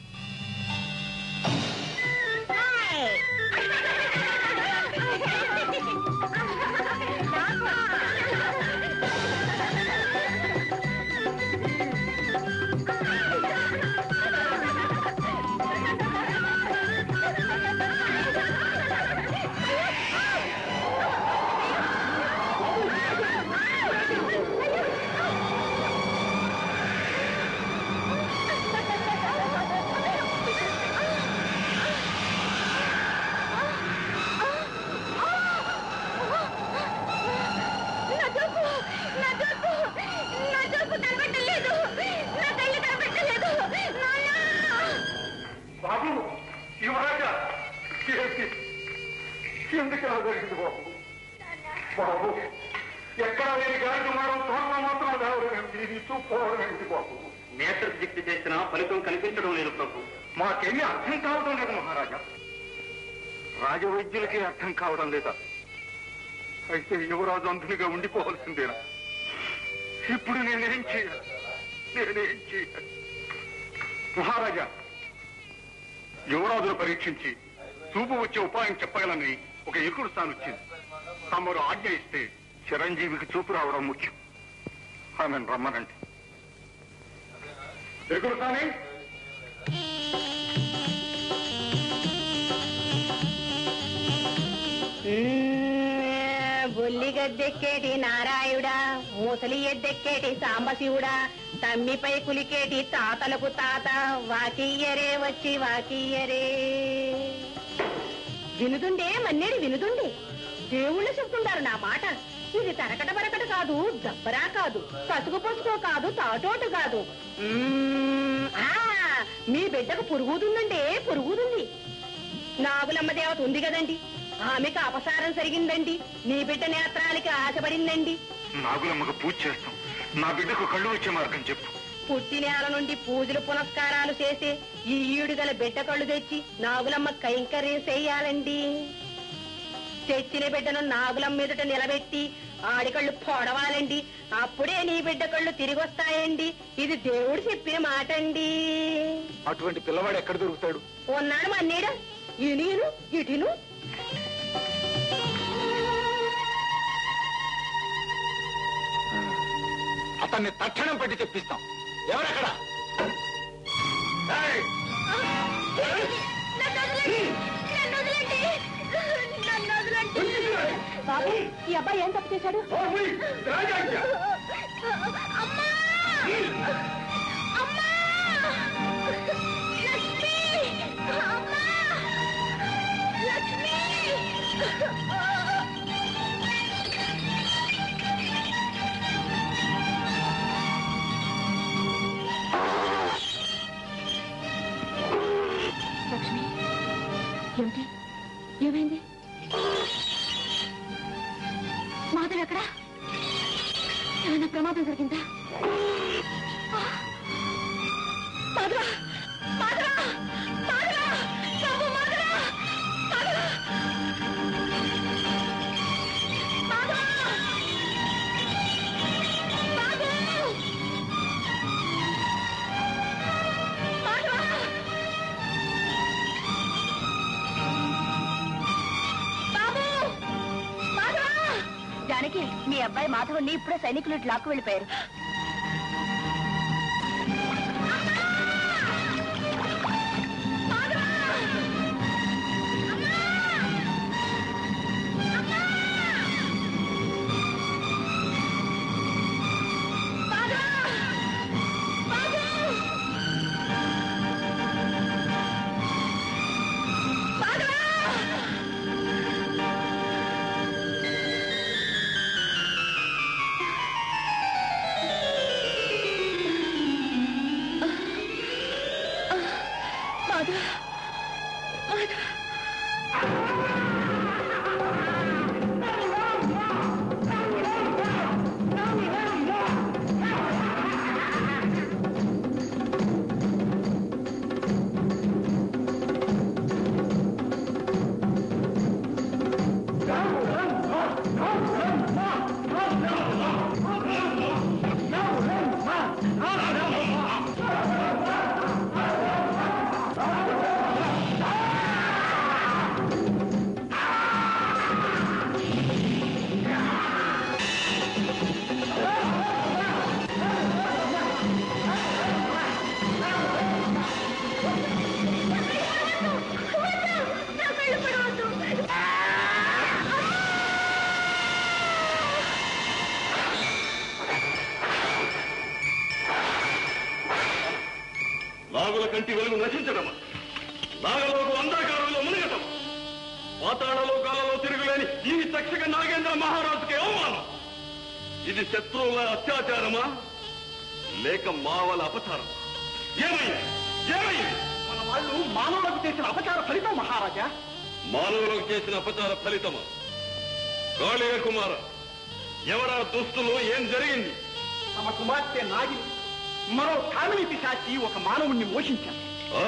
నా చూపు నా చూపు నా చూపు కనబట్టలేదు నా కళ్ళు కనబట్టలేదు బాబు యువరాజా ఏంటి ఎందుకు ఇలా జరిగింది బాబు బాబు ఎక్కడ లేని గాలి దుమారం తోటలో మాత్రం రావడం ఏమిటి ఇది చూపుకోవడం ఏమిటి బాబు నేత్ర దిక్తి చేసిన ఫలితం కనిపించడం లేదు ప్రభు మాకేమీ అర్థం కావడం లేదు మహారాజా రాజవైద్యులకి అర్థం కావడం లేదా అయితే యువరాజు అంధునిగా ఉండిపోవలసిందేనా ఇప్పుడు నేనేం చేయాలి నేనేం చేయాలి మహారాజా యువరాజును పరీక్షించి చూపు వచ్చే ఉపాయం చెప్పగలని ఒక ఎకుడు స్థానం వచ్చింది తమరు ఆజ్ఞ ఇస్తే చిరంజీవికి చూపు రావడం ముఖ్యం ఆమెను రమ్మనండి ఎకుడు స్థాని బొల్లి గద్దెక్కేటి నారాయుడా ముసలి ఎద్దెక్కేటి సాంబశివుడా తమ్మిపై కులికేటి తాతలకు తాత వాకియ్యరే వచ్చి వాకియ్యరే వినుదుండే మన్నేడు వినుదుండే దేవుళ్ళు చెప్తుంటారు నా మాట ఇది తరకట బరకట కాదు దబ్బరా కాదు కసుగు పసుకో కాదు తాటోటు కాదు మ్మ్, ఆ, మీ బిడ్డకు పురుగుతుందంటే పురుగుతుంది నాగులమ్మ దేవత ఉంది కదండి ఆమెకు అపసారం జరిగిందండి నీ బిడ్డ నేత్రానికి ఆశపడిందండి నాగులమ్మకు పూజ చేస్తాం నా బిడ్డకు కళ్ళు వచ్చే మార్గం చెప్పు పుట్టి నేల నుండి పూజలు పునస్కారాలు చేసే ఈ ఈడు గల బిడ్డ కళ్ళు తెచ్చి నాగులమ్మ కైంకర్యం చెయ్యాలండి తెచ్చిన బిడ్డను నాగులమ్మ మీదట నిలబెట్టి ఆడికళ్ళు పొడవాలండి అప్పుడే నీ బిడ్డ కళ్ళు తిరిగి వస్తాయండి ఇది దేవుడు చెప్పిన మాట అండి అటువంటి పిల్లవాడు ఎక్కడ దొరుకుతాడు ఉన్నాడు మన్నీడ ఇనిను ఇటును అతన్ని తక్షణం పట్టి తెప్పిస్తాం ఎవరక్కడ ఏయ్! బాబు ఈ అబ్బాయి ఏం తప్పు చేశాడు లక్ష్మి అబ్బాయి మాధవుణ్ణి ఇప్పుడే సైనికులు ఇటు లాక్కు వెళ్ళిపోయారు నాగుల కంటి వెలుగు నశించడమా నాగలోకు అంధకారంలో మునిగటమా పాతాళ లోకాలలో తిరుగులేని ఈ తక్షక నాగేంద్ర మహారాజుకి అవమానం ఇది శత్రువుల అత్యాచారమా లేక మావల అపచారమా ఏమైంది ఏమైంది మన వాళ్ళు మానవులకు చేసిన అపచార ఫలితం మహారాజా మానవులకు చేసిన అపచార ఫలితమా కాళీయ కుమార ఎవరా దుస్తులు ఏం జరిగింది తమ కుమార్తె నాగి మరో కామిని పిశాచి ఒక మానవుణ్ణి మోషించారు ఆ?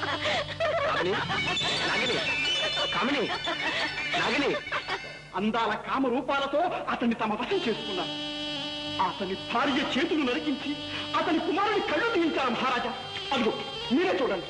కామిని నాగిని అందాల కామ రూపాలతో అతన్ని తమ వశం చేసుకున్నారు అతని భార్య చేతులు నరికించి అతని కుమారుని కళ్ళు తీయించారు మహారాజా అదిగో మీరే చూడండి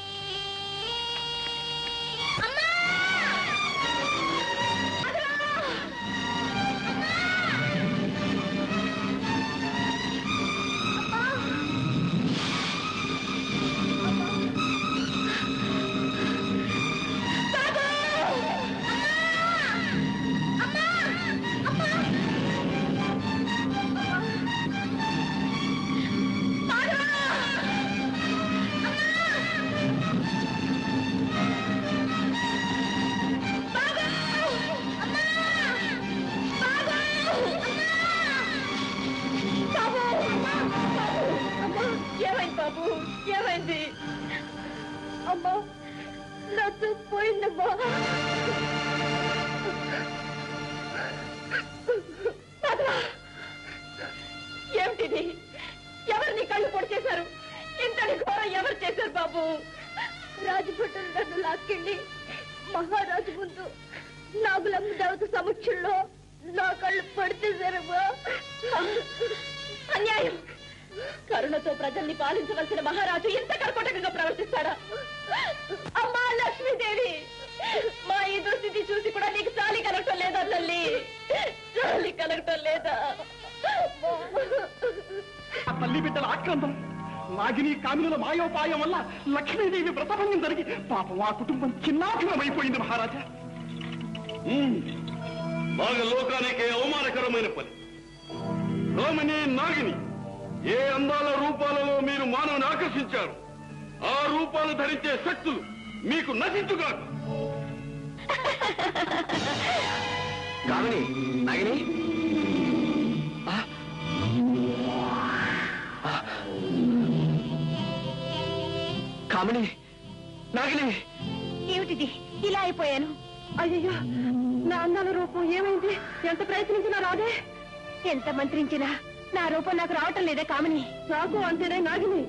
ఏమైంది బాబు ఏమైంది అమ్మా నా చూపు పోయిందమ్మా మాధవ, ఏమిటిది ఎవరిని కళ్ళు పొడి చేశారు ఇంతటి ఘోరం ఎవరు చేశారు బాబు రాజభటులు నన్ను లాక్కెళ్ళి మహారాజు ముందు నాగులమ్మ దేవత సమక్షంలో నా కళ్ళు పడితేశారమ్మా అన్యాయం కరుణతో ప్రజల్ని పాలించవలసిన మహారాజు ఇంత కర్కోటకంగా ప్రవర్తిస్తాడా అమ్మా లక్ష్మీదేవి మా ఈ దుస్థితి చూసి కూడా నీకు చాలి కలగటం లేదా తల్లి చాలి కలగటం లేదా ఆ తల్లి బిడ్డల ఆక్రందం నాగిని కామినుల మాయోపాయం వల్ల లక్ష్మీదేవి వ్రతభంగం జరిగి పాపం ఆ కుటుంబం చిన్నాభిన్నమైపోయింది మహారాజా నాగ లోకానికే అవమానకరమైన పని రోమిని నాగిని ఏ అందాల రూపాలలో మీరు మానవుని ఆకర్షించారు ఆ రూపాలు ధరించే శక్తులు మీకు నశించుగాక కామిని నాగిని కామిని నాగిని ఏమిటిది ఇలా అయిపోయాను అయ్యో నా అందాల రూపం ఏమైంది ఎంత ప్రయత్నించినా రాదే ఎంత మంత్రించినా నా రూపం నాకు రావటం లేదా కామని నాకు అంతేనే నాగిని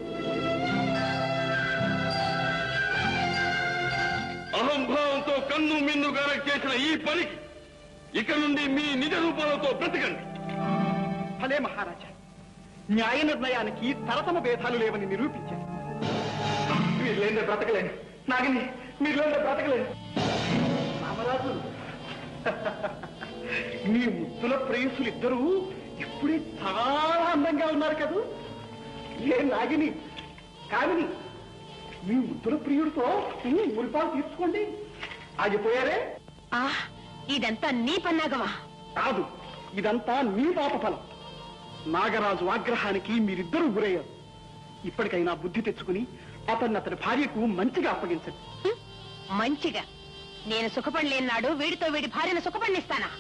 అహంభావంతో కన్ను మిన్ను గారక్ చేసిన ఈ పనికి ఇక నుండి మీ నిజ రూపాలతో బ్రతకండి భలే మహారాజా న్యాయ నిర్ణయానికి తరతమ భేదాలు లేవని నిరూపించారు మీరు లేని బ్రతకలేను నాగిని మీరు లేని బ్రతకలేను రామరాజు మీ ముద్దుల ప్రేయసులు ఇద్దరూ ఇప్పుడే చాలా అందంగా ఉన్నారు కదూ ఏ నాగిని కామిని మీ ముద్దుల ప్రియుడితో ఈ మురిపాలు తీర్చుకోండి ఆగిపోయారే ఆ ఇదంతా నీ పన్నాగమా కాదు ఇదంతా నీ పాప ఫలం నాగరాజు ఆగ్రహానికి మీరిద్దరూ గురయ్యారు ఇప్పటికైనా బుద్ధి తెచ్చుకుని అతన్ని అతని భార్యకు మంచిగా అప్పగించండి మంచిగా నేను సుఖపడలేని నాడు వీడితో వీడి భార్యను సుఖపడిస్తానా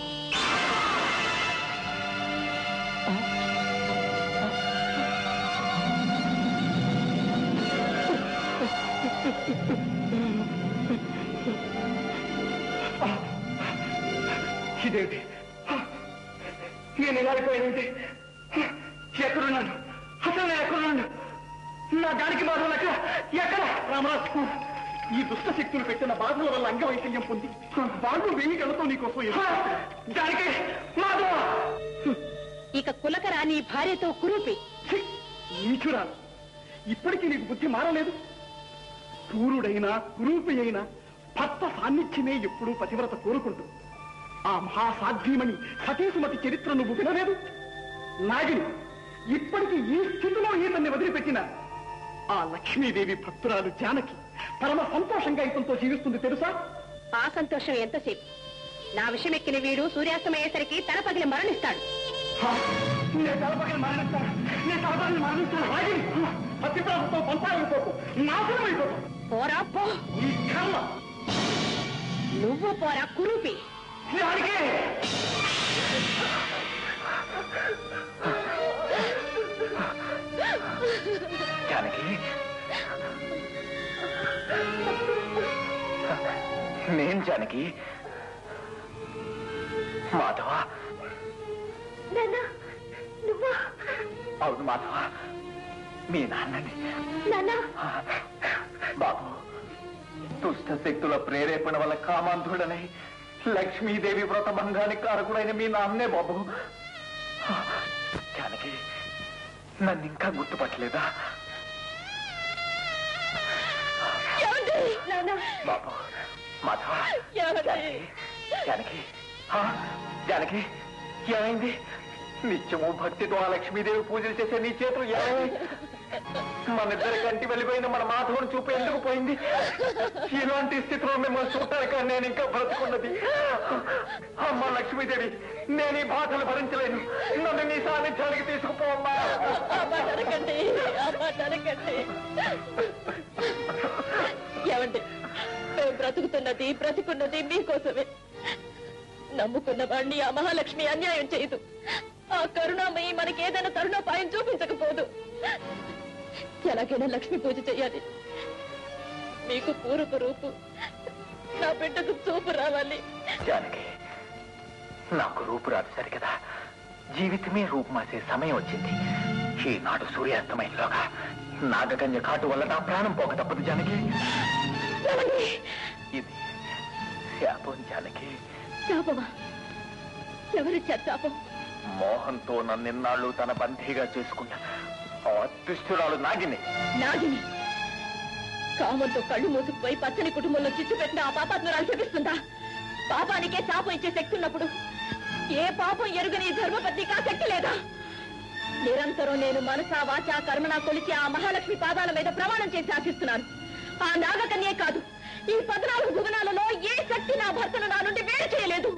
ఇదేంటి నేను ఇలా అయిపోయానంటే ఎక్కడున్నాను అసలు నేను ఎక్కడున్నాను నా దానికి బాధలు ఎక్కడ ఎక్కడ రామరాజు ఈ దుష్ట శక్తులు పెట్టిన బాధల వల్ల అంగవైకల్యం పొంది వాళ్ళు వెయ్యి కలతో నీకోసం ఎదురు- దానికి మాధవ ఇక కులకరా నీ భార్యతో కురూపి నీచురాలు ఇప్పటికీ నీకు బుద్ధి మారలేదు క్రూరుడైనా కురూపి అయినా భర్త సాన్నిధ్యమే ఎప్పుడూ పతివ్రత కోరుకుంటుంది ఆ మహాసాధ్యమని సతీసుమతి చరిత్ర నువ్వు వినలేదు నాగిని ఇప్పటికి ఈ స్థితిలో ఈతన్ని వదిలిపెట్టిన ఆ లక్ష్మీదేవి భక్తురాలు జానకి పరమ సంతోషంగా ఇతంతో జీవిస్తుంది తెలుసా ఆ సంతోషం ఎంతసేపు నా విషయం ఎక్కిన వీడు సూర్యాస్తమయ్యేసరికి తల పగిలి మరణిస్తాడు హా, నేను తలపగలి మరణిస్తాను నేను తలపగలి మరణిస్తాను నాగిని పతివ్రతతో పంపాలనుకోకు నాశనం అయిపోకు పోరా పో ఈ కర్మ నువ్వు పోరా కురూపి దానికే జానకి నేను జానకి మాధవ నాన్న నువ్వా అవును మాధవ మీ నాన్నని నాన్న బాబు దుష్ట శక్తుల ప్రేరేపణ వల్ల కామాంధుడనై లక్ష్మీదేవి వ్రతభంగానికి కారకుడైన మీ నాన్నే బాబు జానకి నన్ను ఇంకా గుర్తుపట్టలేదా నాన్న బాబు మాధవ జానకి జానకి ఆ, జానకి ఏమైంది నిత్యము భక్తితో ఆ లక్ష్మీదేవి పూజలు చేసే నీ చేతులు ఏమైంది మన ఇద్దరి కంటి వెళ్ళిపోయిన మన మాధవుని చూపు ఎందుకు పోయింది ఇలాంటి స్థితిలో మిమ్మల్ని చూడటానికి నేను ఇంకా బ్రతుకున్నది అమ్మ లక్ష్మీదేవి నేను ఈ బాధలు భరించలేను నన్ను నీ సాన్నిధ్యానికి తీసుకుపోమ్మా అడగండి అడగండి ఏమండి మేము బ్రతుకుతున్నది బ్రతుకున్నది మీకోసమే నమ్ముకున్న వాడిని ఆ మహాలక్ష్మి అన్యాయం చేయదు ఆ కరుణామయి మనకి ఏదైనా తరుణోపాయం చూపించకపోదు ఎలాగైనా లక్ష్మి పూజ చెయ్యాలి మీకు పూర్వపు రూపు నా బిడ్డకు చూపు రావాలి జానకి నాకు రూపు రాదు సరికదా జీవితమే రూపుమాసే సమయం వచ్చింది ఈనాడు సూర్యాస్తమయంలోగా నాగకన్య కాటు వల్ల నా ప్రాణం పోక తప్పదు జానకి ఇది శాపం జానకి శాపమా ఎవరిచ్చారు శాపం మోహంతో నన్నిన్నాళ్ళు తన బందీగా చేసుకున్న ఆ అదృష్టురాలు నాగిని నాగిని కామంతో కళ్ళు మూసుకుపోయి పచ్చని కుటుంబంలో చిచ్చు పెట్టిన ఆ పాపాత్మరాలు చూపిస్తుందా పాపానికే శాపం ఇచ్చే శక్తి ఉన్నప్పుడు ఏ పాపం ఎరుగని ఈ ధర్మపత్నికి ఆ శక్తి లేదా నిరంతరం నేను మనసా వాచా కర్మణ కొలిచి ఆ మహాలక్ష్మి పాదాల మీద ప్రమాణం చేసి ఆశిస్తున్నాను ఆ నాగకన్యే కాదు ఈ పద్నాలుగు భువనాలలో ఏ శక్తి నా భర్తను నా నుండి వేరు చేయలేదు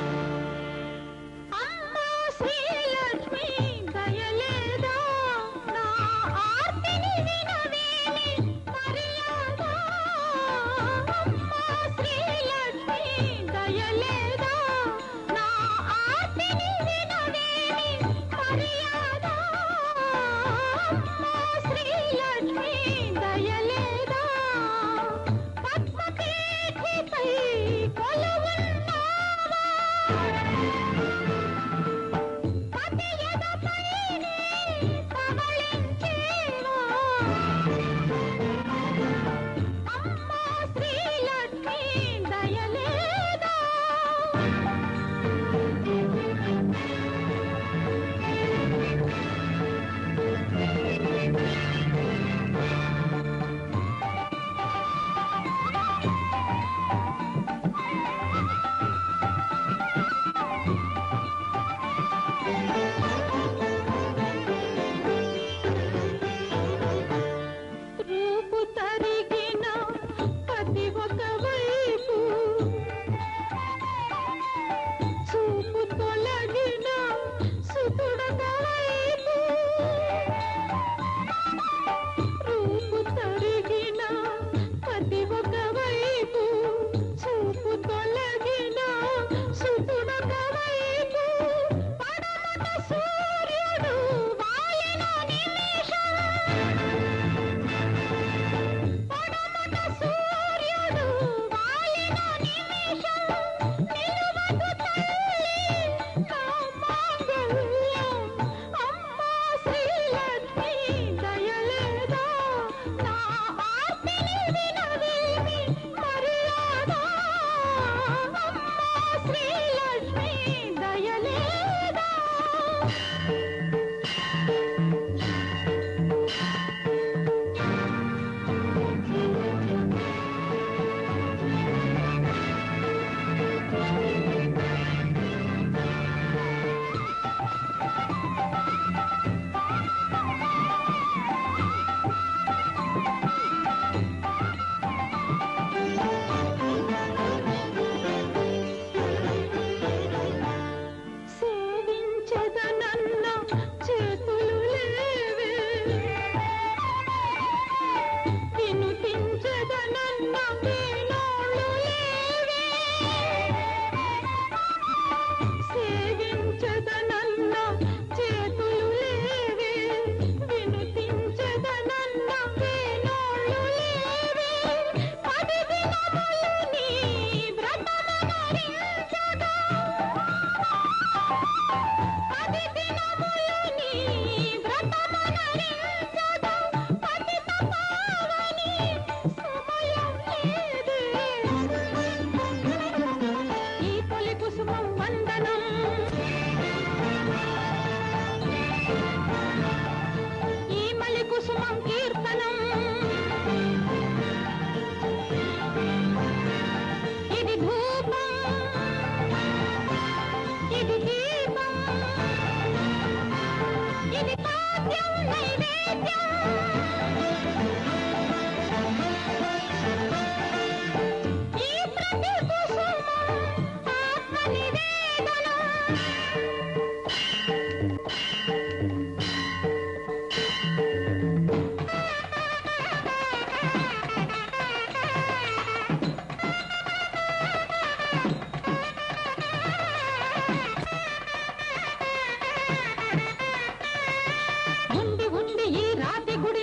శ్రీలక్ష్మి దయలేదా నా ఆర్తిని వినవేలి మర్యాద అమ్మా శ్రీలక్ష్మి దయలేదా నా ఆర్తిని వినవేలి మర్యాద అమ్మా శ్రీలక్ష్మి దయలేదా పద్మపీఠిపై కొలువున్నావా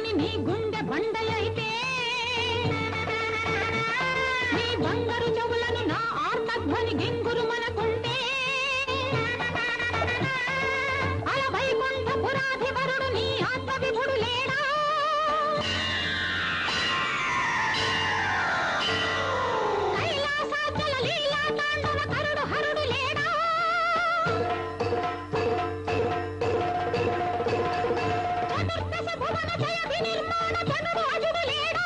గాని నీ గుండె బండలైతే నీ బంగారు చెవులను నా ఆర్తధ్వని గింగురు మనకుంటే అల వైకుంఠ పురాధివరుడు నీ ఆత్మ విభుడు లేడా కైలాసాచల లీలా తాండవ కరుడు హరుడు లేడా చతుర్దశ భువన జయ వినిర్మాణ జనుడు అజుడు లేడా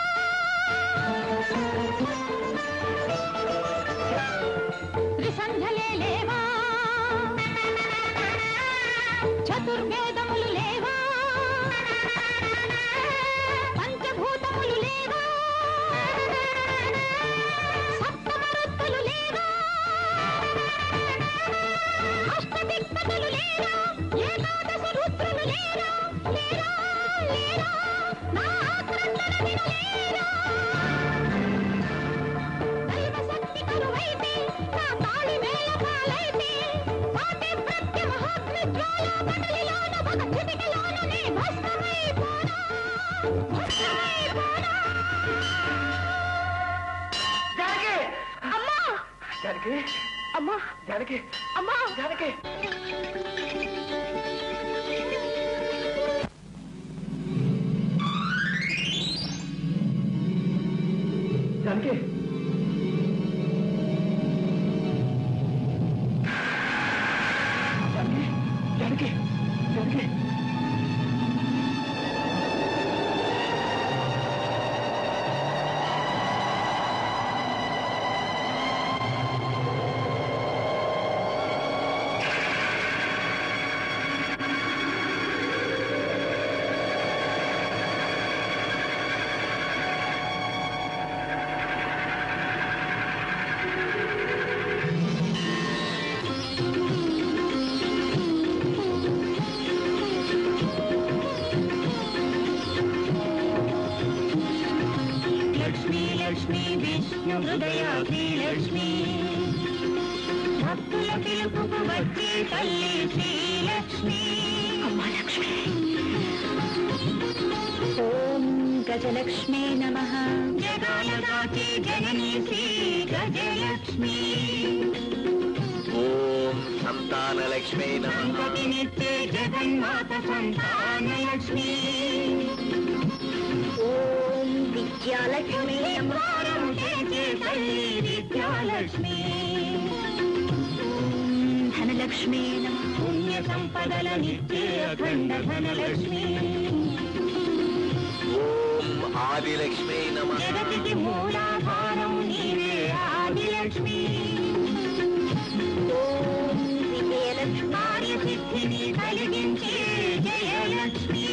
త్రిసంధ్యలే లేవా చతుర్వేదములు లేవా పంచభూతములు లేవా సప్తమరుత్తులు లేవా అష్టదిక్పతులు లేరా ఏకాదశ రుద్రులు లేరా లేరా లేరా నా ఆక్రందన వినలేరా దైవశక్తి కరువైతే నా తాళి మేళ పాలైతే పాటి ప్రత్య మహాత్మ జ్వాల మండలిలోన ఒక చిటికలోన నే భస్మమైపోనా భస్మమైపోనా జానకి అమ్మా జానకి అమ్మా జానకి అమ్మా జానకి జానకి జానకి జానకి జానకి లక్ష్మీ లక్ష్మీ విష్ణు హృదయ శ్రీలక్ష్మి భక్తుల పిలుపుకు వచ్చే తల్లి శ్రీలక్ష్మి ఓం గజలక్ష్మీ నమ జగాలదాచి జననీ శ్రీ గజలక్ష్మి ఓం సంతానలక్ష్మీ నమ సంతతినిచ్చే జగన్మాత సంతానలక్ష్మి ఓం విద్యాలక్ష్మి సంహారం చేసే తల్లి విద్యాలక్ష్మి ఓం ధనలక్ష్మి నమ పుణ్య సంపదల నిత్యే అఖండ ధనలక్ష్మి ఓం ఆదిలక్ష్మీ నమ జగతికి మూలాధారం నీవే ఆదిలక్ష్మి ఓం విజయలక్ష్మి కార్యసిద్ధిని కలిగించే జయలక్ష్మి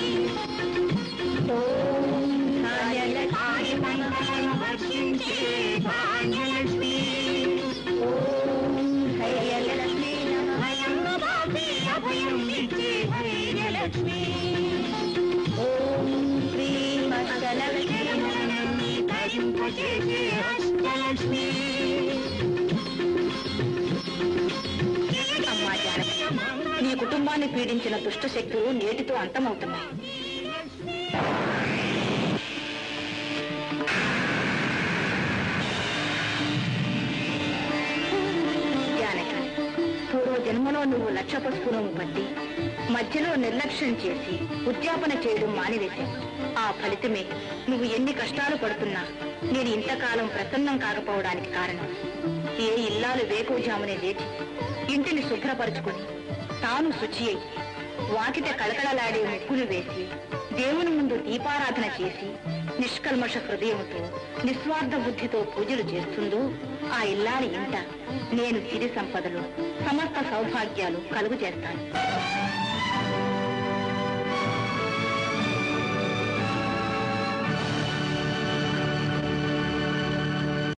ఓం కార్యలక్ష్మి మంగళం వర్షించే ధాన్యలక్ష్మి ఓం ధైర్యలక్ష్మి భయం బాపి అభయం ఇచ్చే ధైర్యలక్ష్మి ఓం శ్రీ అష్టలక్ష్మి తరింపచేసే అష్టలక్ష్మి అమ్మా జానకి నీ కుటుంబాన్ని పీడించిన దుష్ట శక్తులు నేటితో అంతమవుతున్నాయి జానకి పూర్వ జన్మలో నువ్వు లక్ష పసుపును పట్టి మధ్యలో నిర్లక్ష్యం చేసి ఉద్యాపన చేయడం మానివేశావు ఆ ఫలితమే నువ్వు ఎన్ని కష్టాలు పడుతున్నా నేను ఇంతకాలం ప్రసన్నం కాకపోవడానికి కారణం ఏ ఇల్లాలు వేకువజామునే లేచి ఇంటిని శుభ్రపరుచుకొని తాను శుచి అయి వాకిట కళకళలాడే ముగ్గులు వేసి దేవుని ముందు దీపారాధన చేసి నిష్కల్మష హృదయంతో నిస్వార్థ బుద్ధితో పూజలు చేస్తుందో ఆ ఇల్లాలి ఇంట నేను సిరి సంపదలు సమస్త సౌభాగ్యాలు కలుగు చేస్తాను